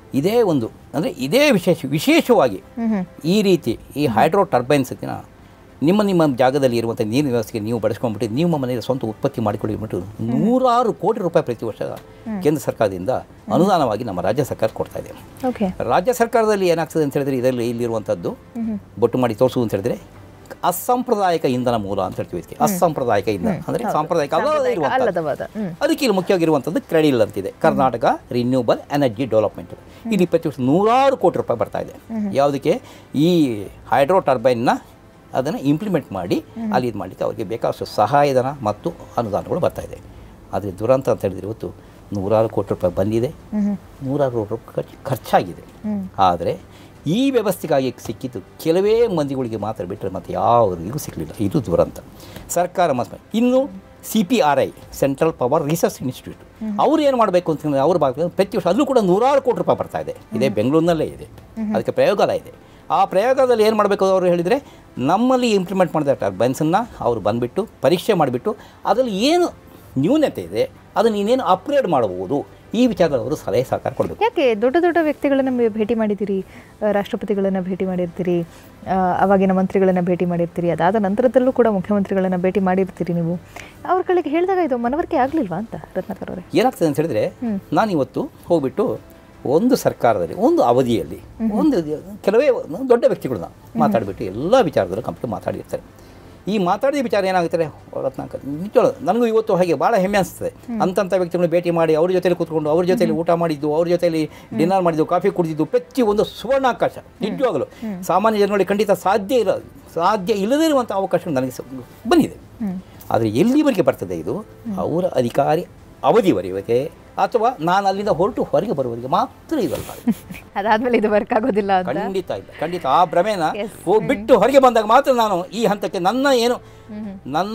ಇದೇ ಒಂದು ಅಂದರೆ ಇದೇ ವಿಶೇಷ ವಿಶೇಷವಾಗಿ ಈ ರೀತಿ ಈ ಹೈಡ್ರೋ ಟರ್ಬೈನ್ಸ್ನ ನಿಮ್ಮ ನಿಮ್ಮ ಜಾಗದಲ್ಲಿ ಇರುವಂಥ ನೀರಿನ ವ್ಯವಸ್ಥೆಗೆ ನೀವು ಬಳಸ್ಕೊಂಡ್ಬಿಟ್ಟು ನಿಮ್ಮ ಮನೆಯಲ್ಲಿ ಸ್ವಂತ ಉತ್ಪತ್ತಿ ಮಾಡಿಕೊಳ್ಳಿ ಬಿಟ್ಟು ನೂರಾರು ಕೋಟಿ ರೂಪಾಯಿ ಪ್ರತಿ ವರ್ಷ ಕೇಂದ್ರ ಸರ್ಕಾರದಿಂದ ಅನುದಾನವಾಗಿ ನಮ್ಮ ರಾಜ್ಯ ಸರ್ಕಾರ ಕೊಡ್ತಾ ಇದೆ ಓಕೆ ರಾಜ್ಯ ಸರ್ಕಾರದಲ್ಲಿ ಏನಾಗ್ತದೆ ಅಂತ ಹೇಳಿದ್ರೆ ಇದರಲ್ಲಿ ಇಲ್ಲಿರುವಂಥದ್ದು ಬೊಟ್ಟು ಮಾಡಿ ತೋರಿಸುವುದು ಅಂತ ಹೇಳಿದ್ರೆ ಅಸಾಂಪ್ರದಾಯಿಕ ಇಂಧನ ಮೂಲ ಅಂತ ಹೇಳ್ತೀವಿ ಇದಕ್ಕೆ ಅಸಾಂಪ್ರದಾಯಿಕ ಇಂಧನ ಅಂದರೆ ಸಾಂಪ್ರದಾಯಿಕ ಅಲ್ಲದೇ ಇರುವಂಥದ್ದು ಅಲ್ಲದವಾದ ಹ್ಮ್ ಅದಕ್ಕೆ ಇಲ್ಲಿ ಮುಖ್ಯವಾಗಿರುವಂಥದ್ದು ಕ್ರೆಡಿಲ್ ಅಂತಿದೆ ಕರ್ನಾಟಕ ರಿನ್ಯೂಬಲ್ ಎನರ್ಜಿ ಡೆವಲಪ್ಮೆಂಟ್ ಇಲ್ಲಿ ಪ್ರತಿ ವರ್ಷ ನೂರಾರು ಕೋಟಿ ರೂಪಾಯಿ ಬರ್ತಾ ಇದೆ ಯಾವುದಕ್ಕೆ ಈ ಹೈಡ್ರೋ ಟರ್ಬೈನ್ನ ಅದನ್ನು ಇಂಪ್ಲಿಮೆಂಟ್ ಮಾಡಿ ಅಲ್ಲಿ ಇದು ಮಾಡಲಿಕ್ಕೆ ಅವರಿಗೆ ಬೇಕಾದಷ್ಟು ಸಹಾಯಧನ ಮತ್ತು ಅನುದಾನಗಳು ಬರ್ತಾ ಇದೆ ಆದರೆ ದುರಂತ ಅಂತ ಹೇಳಿದ್ರೆ ಇವತ್ತು ನೂರಾರು ಕೋಟಿ ರೂಪಾಯಿ ಬಂದಿದೆ ನೂರಾರು ಕೋಟಿ ರೂಪಾಯಿ ಖರ್ಚು- ಖರ್ಚಾಗಿದೆ ಆದರೆ ಈ ವ್ಯವಸ್ಥೆಗಾಗಿ ಸಿಕ್ಕಿದ್ದು ಕೆಲವೇ ಮಂದಿಗಳಿಗೆ ಮಾತ್ರ ಬಿಟ್ಟರೆ ಮತ್ತು ಯಾರಿಗೂ ಸಿಗಲಿಲ್ಲ ಇದು ದುರಂತ ಸರ್ಕಾರ ಮಸ್ತ್ ಇನ್ನು C P R I central power research institute ಅವ್ರು ಏನು ಮಾಡಬೇಕು ಅಂತಂದರೆ ಅವ್ರ ಭಾಗ ಪ್ರತಿ ವರ್ಷ ಅಲ್ಲೂ ಕೂಡ ನೂರಾರು ಕೋಟಿ ರೂಪಾಯಿ ಬರ್ತಾ ಇದೆ ಇದೇ ಬೆಂಗಳೂರಿನಲ್ಲೇ ಇದೆ ಅದಕ್ಕೆ ಪ್ರಯೋಗಾಲಯ ಇದೆ ಆ ಪ್ರಯೋಗದಲ್ಲಿ ಏನು ಮಾಡಬೇಕು ಅವರು ಹೇಳಿದರೆ ನಮ್ಮಲ್ಲಿ ಇಂಪ್ಲಿಮೆಂಟ್ ಮಾಡಿದ ಟರ್ಬೈನ್ಸನ್ನು ಅವರು ಬಂದುಬಿಟ್ಟು ಪರೀಕ್ಷೆ ಮಾಡಿಬಿಟ್ಟು ಅದರಲ್ಲಿ ಏನು ನ್ಯೂನತೆ ಇದೆ ಅದನ್ನು ಇನ್ನೇನು ಅಪ್ಗ್ರೇಡ್ ಮಾಡಬಹುದು ಈ ವಿಚಾರದಲ್ಲಿ ಅವರು ಸಲಹೆ ಸಹಕಾರ ಕೊಡಬೇಕು ಯಾಕೆ ದೊಡ್ಡ ದೊಡ್ಡ ವ್ಯಕ್ತಿಗಳನ್ನ ನೀವು ಭೇಟಿ ಮಾಡಿದ್ದೀರಿ ಆ, ರಾಷ್ಟ್ರಪತಿಗಳನ್ನ ಭೇಟಿ ಮಾಡಿರ್ತೀರಿ ಆ, ಅವಾಗಿನ ಮಂತ್ರಿಗಳನ್ನ ಭೇಟಿ ಮಾಡಿರ್ತೀರಿ ಅದಾದ ನಂತರದಲ್ಲೂ ಕೂಡ ಮುಖ್ಯಮಂತ್ರಿಗಳನ್ನ ಭೇಟಿ ಮಾಡಿರ್ತೀರಿ ನೀವು ಅವ್ರಗಳಿಗೆ ಹೇಳಿದಾಗ ಇದು ಮನವರಿಕೆ ಆಗಲಿಲ್ವಾ ಅಂತ ರತ್ನಾಕರ್ ಅವರೇ ಏನಾಗ್ತದೆ ಅಂತ ಹೇಳಿದ್ರೆ ನಾನು ಇವತ್ತು ಹೋಗ್ಬಿಟ್ಟು ಒಂದು ಸರ್ಕಾರದಲ್ಲಿ ಒಂದು ಅವಧಿಯಲ್ಲಿ ಒಂದು ಕೆಲವೇ ಒಂದು ದೊಡ್ಡ ವ್ಯಕ್ತಿಗಳನ್ನ ಮಾತಾಡಿಬಿಟ್ಟು ಎಲ್ಲ ವಿಚಾರದಲ್ಲೂ ಕಂಪ್ಲೀಟ್ ಮಾತಾಡಿರ್ತಾರೆ ಈ ಮಾತಾಡಿದ ವಿಚಾರ ಏನಾಗುತ್ತಾರೆ ರತ್ನಾಕರ್ ನಿಜ ನನಗೂ ಇವತ್ತು ಹಾಗೆ ಭಾಳ ಹೆಮ್ಮೆ ಅನಿಸ್ತದೆ ಅಂತಂಥ ವ್ಯಕ್ತಿಗಳನ್ನ ಭೇಟಿ ಮಾಡಿ ಅವ್ರ ಜೊತೆಲಿ ಕೂತ್ಕೊಂಡು ಅವ್ರ ಜೊತೆಲಿ ಊಟ ಮಾಡಿದ್ದು ಅವ್ರ ಜೊತೆಲಿ ಡಿನ್ನರ್ ಮಾಡಿದ್ದು ಕಾಫಿ ಕುಡಿದಿದ್ದು ಪ್ರತಿ ಒಂದು ಸುವರ್ಣಾವಕಾಶ ನಿಜವಾಗಲು ಸಾಮಾನ್ಯ ಜನಗಳಿಗೆ ಖಂಡಿತ ಸಾಧ್ಯ ಇಲ್ಲ ಸಾಧ್ಯ ಇಲ್ಲದೇ ಇರುವಂಥ ಅವಕಾಶ ನನಗೆ ಸ- ಬಂದಿದೆ ಆದರೆ ಎಲ್ಲಿವರೆಗೆ ಬರ್ತದೆ ಇದು ಅವರ ಅಧಿಕಾರಿ ಅವಧಿವರೆಗೆ ಅಥವಾ ನಾನು ಅಲ್ಲಿಂದ ಹೊರಟು ಹೊರಗೆ ಬರುವವರೆಗೆ ಮಾತ್ರ ಇದಲ್ಲ ಅದಾದ್ಮೇಲೆ ಇದು ವರ್ಕ್ ಆಗೋದಿಲ್ಲ ಅಂತ ಖಂಡಿತ ಇಲ್ಲ ಖಂಡಿತ ಆ ಭ್ರಮೆನ ಹೋಗಿ ಬಿಟ್ಟು ಹೊರಗೆ ಬಂದಾಗ ಮಾತ್ರ ನಾನು ಈ ಹಂತಕ್ಕೆ ನನ್ನ ಏನು ನನ್ನ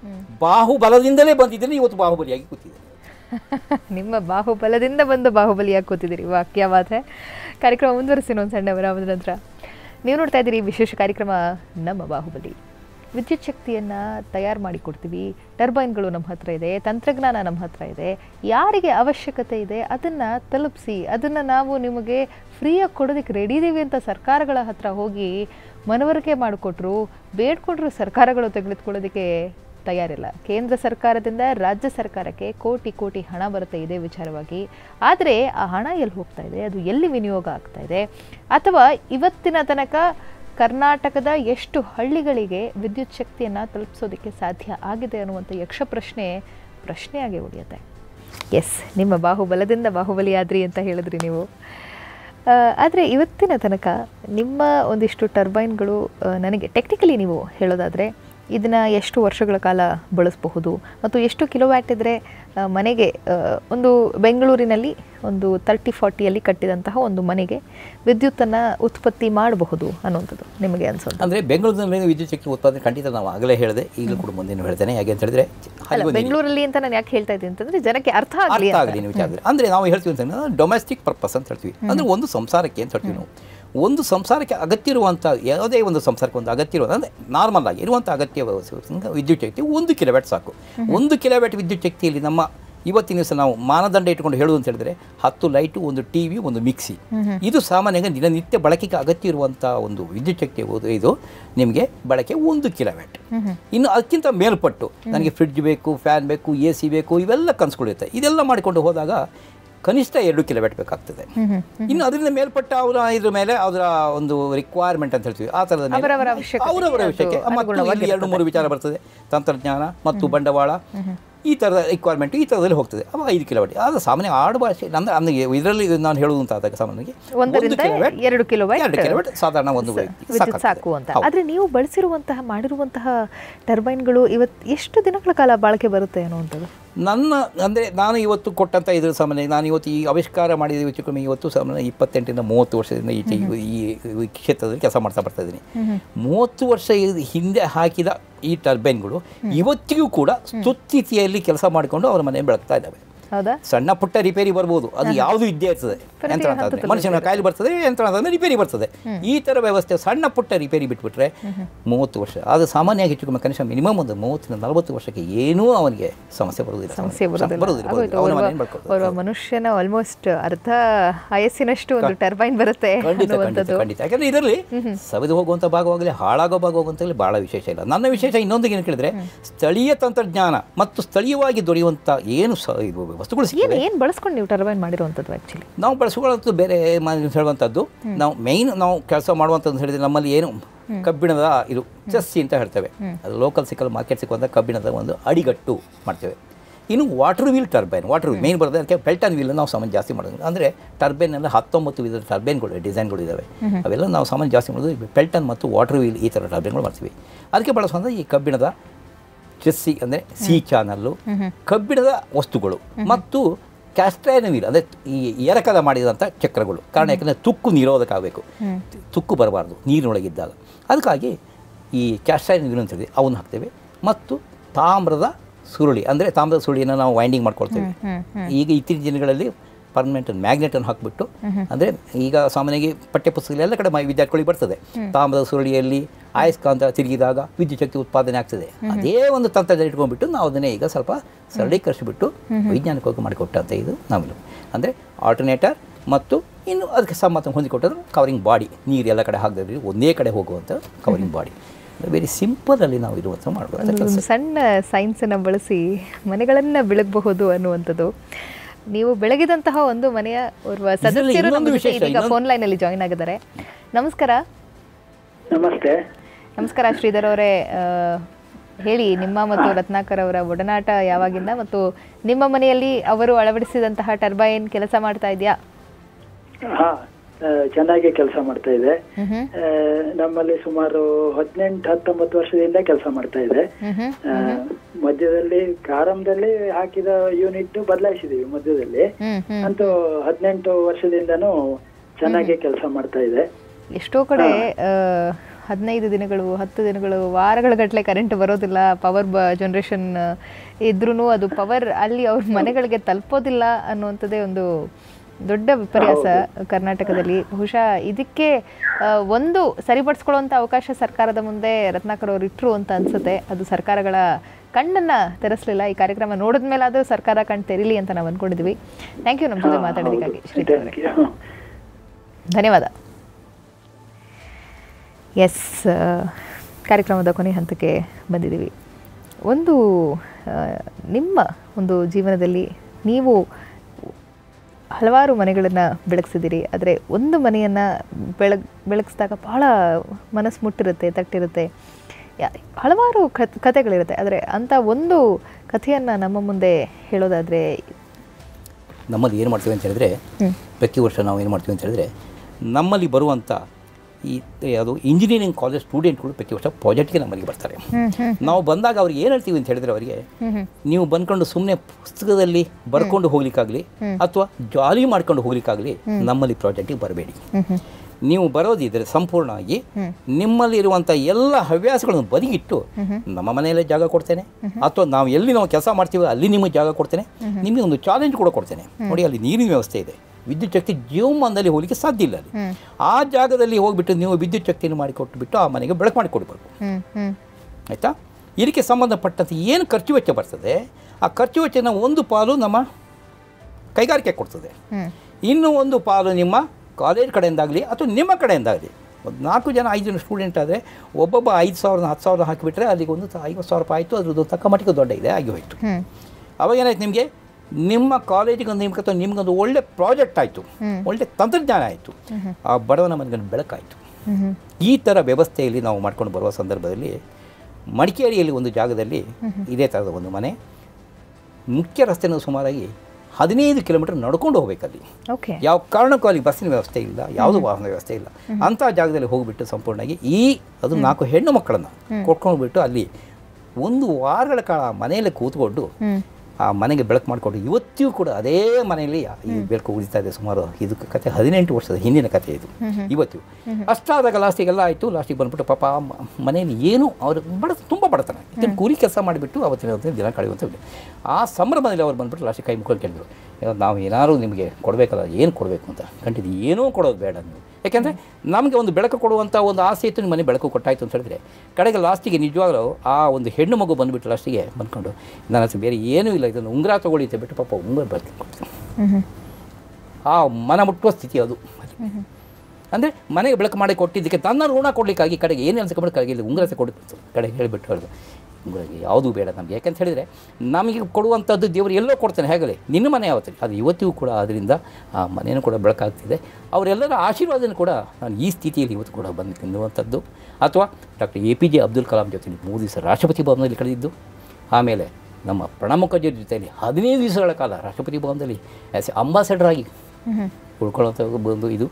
ಬಾಹುಬಲದಿಂದಲೇ ಬಂದಿದ್ದೇನೆ ಇವತ್ತು ಬಾಹುಬಲಿಯಾಗಿ ಕೂತಿದ್ದೇನೆ ನಿಮ್ಮ ಬಾಹುಬಲದಿಂದ ಬಂದು ಬಾಹುಬಲಿಯಾಗಿ ಕೂತಿದ್ದೀರಿ ವಾಕ್ಯವಾದ ಕಾರ್ಯಕ್ರಮ ಮುಂದುವರಿಸ್ತೀನಿ ಒಂದು ಸಣ್ಣ ವಿರಾಮದ ನಂತರ ನೀವು ನೋಡ್ತಾ ಇದ್ದೀರಿ ವಿಶೇಷ ಕಾರ್ಯಕ್ರಮ ನಮ್ಮ ಬಾಹುಬಲಿ ವಿದ್ಯುತ್ ಶಕ್ತಿಯನ್ನು ತಯಾರು ಮಾಡಿ ಕೊಡ್ತೀವಿ ಟರ್ಬೈನ್ಗಳು ನಮ್ಮ ಹತ್ರ ಇದೆ ತಂತ್ರಜ್ಞಾನ ನಮ್ಮ ಹತ್ರ ಇದೆ ಯಾರಿಗೆ ಅವಶ್ಯಕತೆ ಇದೆ ಅದನ್ನು ತಲುಪಿಸಿ ಅದನ್ನು ನಾವು ನಿಮಗೆ ಫ್ರೀಯಾಗಿ ಕೊಡೋದಕ್ಕೆ ರೆಡಿ ಇದ್ದೀವಿ ಅಂತ ಸರ್ಕಾರಗಳ ಹತ್ರ ಹೋಗಿ ಮನವರಿಕೆ ಮಾಡಿಕೊಟ್ರು ಬೇಡ್ಕೊಂಡ್ರು ಸರ್ಕಾರಗಳು ತೆಗೆದುಕೊಳ್ಳೋದಕ್ಕೆ ತಯಾರಿಲ್ಲ ಕೇಂದ್ರ ಸರ್ಕಾರದಿಂದ ರಾಜ್ಯ ಸರ್ಕಾರಕ್ಕೆ ಕೋಟಿ ಕೋಟಿ ಹಣ ಬರುತ್ತೆ ಇದೇ ವಿಚಾರವಾಗಿ ಆದರೆ ಆ ಹಣ ಎಲ್ಲಿ ಹೋಗ್ತಾ ಇದೆ ಅದು ಎಲ್ಲಿ ವಿನಿಯೋಗ ಆಗ್ತಾ ಇದೆ ಅಥವಾ ಇವತ್ತಿನ ತನಕ ಕರ್ನಾಟಕದ ಎಷ್ಟು ಹಳ್ಳಿಗಳಿಗೆ ವಿದ್ಯುತ್ ಶಕ್ತಿಯನ್ನು ತಲುಪಿಸೋದಕ್ಕೆ ಸಾಧ್ಯ ಆಗಿದೆ ಅನ್ನುವಂಥ ಯಕ್ಷ ಪ್ರಶ್ನೆ ಪ್ರಶ್ನೆಯಾಗಿ ಉಳಿಯುತ್ತೆ ಎಸ್ ನಿಮ್ಮ ಬಾಹುಬಲದಿಂದ ಬಾಹುಬಲಿ ಆದ್ರಿ ಅಂತ ಹೇಳಿದ್ರಿ ನೀವು ಆದರೆ ಇವತ್ತಿನ ತನಕ ನಿಮ್ಮ ಒಂದಿಷ್ಟು ಟರ್ಬೈನ್ಗಳು ಆ, ನನಗೆ ಟೆಕ್ನಿಕಲಿ ನೀವು ಹೇಳೋದಾದರೆ ಇದನ್ನು ಎಷ್ಟು ವರ್ಷಗಳ ಕಾಲ ಬಳಸಬಹುದು ಮತ್ತು ಎಷ್ಟು ಕಿಲೋವ್ಯಾಟ್ ಇದ್ದರೆ ಆ, ಮನೆಗೆ ಆ, ಒಂದು ಬೆಂಗಳೂರಿನಲ್ಲಿ ಒಂದು ತರ್ಟಿ ಫಾರ್ಟಿಯಲ್ಲಿ ಕಟ್ಟಿದಂತಹ ಒಂದು ಮನೆಗೆ ವಿದ್ಯುತ್ತನ್ನು ಉತ್ಪತ್ತಿ ಮಾಡಬಹುದು ಅನ್ನುವಂಥದ್ದು ನಿಮಗೆ ಅನ್ಸೋದು ಅಂದರೆ ಬೆಂಗಳೂರಿನಲ್ಲಿ ವಿದ್ಯುತ್ ಶಕ್ತಿ ಉತ್ಪಾದನೆ ಖಂಡಿತ ನಾವು ಆಗಲೇ ಹೇಳಿದೆ ಈಗಲೂ ಕೂಡ ಮುಂದೇನು ಹೇಳ್ತೇನೆ ಯಾಕೆ ಅಂತ ಹೇಳಿದ್ರೆ ಅಲ್ಲ ಹರಿವು ನೀರು. ಬೆಂಗಳೂರಲ್ಲಿ ಅಂತ ನಾನು ಯಾಕೆ ಹೇಳ್ತಾ ಇದ್ದೀನಿ ಅಂತಂದ್ರೆ ಜನಕ್ಕೆ ಅರ್ಥ ಆಗಲಿ ಅರ್ಥ ಆಗಲಿ ನೀವು ವಿಚಾರದಲ್ಲಿ ಅಂದರೆ ನಾವು ಹೇಳ್ತೀವಿ ಅಂತ ಡೊಮೆಸ್ಟಿಕ್ ಪರ್ಪಸ್ ಅಂತ ಹೇಳ್ತೀವಿ ಅಂದರೆ ಒಂದು ಸಂಸಾರಕ್ಕೆ ಅಂತ ಹೇಳ್ತೀವಿ ನಾವು ಒಂದು ಸಂಸಾರಕ್ಕೆ ಅಗತ್ಯ ಇರುವಂಥ ಯಾವುದೇ ಒಂದು ಸಂಸಾರಕ್ಕೆ ಒಂದು ಅಗತ್ಯ ಇರುವ ಅಂದರೆ ನಾರ್ಮಲ್ ಆಗಿ ಇರುವಂಥ ಅಗತ್ಯ ವ್ಯವಸ್ಥೆ ವಿದ್ಯುತ್ ಶಕ್ತಿ ಒಂದು ಕಿಲೋವ್ಯಾಟ್ ಸಾಕು ಒಂದು ಕಿಲೋವ್ಯಾಟ್ ವಿದ್ಯುತ್ ಶಕ್ತಿಯಲ್ಲಿ ನಮ್ಮ ಇವತ್ತಿನ ದಿವಸ ನಾವು ಮಾನದಂಡ ಇಟ್ಕೊಂಡು ಹೇಳುವುದು ಅಂತ ಹೇಳಿದ್ರೆ ಹತ್ತು ಲೈಟು ಒಂದು ಟಿ ವಿ ಒಂದು ಮಿಕ್ಸಿ ಇದು ಸಾಮಾನ್ಯವಾಗಿ ದಿನನಿತ್ಯ ಬಳಕೆಗೆ ಅಗತ್ಯ ಇರುವಂಥ ಒಂದು ವಿದ್ಯುತ್ ಶಕ್ತಿ ಹೋದು ಇದು ನಿಮಗೆ ಬಳಕೆ ಒಂದು ಕಿಲೋವ್ಯಾಟ್ ಇನ್ನು ಅದಕ್ಕಿಂತ ಮೇಲ್ಪಟ್ಟು ನನಗೆ ಫ್ರಿಡ್ಜ್ ಬೇಕು ಫ್ಯಾನ್ ಬೇಕು ಎ ಸಿ ಬೇಕು ಇವೆಲ್ಲ ಕನ್ಸ್ಕೊಳ್ಳುತ್ತೆ ಇದೆಲ್ಲ ಮಾಡಿಕೊಂಡು ಹೋದಾಗ ಕನಿಷ್ಠ ಎರಡು ಕಿಲೋವ್ಯಾಟ್ ಬೇಕಾಗ್ತದೆ ಇನ್ನು ಅದರಿಂದ ಮೇಲ್ಪಟ್ಟ ಅವರ ಇದ್ರ ಮೇಲೆ ಅದರ ಒಂದು ರಿಕ್ವೈರ್ಮೆಂಟ್ ಅಂತ ಹೇಳ್ತೀವಿ ಆ ಥರದ ಮೇಲೆ ಅವರವರ ಅವಶ್ಯಕತೆ ಅವರವರ ಅದು ವಿಷಯಕ್ಕೆ ಮತ್ತು ಇಲ್ಲಿ ಅನುಗುಣವಾಗಿರ್ತದೆ. ಎರಡು ಮೂರು ವಿಚಾರ ಬರ್ತದೆ ತಂತ್ರಜ್ಞಾನ ಮತ್ತು ಬಂಡವಾಳ ಈ ಥರದ ರಿಕ್ವೈರ್ಮೆಂಟ್ ಈ ಥರದಲ್ಲಿ ಹೋಗ್ತದೆ ಅವಾಗ ಐದು ಕಿಲೋವಾಟ್ ಆದರೆ ಸಾಮಾನ್ಯ ಆಡು ಭಾಷೆ ಅಂದರೆ ನನಗೆ ಇದರಲ್ಲಿ ನಾನು ಹೇಳುವುದು ಅಂತ ಆದಾಗ ಸಾಮಾನ್ಯವಾಗಿ ಒಂದರಿಂದ kilowatt, ಎರಡು kilowatt ಎರಡು ಕಿಲೋವಾಟ್ ಸಾಧಾರಣ ಒಂದು ವ್ಯಕ್ತಿಗೆ ವಿದ್ಯುತ್ ಸಾಕಾಗ್ತದೆ. ಸಾಕು ಅಂತ ಹೌದು. ಆದ್ರೆ ನೀವು ಬಳಸಿರುವಂತಹ ಮಾಡಿರುವಂತಹ ಟರ್ಬೈನ್ಗಳು ಇವತ್ತು ಎಷ್ಟು ದಿನಗಳ ಕಾಲ ಬಾಳಿಕೆ ಬರುತ್ತೆ ಅನ್ನುವಂಥದ್ದು ನನ್ನ ಅಂದರೆ ನಾನು ಇವತ್ತು ಕೊಟ್ಟಂಥ ಇದ್ರ ಸಾಮಾನ್ಯ ನಾನು ಇವತ್ತು ಈ ಆವಿಷ್ಕಾರ ಮಾಡಿದ ಹೆಚ್ಚು ಕಮ್ಮಿ ಇವತ್ತು ಸಾಮಾನ್ಯ ಇಪ್ಪತ್ತೆಂಟರಿಂದ ಮೂವತ್ತು ವರ್ಷದಿಂದ ಈಚೆ ಈ ಈ ಕ್ಷೇತ್ರದಲ್ಲಿ ಕೆಲಸ ಮಾಡ್ತಾ ಬರ್ತಾ ಇದ್ದೀನಿ ಮೂವತ್ತು ವರ್ಷ ಇದ್- ಹಿಂದೆ ಹಾಕಿದ ಈ ಟರ್ಬೈನ್ಗಳು ಇವತ್ತಿಗೂ ಕೂಡ ಸುಸ್ಥಿತಿಯಲ್ಲಿ ಕೆಲಸ ಮಾಡಿಕೊಂಡು ಅವರ ಮನೆ ಬೆಳಗ್ತಾ ಇದ್ದಾವೆ ಹೌದಾ ಸಣ್ಣ ಪುಟ್ಟ ರಿಪೇರಿ ಬರ್ಬೋದು ಅದು ಯಾವುದು ಇದ್ದೇ ಇರ್ತದೆ ಪ್ರತಿ ಯಂತ್ರ ಅಂತಂದ್ರೆ ಹಂತದಲ್ಲೂ ಮನುಷ್ಯನ ಕಾಯಿಲೆ ಬರ್ತದೆ ಯಂತ್ರ ಅಂತಂದ್ರೆ ರಿಪೇರಿ ಬರ್ತದೆ ಈ ಥರ ವ್ಯವಸ್ಥೆ ಸಣ್ಣ ಪುಟ್ಟ ರಿಪೇರಿ ಬಿಟ್ಬಿಟ್ರೆ ಮೂವತ್ತು ವರ್ಷ ಅದು ಸಾಮಾನ್ಯವಾಗಿ ಹೆಚ್ಚು ಕಮ್ಮಿ ಕನಿಷ್ಠ ಮಿನಿಮಮ್ ಒಂದು ಮೂವತ್ತಿನ ನಲವತ್ತು ವರ್ಷಕ್ಕೆ ಏನೂ ಅವನಿಗೆ ಸಮಸ್ಯೆ ಬರುವುದಿಲ್ಲ ಸಮಸ್ಯೆ ಬರೋದಿಲ್ಲ ಬರುವುದಿಲ್ಲ ಆಗೋಯ್ತು. ಅವನ ಓರ್ವ- ಮನೆಯನ್ನು ಮಾಡ್ಕೊಳ್ಬೋದು. ಓರ್ವ ಮನುಷ್ಯನ ಆಲ್ಮೋಸ್ಟ್ ಅರ್ಧ ಆಯಸ್ಸಿನಷ್ಟು ಒಂದು ಟರ್ಬೈನ್ ಬರುತ್ತೆ ಖಂಡಿತ ಖಂಡಿತ ಅನ್ನುವಂಥದ್ದು ಖಂಡಿತ ಯಾಕಂದ್ರೆ ಇದರಲ್ಲಿ ಸವೆದು ಹೋಗುವಂಥ ಭಾಗವಾಗಲಿ ಹಾಳಾಗೋ ಭಾಗವಾಗುವಂಥಲ್ಲಿ ಭಾಳ ವಿಶೇಷ ಇಲ್ಲ ನನ್ನ ವಿಶೇಷ ಇನ್ನೊಂದು ಏನು ಕೇಳಿದ್ರೆ ಸ್ಥಳೀಯ ತಂತ್ರಜ್ಞಾನ ಮತ್ತು ಸ್ಥಳೀಯವಾಗಿ ದೊರೆಯುವಂಥ ಏನು ಸ ಇದು ವಸ್ತುಗಳು ಏನು ಸಿಗ್ತವೆ ಏನು ಬಳಸ್ಕೊಂಡು ನೀವು ಟರ್ಬೈನ್ ಮಾಡಿರುವಂಥದ್ದು ಆ್ಯಕ್ಚುಲಿ ನಾವು ಬಳಸ್ಕೊಳ್ಳೋದು ಬೇರೆ ಮ- ಹೇಳುವಂಥದ್ದು ನಾವು ಮೈನ್ ನಾವು ಕೆಲಸ ಮಾಡುವಂಥದ್ದು ಹೇಳಿದ್ರೆ ನಮ್ಮಲ್ಲಿ ಏನು ಕಬ್ಬಿಣದ ಇದು ಚಸ್ಸಿ ಅಂತ ಹೇಳ್ತೇವೆ ಅದು ಲೋಕಲ್ ಸಿಕ್ಕಲ್ ಮಾರ್ಕೆಟ್ ಸಿಕ್ಕುವಂಥ ಕಬ್ಬಿಣದ ಒಂದು ಅಡಿಗಟ್ಟು ಮಾಡ್ತೇವೆ ಇನ್ನು water wheel turbine water wheel main ಬರೋದು ಅದಕ್ಕೆ ಬೆಲ್ಟನ್ ವೀಲ್ ನಾವು ಸಾಮಾನ್ಯ ಜಾಸ್ತಿ ಮಾಡೋದು ಅಂದರೆ ಟರ್ಬೈನ್ ಎಲ್ಲ ಹತ್ತೊಂಬತ್ತು ವಿಧದ ಟರ್ಬೈನ್ಗಳು ಡಿಸೈನ್ಗಳು ಇದ್ದಾವೆ ಅವೆಲ್ಲ ನಾವು ಸಾಮಾನ್ಯ ಜಾಸ್ತಿ ಮಾಡೋದು ಬೆಲ್ಟನ್ ಮತ್ತು ವಾಟರ್ ವೀಲ್ ಈ ಥರ ಟರ್ಬೈನ್ಗಳು ಮಾಡ್ತೀವಿ ಅದಕ್ಕೆ ಬಳಸುವಂಥ ಈ ಕಬ್ಬಿಣದ ಚೆಸ್ಸಿ ಅಂದರೆ ಸಿ ಚಾನಲ್ಲು ಕಬ್ಬಿಣದ ವಸ್ತುಗಳು ಮತ್ತು ಕ್ಯಾಸ್ಟ್ರೈನ್ ವೀಲ್ ಅಂದರೆ ಈ ಎರಕದ ಮಾಡಿದಂಥ ಚಕ್ರಗಳು ಕಾರಣ ಯಾಕಂದರೆ ತುಕ್ಕು ನಿರೋಧಕ ಆಗಬೇಕು ತುಕ್ಕು ಬರಬಾರ್ದು ನೀರಿನೊಳಗಿದ್ದಾಗ ಅದಕ್ಕಾಗಿ ಈ ಕ್ಯಾಸ್ಟ್ರೈನ್ ವೀಲ್ ಅಂತ ಹೇಳಿ ಅವನ್ನ ಹಾಕ್ತೇವೆ ಮತ್ತು ತಾಮ್ರದ ಸುರುಳಿ ಅಂದರೆ ತಾಮ್ರದ ಸುರುಳಿಯನ್ನು ನಾವು ವೈಂಡಿಂಗ್ ಮಾಡ್ಕೊಳ್ತೇವೆ ಈಗ ಇತ್ತೀಚಿನ ದಿನಗಳಲ್ಲಿ ಪರ್ಮನೆಂಟ್ ಮ್ಯಾಗ್ನೆಟನ್ನು ಹಾಕಿಬಿಟ್ಟು ಅಂದರೆ ಈಗ ಸಾಮಾನ್ಯವಾಗಿ ಪಠ್ಯಪುಸ್ತಕದಲ್ಲಿ ಎಲ್ಲ ಕಡೆ ಮ- ವಿದ್ಯಾರ್ಥಿಗಳಿಗೆ ಬರ್ತದೆ ತಾಮ್ರದ ಸುರುಳಿಯಲ್ಲಿ ಆಯಸ್ಕಾಂತ ತಿರುಗಿದಾಗ ವಿದ್ಯುತ್ ಶಕ್ತಿ ಉತ್ಪಾದನೆ ಆಗ್ತದೆ ಅದೇ ಒಂದು ತಂತ್ರಜ್ಞಾನ ಇಟ್ಕೊಂಡ್ಬಿಟ್ಟು ನಾವು ಅದನ್ನೇ ಈಗ ಸ್ವಲ್ಪ ಸರಳೀಕರಿಸಿಬಿಟ್ಟು ವೈಜ್ಞಾನಿಕವಾಗಿ ಮಾಡಿಕೊಟ್ಟಂಥ ಇದು ನಾವಿಲ್ಲ ಅಂದರೆ ಆಲ್ಟರ್ನೇಟರ್ ಮತ್ತು ಇನ್ನು ಅದಕ್ಕೆ ಸಮ್ಮತ ಹೊಂದಿಕೊಟ್ಟದ್ದು ಕವರಿಂಗ್ ಬಾಡಿ ನೀರು ಎಲ್ಲ ಕಡೆ ಹಾಕದಲ್ಲಿ ಒಂದೇ ಕಡೆ ಹೋಗುವಂಥ ಕವರಿಂಗ್ ಬಾಡಿ ವೆರಿ ಸಿಂಪಲಲ್ಲಿ ನಾವು ಇರುವಂಥ ಮಾಡುವಂಥ ಕೆಲಸ ಒಂದು ಸಣ್ಣ ಸೈನ್ಸನ್ನು ಬಳಸಿ ಮನೆಗಳನ್ನು ಬೆಳಗಬಹುದು ಅನ್ನುವಂಥದ್ದು ನೀವು ಬೆಳಗಿದಂತಹ ಒಂದು ಮನೆಯ ಓರ್ವ ಸದಸ್ಯರು ಇನ್ನೊಂದು ನಮ್ಮ ಜೊತೆ ವಿಶೇಷ, ಇದೀಗ ಇನ್ನೊಂದು- ಫೋನ್ ಲೈನಲ್ಲಿ ಜಾಯಿನ್ ಆಗಿದ್ದಾರೆ ನಮಸ್ಕಾರ ನಮಸ್ತೆ ನಮಸ್ಕಾರ ಶ್ರೀಧರ್ ಅವರೇ ಆ, ಹೇಳಿ ನಿಮ್ಮ ಮತ್ತು ರತ್ನಾಕರ್ ಅವರ ಒಡನಾಟ ಯಾವಾಗಿಂದ ಮತ್ತು ನಿಮ್ಮ ಮನೆಯಲ್ಲಿ ಅವರು ಅಳವಡಿಸಿದಂತಹ ಟರ್ಬೈನ್ ಕೆಲಸ ಮಾಡ್ತಾ ಇದೆಯಾ ಹಾ ಆ, ಚೆನ್ನಾಗಿ ಕೆಲಸ ಮಾಡ್ತಾ ಇದೆ ಹ್ಮ್ ಆ, ನಮ್ಮಲ್ಲಿ ಸುಮಾರು ಹದಿನೆಂಟು ಹತ್ತೊಂಬತ್ತು ವರ್ಷದಿಂದ ಕೆಲಸ ಮಾಡ್ತಾ ಇದೆ ಹ್ಮ್ ಆ, ಮಧ್ಯದಲ್ಲಿ ಪ್ರಾರಂಭದಲ್ಲಿ ಹಾಕಿದ ಯೂನಿಟ್ ಬದಲಾಯಿಸಿದೀವಿ ಮಧ್ಯದಲ್ಲಿ ಹ್ಮ್ ಹ್ಮ್ ಅಂತೂ ಹದಿನೆಂಟು ವರ್ಷದಿಂದನೂ ಚೆನ್ನಾಗಿ ಕೆಲಸ ಮಾಡ್ತಾ ಇದೆ ಎಷ್ಟೋ ಕಡೆ ಆ, ಹದಿನೈದು ದಿನಗಳು ಹತ್ತು ದಿನಗಳು ವಾರಗಳ ಗಟ್ಟಲೆ ಕರೆಂಟ್ ಬರೋದಿಲ್ಲ ಪವರ್ ಬ ಜನರೇಷನ್ ಇದ್ರೂ ಅದು ಪವರ್ ಅಲ್ಲಿ ಅವ್ರ ಮನೆಗಳಿಗೆ ತಲುಪೋದಿಲ್ಲ ಅನ್ನುವಂಥದ್ದೇ ಒಂದು ದೊಡ್ಡ ವಿಪರ್ಯಾಸ ಕರ್ನಾಟಕದಲ್ಲಿ ಬಹುಶಃ ಇದಕ್ಕೆ ಆ, ಒಂದು ಸರಿಪಡಿಸ್ಕೊಳ್ಳುವಂಥ ಅವಕಾಶ ಸರ್ಕಾರದ ಮುಂದೆ ರತ್ನಾಕರ್ ಅವರು ಇಟ್ಟರು ಅಂತ ಅನ್ಸುತ್ತೆ ಅದು ಸರ್ಕಾರಗಳ ಕಣ್ಣನ್ನ ತೆರೆಸಲಿಲ್ಲ ಈ ಕಾರ್ಯಕ್ರಮ ನೋಡಿದ ಮೇಲೆ ಅದು ಸರ್ಕಾರ ಕಣ್ಣು ತೆರೀಲಿ ಅಂತ ನಾವು ಅನ್ಕೊಂಡಿದ್ವಿ ಥ್ಯಾಂಕ್ ಯು ನಮ್ಮ ಜೊತೆ ಮಾತಾಡೋದಕ್ಕಾಗಿ ಶ್ರೀಧರ್ ಅವರೇ Thank you. ಧನ್ಯವಾದ ಎಸ್ ಕಾರ್ಯಕ್ರಮದ ಕೊನೆ ಹಂತಕ್ಕೆ ಬಂದಿದ್ದೀವಿ ಒಂದು ಆ, ನಿಮ್ಮ ಒಂದು ಜೀವನದಲ್ಲಿ ನೀವು ಹಲವಾರು ಮನೆಗಳನ್ನು ಬೆಳಗಿಸಿದ್ದೀರಿ ಆದರೆ ಒಂದು ಮನೆಯನ್ನು ಬೆಳಗ್ ಬೆಳಗಿಸಿದಾಗ ಭಾಳ ಮನಸ್ಸು ಮುಟ್ಟಿರುತ್ತೆ ತಟ್ಟಿರುತ್ತೆ ಯಾ- ಹಲವಾರು ಕತ್ ಕಥೆಗಳಿರುತ್ತೆ ಆದರೆ ಅಂಥ ಒಂದು ಕಥೆಯನ್ನು ನಮ್ಮ ಮುಂದೆ ಹೇಳೋದಾದರೆ ನಮ್ಮಲ್ಲಿ ಏನು ಮಾಡ್ತೀವಿ ಅಂತ ಹೇಳಿದ್ರೆ ಪ್ರತಿ ವರ್ಷ ನಾವು ಏನು ಮಾಡ್ತೀವಿ ಅಂತ ಹೇಳಿದ್ರೆ ನಮ್ಮಲ್ಲಿ ಬರುವಂಥ ಈ ಅದು ಇಂಜಿನಿಯರಿಂಗ್ ಕಾಲೇಜ್ ಸ್ಟೂಡೆಂಟ್ಗಳು ಪ್ರತಿ ವರ್ಷ ಪ್ರಾಜೆಕ್ಟ್ಗೆ ನಮ್ಮಲ್ಲಿ ಬರ್ತಾರೆ ನಾವು ಬಂದಾಗ ಅವ್ರಿಗೆ ಏನು ಹೇಳ್ತೀವಿ ಅಂತ ಹೇಳಿದ್ರೆ ಅವರಿಗೆ ನೀವು ಬಂದ್ಕೊಂಡು ಸುಮ್ಮನೆ ಪುಸ್ತಕದಲ್ಲಿ ಬರ್ಕೊಂಡು ಹೋಗ್ಲಿಕ್ಕಾಗಲಿ ಅಥವಾ ಜಾಲಿ ಮಾಡ್ಕೊಂಡು ಹೋಗ್ಲಿಕ್ಕಾಗಲಿ ನಮ್ಮಲ್ಲಿ ಪ್ರಾಜೆಕ್ಟಿಗೆ ಬರಬೇಡಿ ನೀವು ಬರೋದಿದ್ರೆ ಸಂಪೂರ್ಣವಾಗಿ ನಿಮ್ಮಲ್ಲಿರುವಂಥ ಎಲ್ಲ ಹವ್ಯಾಸಗಳನ್ನು ಬದಿಗಿಟ್ಟು ನಮ್ಮ ಮನೆಯಲ್ಲೇ ಜಾಗ ಕೊಡ್ತೇನೆ ಅಥವಾ ನಾವು ಎಲ್ಲಿ ನಾವು ಕೆಲಸ ಮಾಡ್ತೀವಿ ಅಲ್ಲಿ ನಿಮಗೆ ಜಾಗ ಕೊಡ್ತೇನೆ ನಿಮಗೆ ಒಂದು ಚಾಲೆಂಜ್ ಕೂಡ ಕೊಡ್ತೇನೆ ನೋಡಿ ಅಲ್ಲಿ ನೀರಿನ ವ್ಯವಸ್ಥೆ ಇದೆ ವಿದ್ಯುತ್ ಶಕ್ತಿ ಜೀವಮಾನದಲ್ಲಿ ಹೋಗ್ಲಿಕ್ಕೆ ಸಾಧ್ಯ ಇಲ್ಲ ಅಲ್ಲಿ ಆ ಜಾಗದಲ್ಲಿ ಹೋಗ್ಬಿಟ್ಟು ನೀವು ವಿದ್ಯುತ್ ಶಕ್ತಿಯನ್ನು ಮಾಡಿಕೊಟ್ಟು ಬಿಟ್ಟು ಆ ಮನೆಗೆ ಬೆಳಕು ಮಾಡಿಕೊಡ್ಬೇಕು ಹ್ಞೂ ಹ್ಞೂ ಆಯಿತಾ ಇದಕ್ಕೆ ಸಂಬಂಧಪಟ್ಟಂತೆ ಏನು ಖರ್ಚು ವೆಚ್ಚ ಬರ್ತದೆ ಆ ಖರ್ಚು ವೆಚ್ಚನ ಒಂದು ಪಾಲು ನಮ್ಮ ಕೈಗಾರಿಕೆ ಕೊಡ್ತದೆ ಇನ್ನು ಒಂದು ಪಾಲು ನಿಮ್ಮ ಕಾಲೇಜ್ ಕಡೆಯಿಂದಾಗಲಿ ಅಥವಾ ನಿಮ್ಮ ಕಡೆಯಿಂದಾಗಲಿ ಒಂದು ನಾಲ್ಕು ಜನ ಐದು ಜನ ಸ್ಟೂಡೆಂಟ್ ಆದರೆ ಒಬ್ಬೊಬ್ಬ ಐದು ಸಾವಿರದ ಹತ್ತು ಸಾವಿರ ಹಾಕಿಬಿಟ್ರೆ ಅಲ್ಲಿಗೆ ಒಂದು ತ- ಐವತ್ತು ಸಾವಿರ ರೂಪಾಯಿ ಆಯಿತು ಅದ್ರದ್ದು ತಕ್ಕ ಮಟ್ಟಿಗೆ ದೊಡ್ಡ ಇದೆ ಆಗಿ ಹೋಯಿತು ಹ್ಞೂ ಅವಾಗ ಏನಾಯ್ತು ನಿಮಗೆ ನಿಮ್ಮ ಕಾಲೇಜಿಗೆ ಒಂದು ನಿಮ್ಗೆ ಅಥವಾ ನಿಮ್ಗೊಂದು ಒಳ್ಳೆ ಪ್ರಾಜೆಕ್ಟ್ ಆಯಿತು ಒಳ್ಳೆ ತಂತ್ರಜ್ಞಾನ ಆಯಿತು ಆ ಬಡವನ ಮನೆಗೆ ಬೆಳಕಾಯಿತು ಹ್ಞೂ ಈ ಥರ ವ್ಯವಸ್ಥೆಯಲ್ಲಿ ನಾವು ಮಾಡ್ಕೊಂಡು ಬರುವ ಸಂದರ್ಭದಲ್ಲಿ ಮಡಿಕೇರಿಯಲ್ಲಿ ಒಂದು ಜಾಗದಲ್ಲಿ ಇದೇ ಥರದ ಒಂದು ಮನೆ ಮುಖ್ಯ ರಸ್ತೆನ ಸುಮಾರಾಗಿ ಹದಿನೈದು ಕಿಲೋಮೀಟರ್ ನಡ್ಕೊಂಡು ಹೋಗ್ಬೇಕಲ್ಲಿ ಓಕೆ ಯಾವ ಕಾರಣಕ್ಕೂ ಅಲ್ಲಿ ಬಸ್ಸಿನ ವ್ಯವಸ್ಥೆ ಇಲ್ಲ ಯಾವುದೂ ವಾಹನ ವ್ಯವಸ್ಥೆ ಇಲ್ಲ ಅಂಥ ಜಾಗದಲ್ಲಿ ಹೋಗಿಬಿಟ್ಟು ಸಂಪೂರ್ಣವಾಗಿ ಈ ಅದು ನಾಲ್ಕು ಹೆಣ್ಣು ಮಕ್ಕಳನ್ನು ಕೊಟ್ಕೊಂಡು ಬಿಟ್ಟು ಅಲ್ಲಿ ಒಂದು ವಾರಗಳ ಕಾಲ ಮನೆಯಲ್ಲೇ ಕೂತ್ಕೊಂಡು ಆ ಮನೆಗೆ ಬೆಳಕು ಮಾಡಿಕೊಟ್ಟು ಇವತ್ತಿಗೂ ಕೂಡ ಅದೇ ಮನೆಯಲ್ಲಿ ಈ ಬೆಳಕು ಉಳಿತಾ ಇದೆ ಸುಮಾರು ಇದಕ್ಕೆ ಕತೆ ಹದಿನೆಂಟು ವರ್ಷದ ಹಿಂದಿನ ಕತೆ ಇದು ಇವತ್ತು ಅಷ್ಟಾದಾಗ ಲಾಸ್ಟಿಗೆಲ್ಲ ಆಯಿತು ಲಾಸ್ಟಿಗೆ ಬಂದ್ಬಿಟ್ಟು ಪಾಪ ಆ ಮ- ಮನೆಯಲ್ಲಿ ಏನು ಅವ್ರು ಬಡ ತುಂಬ ಬಡತನ ಇದನ್ನು ಕೂಲಿ ಕೆಲಸ ಮಾಡಿಬಿಟ್ಟು ಅವತ್ತಿನ ಅವತ್ತಿನ ದಿನ ಕಳೆಯುವಂಥ ಬಿಡಿ. ಆ ಸಂಭ್ರಮದಲ್ಲಿ ಅವ್ರು ಬಂದ್ಬಿಟ್ಟು ಲಾಸ್ಟಿಗೆ ಕೈ ಮುಖಲ್ಲಿ ಕೇಳಿದ್ರು "ಇವಾಗ ನಾವು ಏನಾದ್ರು ನಿಮಗೆ ಕೊಡಬೇಕಲ್ಲ ಏನು ಕೊಡಬೇಕು ಅಂತ ಖಂಡಿತ ಏನೂ ಕೊಡೋದು ಬೇಡ ನೀವು ಯಾಕೆಂದರೆ ನಮಗೆ ಒಂದು ಬೆಳಕು ಕೊಡುವಂಥ ಒಂದು ಆಸೆ ಇತ್ತು ನಿಮ್ಮ ಮನೆ ಬೆಳಕು ಕೊಟ್ಟಾಯ್ತು ಅಂತ ಹೇಳಿದ್ರೆ ಕಡೆಗೆ ಲಾಸ್ಟಿಗೆ ನಿಜವಾಗ್ಲೂ ಆ ಒಂದು ಹೆಣ್ಣು ಮಗು ಬಂದುಬಿಟ್ಟು ಲಾಸ್ಟಿಗೆ ಬಂದ್ಕೊಂಡು ನನ್ನ ಹತ್ರ ಬೇರೆ ಏನೂ ಇಲ್ಲ ಇದನ್ನು ಉಂಗುರ ತೊಗೊಳ್ಳಿ ಅಂತ ಬಿಟ್ಟು ಪಾಪ ಉಂಗುರ ಬರ್ತೀನಿ ಕೊಡ್ತೀನಿ ಆ ಮನ ಮುಟ್ಟುವ ಸ್ಥಿತಿ ಅದು ಅಂದರೆ ಮನೆಗೆ ಬೆಳಕು ಮಾಡಿ ಕೊಟ್ಟಿದ್ದಕ್ಕೆ ತನ್ನ ಋಣ ಕೊಡಲಿಕ್ಕಾಗಿ ಕಡೆಗೆ ಏನು ಅನ್ಸ್ಕೊಂಬಿಟ್ಟು ಕಡೆಗೆ ಇಲ್ಲಿ ಉಂಗುರ ಕೊಡ್ತು ಕಡೆಗೆ ಹೇಳಿಬಿಟ್ಟು ಹೇಳಿದ್ರು ಉಂಗುರಗೆ ಯಾವುದೂ ಬೇಡ ನಮಗೆ ಯಾಕಂತ ಹೇಳಿದರೆ ನಮಗೆ ಕೊಡುವಂಥದ್ದು ದೇವರು ಎಲ್ಲೋ ಕೊಡ್ತಾನೆ ಹೇಗಲಿ ನಿನ್ನ ಮನೆ ಯಾವತ್ತು ಅದು ಇವತ್ತಿಗೂ ಕೂಡ ಅದರಿಂದ ಆ ಮನೆಯೂ ಕೂಡ ಬೆಳಕಾಗ್ತಿದೆ ಅವರೆಲ್ಲರ ಆಶೀರ್ವಾದನೂ ಕೂಡ ನಾನು ಈ ಸ್ಥಿತಿಯಲ್ಲಿ ಇವತ್ತು ಕೂಡ ಬಂದು ತಿನ್ನುವಂಥದ್ದು ಅಥವಾ doctor A P J Abdul Kalam ಜೊತೆ ಮೂರು ದಿವಸ ರಾಷ್ಟ್ರಪತಿ ಭವನದಲ್ಲಿ ಕಳೆದಿದ್ದು ಆಮೇಲೆ ನಮ್ಮ ಪ್ರಣಬ್ ಮುಖರ್ಜಿ ಜೊತೆಯಲ್ಲಿ ಹದಿನೈದು ದಿವಸಗಳ ಕಾಲ ರಾಷ್ಟ್ರಪತಿ ಭವನದಲ್ಲಿ ಆ್ಯಸ್ ಎ ಅಂಬಾಸಡರ್ ಆಗಿ ಉಳ್ಕೊಳ್ಳೋಂಥ ಬಂದು ಇದು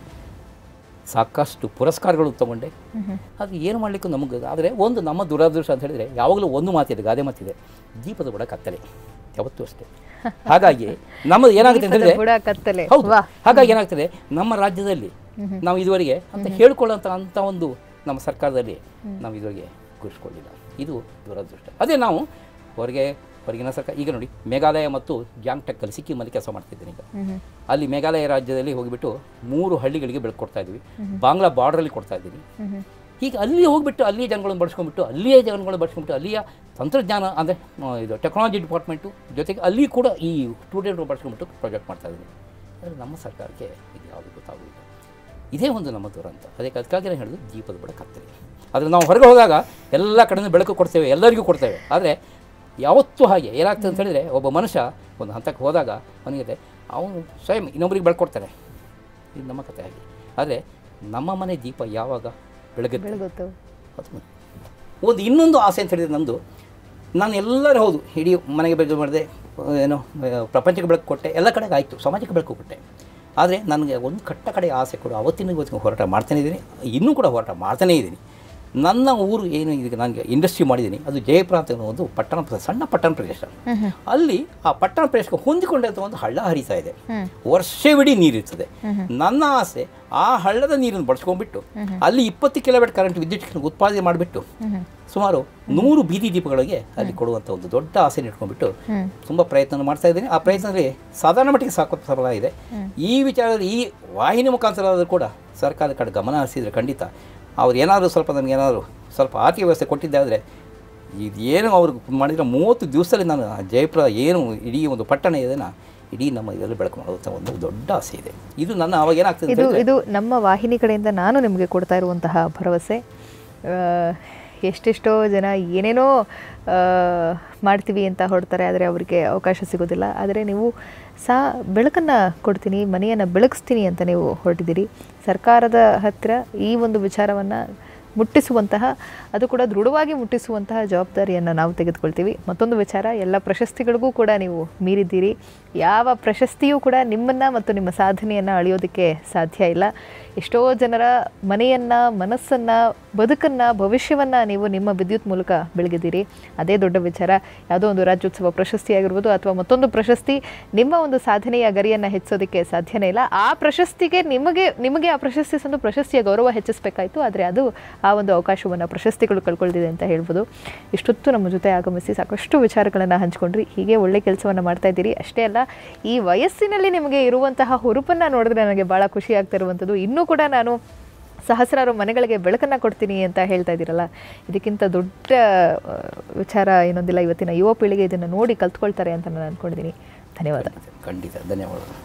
ಸಾಕಷ್ಟು ಪುರಸ್ಕಾರಗಳು ತಗೊಂಡೆ ಅದು ಏನು ಮಾಡಲಿಕ್ಕೂ ನಮಗೆ ಆದರೆ ಒಂದು ನಮ್ಮ ದುರಾದೃಷ್ಟ ಅಂತ ಹೇಳಿದರೆ ಯಾವಾಗಲೂ ಒಂದು ಮಾತಿದೆ ಗಾದೆ ಮಾತಿದೆ ದೀಪದ ಬುಡ ಕತ್ತಲೆ ಯಾವತ್ತೂ ಅಷ್ಟೇ ಹಾಗಾಗಿ ನಮ್ಮದು ಏನಾಗುತ್ತೆ ಅಂತ ದೀಪದ ಬುಡ ಹೇಳಿದ್ರೆ ಕತ್ತಲೆ. ಹೌದು ವಾ. ಹಾಗಾಗಿ ಏನಾಗ್ತದೆ ನಮ್ಮ ರಾಜ್ಯದಲ್ಲಿ ನಾವು ಇದುವರೆಗೆ ಅಂತ ಹೇಳ್ಕೊಳ್ಳೋಂಥ ಅಂಥ ಒಂದು ನಮ್ಮ ಸರ್ಕಾರದಲ್ಲಿ ನಾವು ಇದುವರೆಗೆ ಗುರುಸ್ಕೊಳ್ಳಿಲ್ಲ ಇದು ದುರದೃಷ್ಟ ಅದೇ ನಾವು ಹೊರಗೆ ಹೊರಗಿನ ಸರ್ಕಾರ ಈಗ ನೋಡಿ ಮೇಘಾಲಯ ಮತ್ತು ಜಾಂಗ್ಟಕ್ಕಲ್ಲಿ ಸಿಕ್ಕಿಮಲ್ಲಿ ಕೆಲಸ ಮಾಡ್ತಿದ್ದೀನಿ ಈಗ ಅಲ್ಲಿ ಮೇಘಾಲಯ ರಾಜ್ಯದಲ್ಲಿ ಹೋಗಿಬಿಟ್ಟು ಮೂರು ಹಳ್ಳಿಗಳಿಗೆ ಬೆಳಕು ಕೊಡ್ತಾ ಇದ್ವಿ ಬಾಂಗ್ಲಾ ಬಾರ್ಡ್ರಲ್ಲಿ ಕೊಡ್ತಾ ಇದ್ದೀನಿ ಹೀಗೆ ಅಲ್ಲಿ ಹೋಗ್ಬಿಟ್ಟು ಅಲ್ಲಿಯ ಜನಗಳನ್ನು ಬಳಸ್ಕೊಂಡ್ಬಿಟ್ಟು ಅಲ್ಲಿಯೇ ಜನಗಳನ್ನು ಬಳಸ್ಕೊಂಡ್ಬಿಟ್ಟು ಅಲ್ಲಿಯ ತಂತ್ರಜ್ಞಾನ ಅಂದರೆ ಇದು ಟೆಕ್ನಾಲಜಿ ಡಿಪಾರ್ಟ್ಮೆಂಟು ಜೊತೆಗೆ ಅಲ್ಲಿ ಕೂಡ ಈ ಸ್ಟೂಡೆಂಟ್ರು ಬಳಸ್ಕೊಂಡ್ಬಿಟ್ಟು ಪ್ರಾಜೆಕ್ಟ್ ಮಾಡ್ತಾ ಇದ್ದೀನಿ ಆದರೆ ನಮ್ಮ ಸರ್ಕಾರಕ್ಕೆ ಇದು ಯಾವುದು ಗೊತ್ತಾಗೋದಿಲ್ಲ ಇದೇ ಒಂದು ನಮ್ಮ ದುರಂತ ಅದಕ್ಕೆ ಅದಕ್ಕಾಗಿ ನಾನು ಹೇಳೋದು ದೀಪದ ಬಡ ಕತ್ತಲೆ ಆದರೆ ನಾವು ಹೊರಗೆ ಹೋದಾಗ ಎಲ್ಲ ಕಡೆಯಿಂದ ಬೆಳಕು ಕೊಡ್ತೇವೆ ಎಲ್ಲರಿಗೂ ಕೊಡ್ತೇವೆ ಆದರೆ ಯಾವತ್ತೂ ಹಾಗೆ ಏನಾಗ್ತದೆ ಅಂತ ಹೇಳಿದರೆ ಒಬ್ಬ ಮನುಷ್ಯ ಒಂದು ಹಂತಕ್ಕೆ ಹೋದಾಗ ಅವನಿಗೆ ಅವನು ಸ್ವಯಂ ಇನ್ನೊಬ್ಬರಿಗೆ ಬೆಳ್ಕೊಡ್ತಾನೆ ಇದು ನಮ್ಮ ಕಥೆ ಹಾಗೆ ಆದರೆ ನಮ್ಮ ಮನೆ ದೀಪ ಯಾವಾಗ ಬೆಳಗುತ್ತೆ ಬೆಳಗುತ್ತು ಅದು ಒಂದು ಇನ್ನೊಂದು ಆಸೆ ಅಂತ ಹೇಳಿದ್ರೆ ನಂದು ನಾನು ಎಲ್ಲರೂ ಹೌದು ಇಡೀ ಮನೆಗೆ ಬೆಳಕು ಮಾಡಿದೆ ಏನೋ ಆ, ಪ್ರಪಂಚಕ್ಕೆ ಬೆಳಕು ಕೊಟ್ಟೆ ಎಲ್ಲ ಕಡೆಗೆ ಆಯಿತು ಸಮಾಜಕ್ಕೆ ಬೆಳಕು ಕೊಟ್ಟೆ ಆದರೆ ನನಗೆ ಒಂದು ಕಟ್ಟ ಕಡೆ ಆಸೆ ಕೂಡ ಅವತ್ತಿನ ಇವತ್ತಿನ ಹೋರಾಟ ಮಾಡ್ತಾನೇ ಇದ್ದೀನಿ ಇನ್ನೂ ಕೂಡ ಹೋರಾಟ ಮಾಡ್ತಾನೇ ಇದ್ದೀನಿ ನನ್ನ ಊರು ಏನು ಈಗ ನನಗೆ ಇಂಡಸ್ಟ್ರಿ ಮಾಡಿದ್ದೀನಿ ಅದು ಜಯಪುರ ಅಂತ ಅನ್ನೋ ಒಂದು ಪಟ್ಟಣ ಪ್ರ- ಸಣ್ಣ ಪಟ್ಟಣ ಪ್ರದೇಶ ಅಲ್ಲಿ ಆ ಪಟ್ಟಣ ಪ್ರದೇಶಕ್ಕೆ ಹೊಂದಿಕೊಂಡಂಥ ಒಂದು ಹಳ್ಳ ಹರಿತಾ ಇದೆ ವರ್ಷವಿಡೀ ನೀರಿರ್ತದೆ ನನ್ನ ಆಸೆ ಆ ಹಳ್ಳದ ನೀರನ್ನು ಬಳಸ್ಕೊಂಡ್ಬಿಟ್ಟು ಅಲ್ಲಿ ಇಪ್ಪತ್ತು ಕಿಲೋಮೀಟರ್ ಕರೆಂಟ್ ವಿದ್ಯುತ್ ಉತ್ಪಾದನೆ ಮಾಡಿಬಿಟ್ಟು ಸುಮಾರು ನೂರು ಬೀದಿ ದೀಪಗಳಿಗೆ ಅಲ್ಲಿ ಕೊಡುವಂಥ ಒಂದು ದೊಡ್ಡ ಆಸೆ ಇಟ್ಕೊಂಡ್ಬಿಟ್ಟು ತುಂಬ ಪ್ರಯತ್ನ ಮಾಡ್ತಾ ಇದ್ದೀನಿ ಆ ಪ್ರಯತ್ನದಲ್ಲಿ ಸಾಧಾರಣ ಮಟ್ಟಿಗೆ ಸಾಕು ಸಫಲ ಇದೆ ಈ ವಿಚಾರದಲ್ಲಿ ಈ ವಾಹಿನಿ ಮುಖಾಂತರ ಆದರೂ ಕೂಡ ಸರ್ಕಾರದ ಕಡೆ ಗಮನ ಹರಿಸಿದರೆ ಖಂಡಿತ ಅವ್ರು ಏನಾದರೂ ಸ್ವಲ್ಪ ನಮ್ಗೆ ಏನಾದರೂ ಸ್ವಲ್ಪ ಆರ್ಥಿಕ ವ್ಯವಸ್ಥೆ ಕೊಟ್ಟಿದ್ದೆ ಆದರೆ ಇದೇನು ಅವರು ಮಾಡಿದರೆ ಮೂವತ್ತು ದಿವಸದಲ್ಲಿ ನಾನು ಆ ಜಯಪುರ ಏನು ಇಡೀ ಒಂದು ಪಟ್ಟಣ ಇದನ್ನು ಇಡೀ ನಮ್ಮ ಇದರಲ್ಲಿ ಬೆಳಕು ಮಾಡುವಂಥ ಒಂದು ದೊಡ್ಡ ಆಸೆ ಇದೆ ಇದು ನನ್ನ ಅವಾಗ ಏನಾಗ್ತದೆ ಅಂತ ಇದು ಹೇಳಿದ್ರೆ- ಇದು ನಮ್ಮ ವಾಹಿನಿ ಕಡೆಯಿಂದ ನಾನು ನಿಮಗೆ ಕೊಡ್ತಾ ಇರುವಂತಹ ಭರವಸೆ ಆ, ಎಷ್ಟೆಷ್ಟೋ ಜನ ಏನೇನೋ ಆ, ಮಾಡ್ತೀವಿ ಅಂತ ಹೊರಡ್ತಾರೆ ಆದರೆ ಅವರಿಗೆ ಅವಕಾಶ ಸಿಗೋದಿಲ್ಲ ಆದರೆ ನೀವು ಸಾ ಬೆಳಕನ್ನು ಕೊಡ್ತೀನಿ ಮನೆಯನ್ನು ಬೆಳಗಿಸ್ತೀನಿ ಅಂತ ನೀವು ಹೊರಟಿದ್ದೀರಿ ಸರ್ಕಾರದ ಹತ್ತಿರ ಈ ಒಂದು ವಿಚಾರವನ್ನು ಮುಟ್ಟಿಸುವಂತಹ ಅದು ಕೂಡ ದೃಢವಾಗಿ ಮುಟ್ಟಿಸುವಂತಹ ಜವಾಬ್ದಾರಿಯನ್ನು ನಾವು ತೆಗೆದುಕೊಳ್ತೀವಿ ಮತ್ತೊಂದು ವಿಚಾರ ಎಲ್ಲ ಪ್ರಶಸ್ತಿಗಳಿಗೂ ಕೂಡ ನೀವು ಮೀರಿದ್ದೀರಿ ಯಾವ ಪ್ರಶಸ್ತಿಯೂ ಕೂಡ ನಿಮ್ಮನ್ನು ಮತ್ತು ನಿಮ್ಮ ಸಾಧನೆಯನ್ನು ಅಳೆಯೋದಕ್ಕೆ ಸಾಧ್ಯ ಇಲ್ಲ ಎಷ್ಟೋ ಜನರ ಮನೆಯನ್ನು ಮನಸ್ಸನ್ನು ಬದುಕನ್ನು ಭವಿಷ್ಯವನ್ನು ನೀವು ನಿಮ್ಮ ವಿದ್ಯುತ್ ಮೂಲಕ ಬೆಳಗಿದ್ದೀರಿ ಅದೇ ದೊಡ್ಡ ವಿಚಾರ ಯಾವುದೋ ಒಂದು ರಾಜ್ಯೋತ್ಸವ ಪ್ರಶಸ್ತಿ ಆಗಿರ್ಬೋದು ಅಥವಾ ಮತ್ತೊಂದು ಪ್ರಶಸ್ತಿ ನಿಮ್ಮ ಒಂದು ಸಾಧನೆಯ ಗರಿಯನ್ನು ಹೆಚ್ಚೋದಕ್ಕೆ ಸಾಧ್ಯನೇ ಇಲ್ಲ ಆ ಪ್ರಶಸ್ತಿಗೆ ನಿಮಗೆ ನಿಮಗೆ ಆ ಪ್ರಶಸ್ತಿ ಸಂದು ಪ್ರಶಸ್ತಿಯ ಗೌರವ ಹೆಚ್ಚಿಸಬೇಕಾಯಿತು ಆದರೆ ಅದು ಆ ಒಂದು ಅವಕಾಶವನ್ನು ಪ್ರಶಸ್ತಿಗಳು ಕಳ್ಕೊಳ್ತಿದೆ ಅಂತ ಹೇಳ್ಬೋದು ಇಷ್ಟೊತ್ತು ನಮ್ಮ ಜೊತೆ ಆಗಮಿಸಿ ಸಾಕಷ್ಟು ವಿಚಾರಗಳನ್ನು ಹಂಚ್ಕೊಂಡ್ರಿ ಹೀಗೆ ಒಳ್ಳೆ ಕೆಲಸವನ್ನು ಮಾಡ್ತಾ ಇದ್ದೀರಿ ಅಷ್ಟೇ ಅಲ್ಲ ಈ ವಯಸ್ಸಿನಲ್ಲಿ ನಿಮಗೆ ಇರುವಂತಹ ಹುರುಪನ್ನು ನೋಡಿದ್ರೆ ನನಗೆ ಭಾಳ ಖುಷಿ ಆಗ್ತಾ ಇರುವಂಥದ್ದು ಇನ್ನೂ ಕೂಡ ನಾನು ಸಹಸ್ರಾರು ಮನೆಗಳಿಗೆ ಬೆಳಕನ್ನು ಕೊಡ್ತೀನಿ ಅಂತ ಹೇಳ್ತಾ ಇದ್ದೀರಲ್ಲ ಇದಕ್ಕಿಂತ ದೊಡ್ಡ ಆ, ವಿಚಾರ ಏನೊಂದಿಲ್ಲ ಇವತ್ತಿನ ಯುವ ಪೀಳಿಗೆ ಇದನ್ನು ನೋಡಿ ಕಲ್ತ್ಕೊಳ್ತಾರೆ ಅಂತ ನಾನು ಅಂದ್ಕೊಂಡಿದ್ದೀನಿ ಧನ್ಯವಾದ ಖಂಡಿತ ಧನ್ಯವಾದಗಳು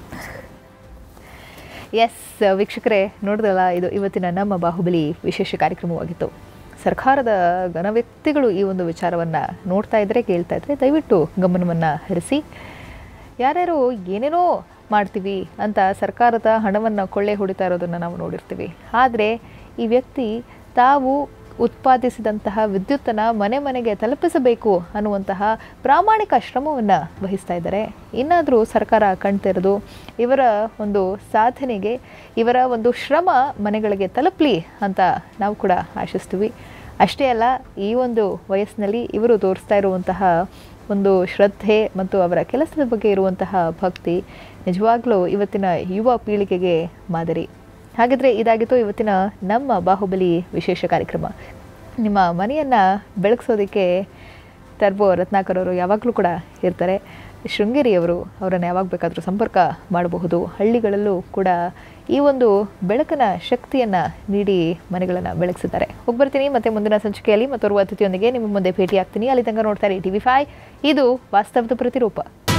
ಎಸ್ ವೀಕ್ಷಕರೇ ನೋಡಿದ್ರಲ್ಲ ಇದು ಇವತ್ತಿನ ನಮ್ಮ ಬಾಹುಬಲಿ ವಿಶೇಷ ಕಾರ್ಯಕ್ರಮವಾಗಿತ್ತು ಸರ್ಕಾರದ ಘನವ್ಯಕ್ತಿಗಳು ಈ ಒಂದು ವಿಚಾರವನ್ನು ನೋಡ್ತಾ ಇದ್ದರೆ ಕೇಳ್ತಾ ಇದ್ದರೆ ದಯವಿಟ್ಟು ಗಮನವನ್ನು ಹರಿಸಿ ಯಾರ್ಯಾರು ಏನೇನೋ ಮಾಡ್ತೀವಿ ಅಂತ ಸರ್ಕಾರದ ಹಣವನ್ನು ಕೊಳ್ಳೆ ಹೊಡಿತಾ ಇರೋದನ್ನು ನಾವು ನೋಡಿರ್ತೀವಿ ಆದರೆ ಈ ವ್ಯಕ್ತಿ ತಾವು ಉತ್ಪಾದಿಸಿದಂತಹ ವಿದ್ಯುತ್ತನ್ನು ಮನೆ ಮನೆಗೆ ತಲುಪಿಸಬೇಕು ಅನ್ನುವಂತಹ ಪ್ರಾಮಾಣಿಕ ಶ್ರಮವನ್ನು ವಹಿಸ್ತಾ ಇದ್ದಾರೆ ಇನ್ನಾದರೂ ಸರ್ಕಾರ ಕಣ್ತೆರೆದು ಇವರ ಒಂದು ಸಾಧನೆಗೆ ಇವರ ಒಂದು ಶ್ರಮ ಮನೆಗಳಿಗೆ ತಲುಪಲಿ ಅಂತ ನಾವು ಕೂಡ ಆಶಿಸ್ತೀವಿ ಅಷ್ಟೇ ಅಲ್ಲ ಈ ಒಂದು ವಯಸ್ಸಿನಲ್ಲಿ ಇವರು ತೋರಿಸ್ತಾ ಇರುವಂತಹ ಒಂದು ಶ್ರದ್ಧೆ ಮತ್ತು ಅವರ ಕೆಲಸದ ಬಗ್ಗೆ ಇರುವಂತಹ ಭಕ್ತಿ ನಿಜವಾಗ್ಲೂ ಇವತ್ತಿನ ಯುವ ಪೀಳಿಗೆಗೆ ಮಾದರಿ ಹಾಗಿದ್ರೆ ಇದಾಗಿತ್ತು ಇವತ್ತಿನ ನಮ್ಮ ಬಾಹುಬಲಿ ವಿಶೇಷ ಕಾರ್ಯಕ್ರಮ ನಿಮ್ಮ ಮನೆಯನ್ನು ಬೆಳಗಿಸೋದಕ್ಕೆ ಟರ್ಬೋ ರತ್ನಾಕರ್ ಅವರು ಯಾವಾಗಲೂ ಕೂಡ ಇರ್ತಾರೆ ಶೃಂಗೇರಿಯವರು ಅವರನ್ನು ಯಾವಾಗ ಬೇಕಾದರೂ ಸಂಪರ್ಕ ಮಾಡಬಹುದು ಹಳ್ಳಿಗಳಲ್ಲೂ ಕೂಡ ಈ ಒಂದು ಬೆಳಕನ ಶಕ್ತಿಯನ್ನು ನೀಡಿ ಮನೆಗಳನ್ನು ಬೆಳಗಿಸಿದ್ದಾರೆ ಹೋಗ್ಬರ್ತೀನಿ ಮತ್ತೆ ಮುಂದಿನ ಸಂಚಿಕೆಯಲ್ಲಿ ಮತ್ತೋರ್ವ ಅತಿಥಿಯೊಂದಿಗೆ ನಿಮ್ಮ ಮುಂದೆ ಭೇಟಿ ಆಗ್ತೀನಿ ಅಲ್ಲಿ ತನಕ ನೋಡ್ತಾರೆ ಟಿ ವಿ ಫೈ ಇದು ವಾಸ್ತವದ ಪ್ರತಿರೂಪ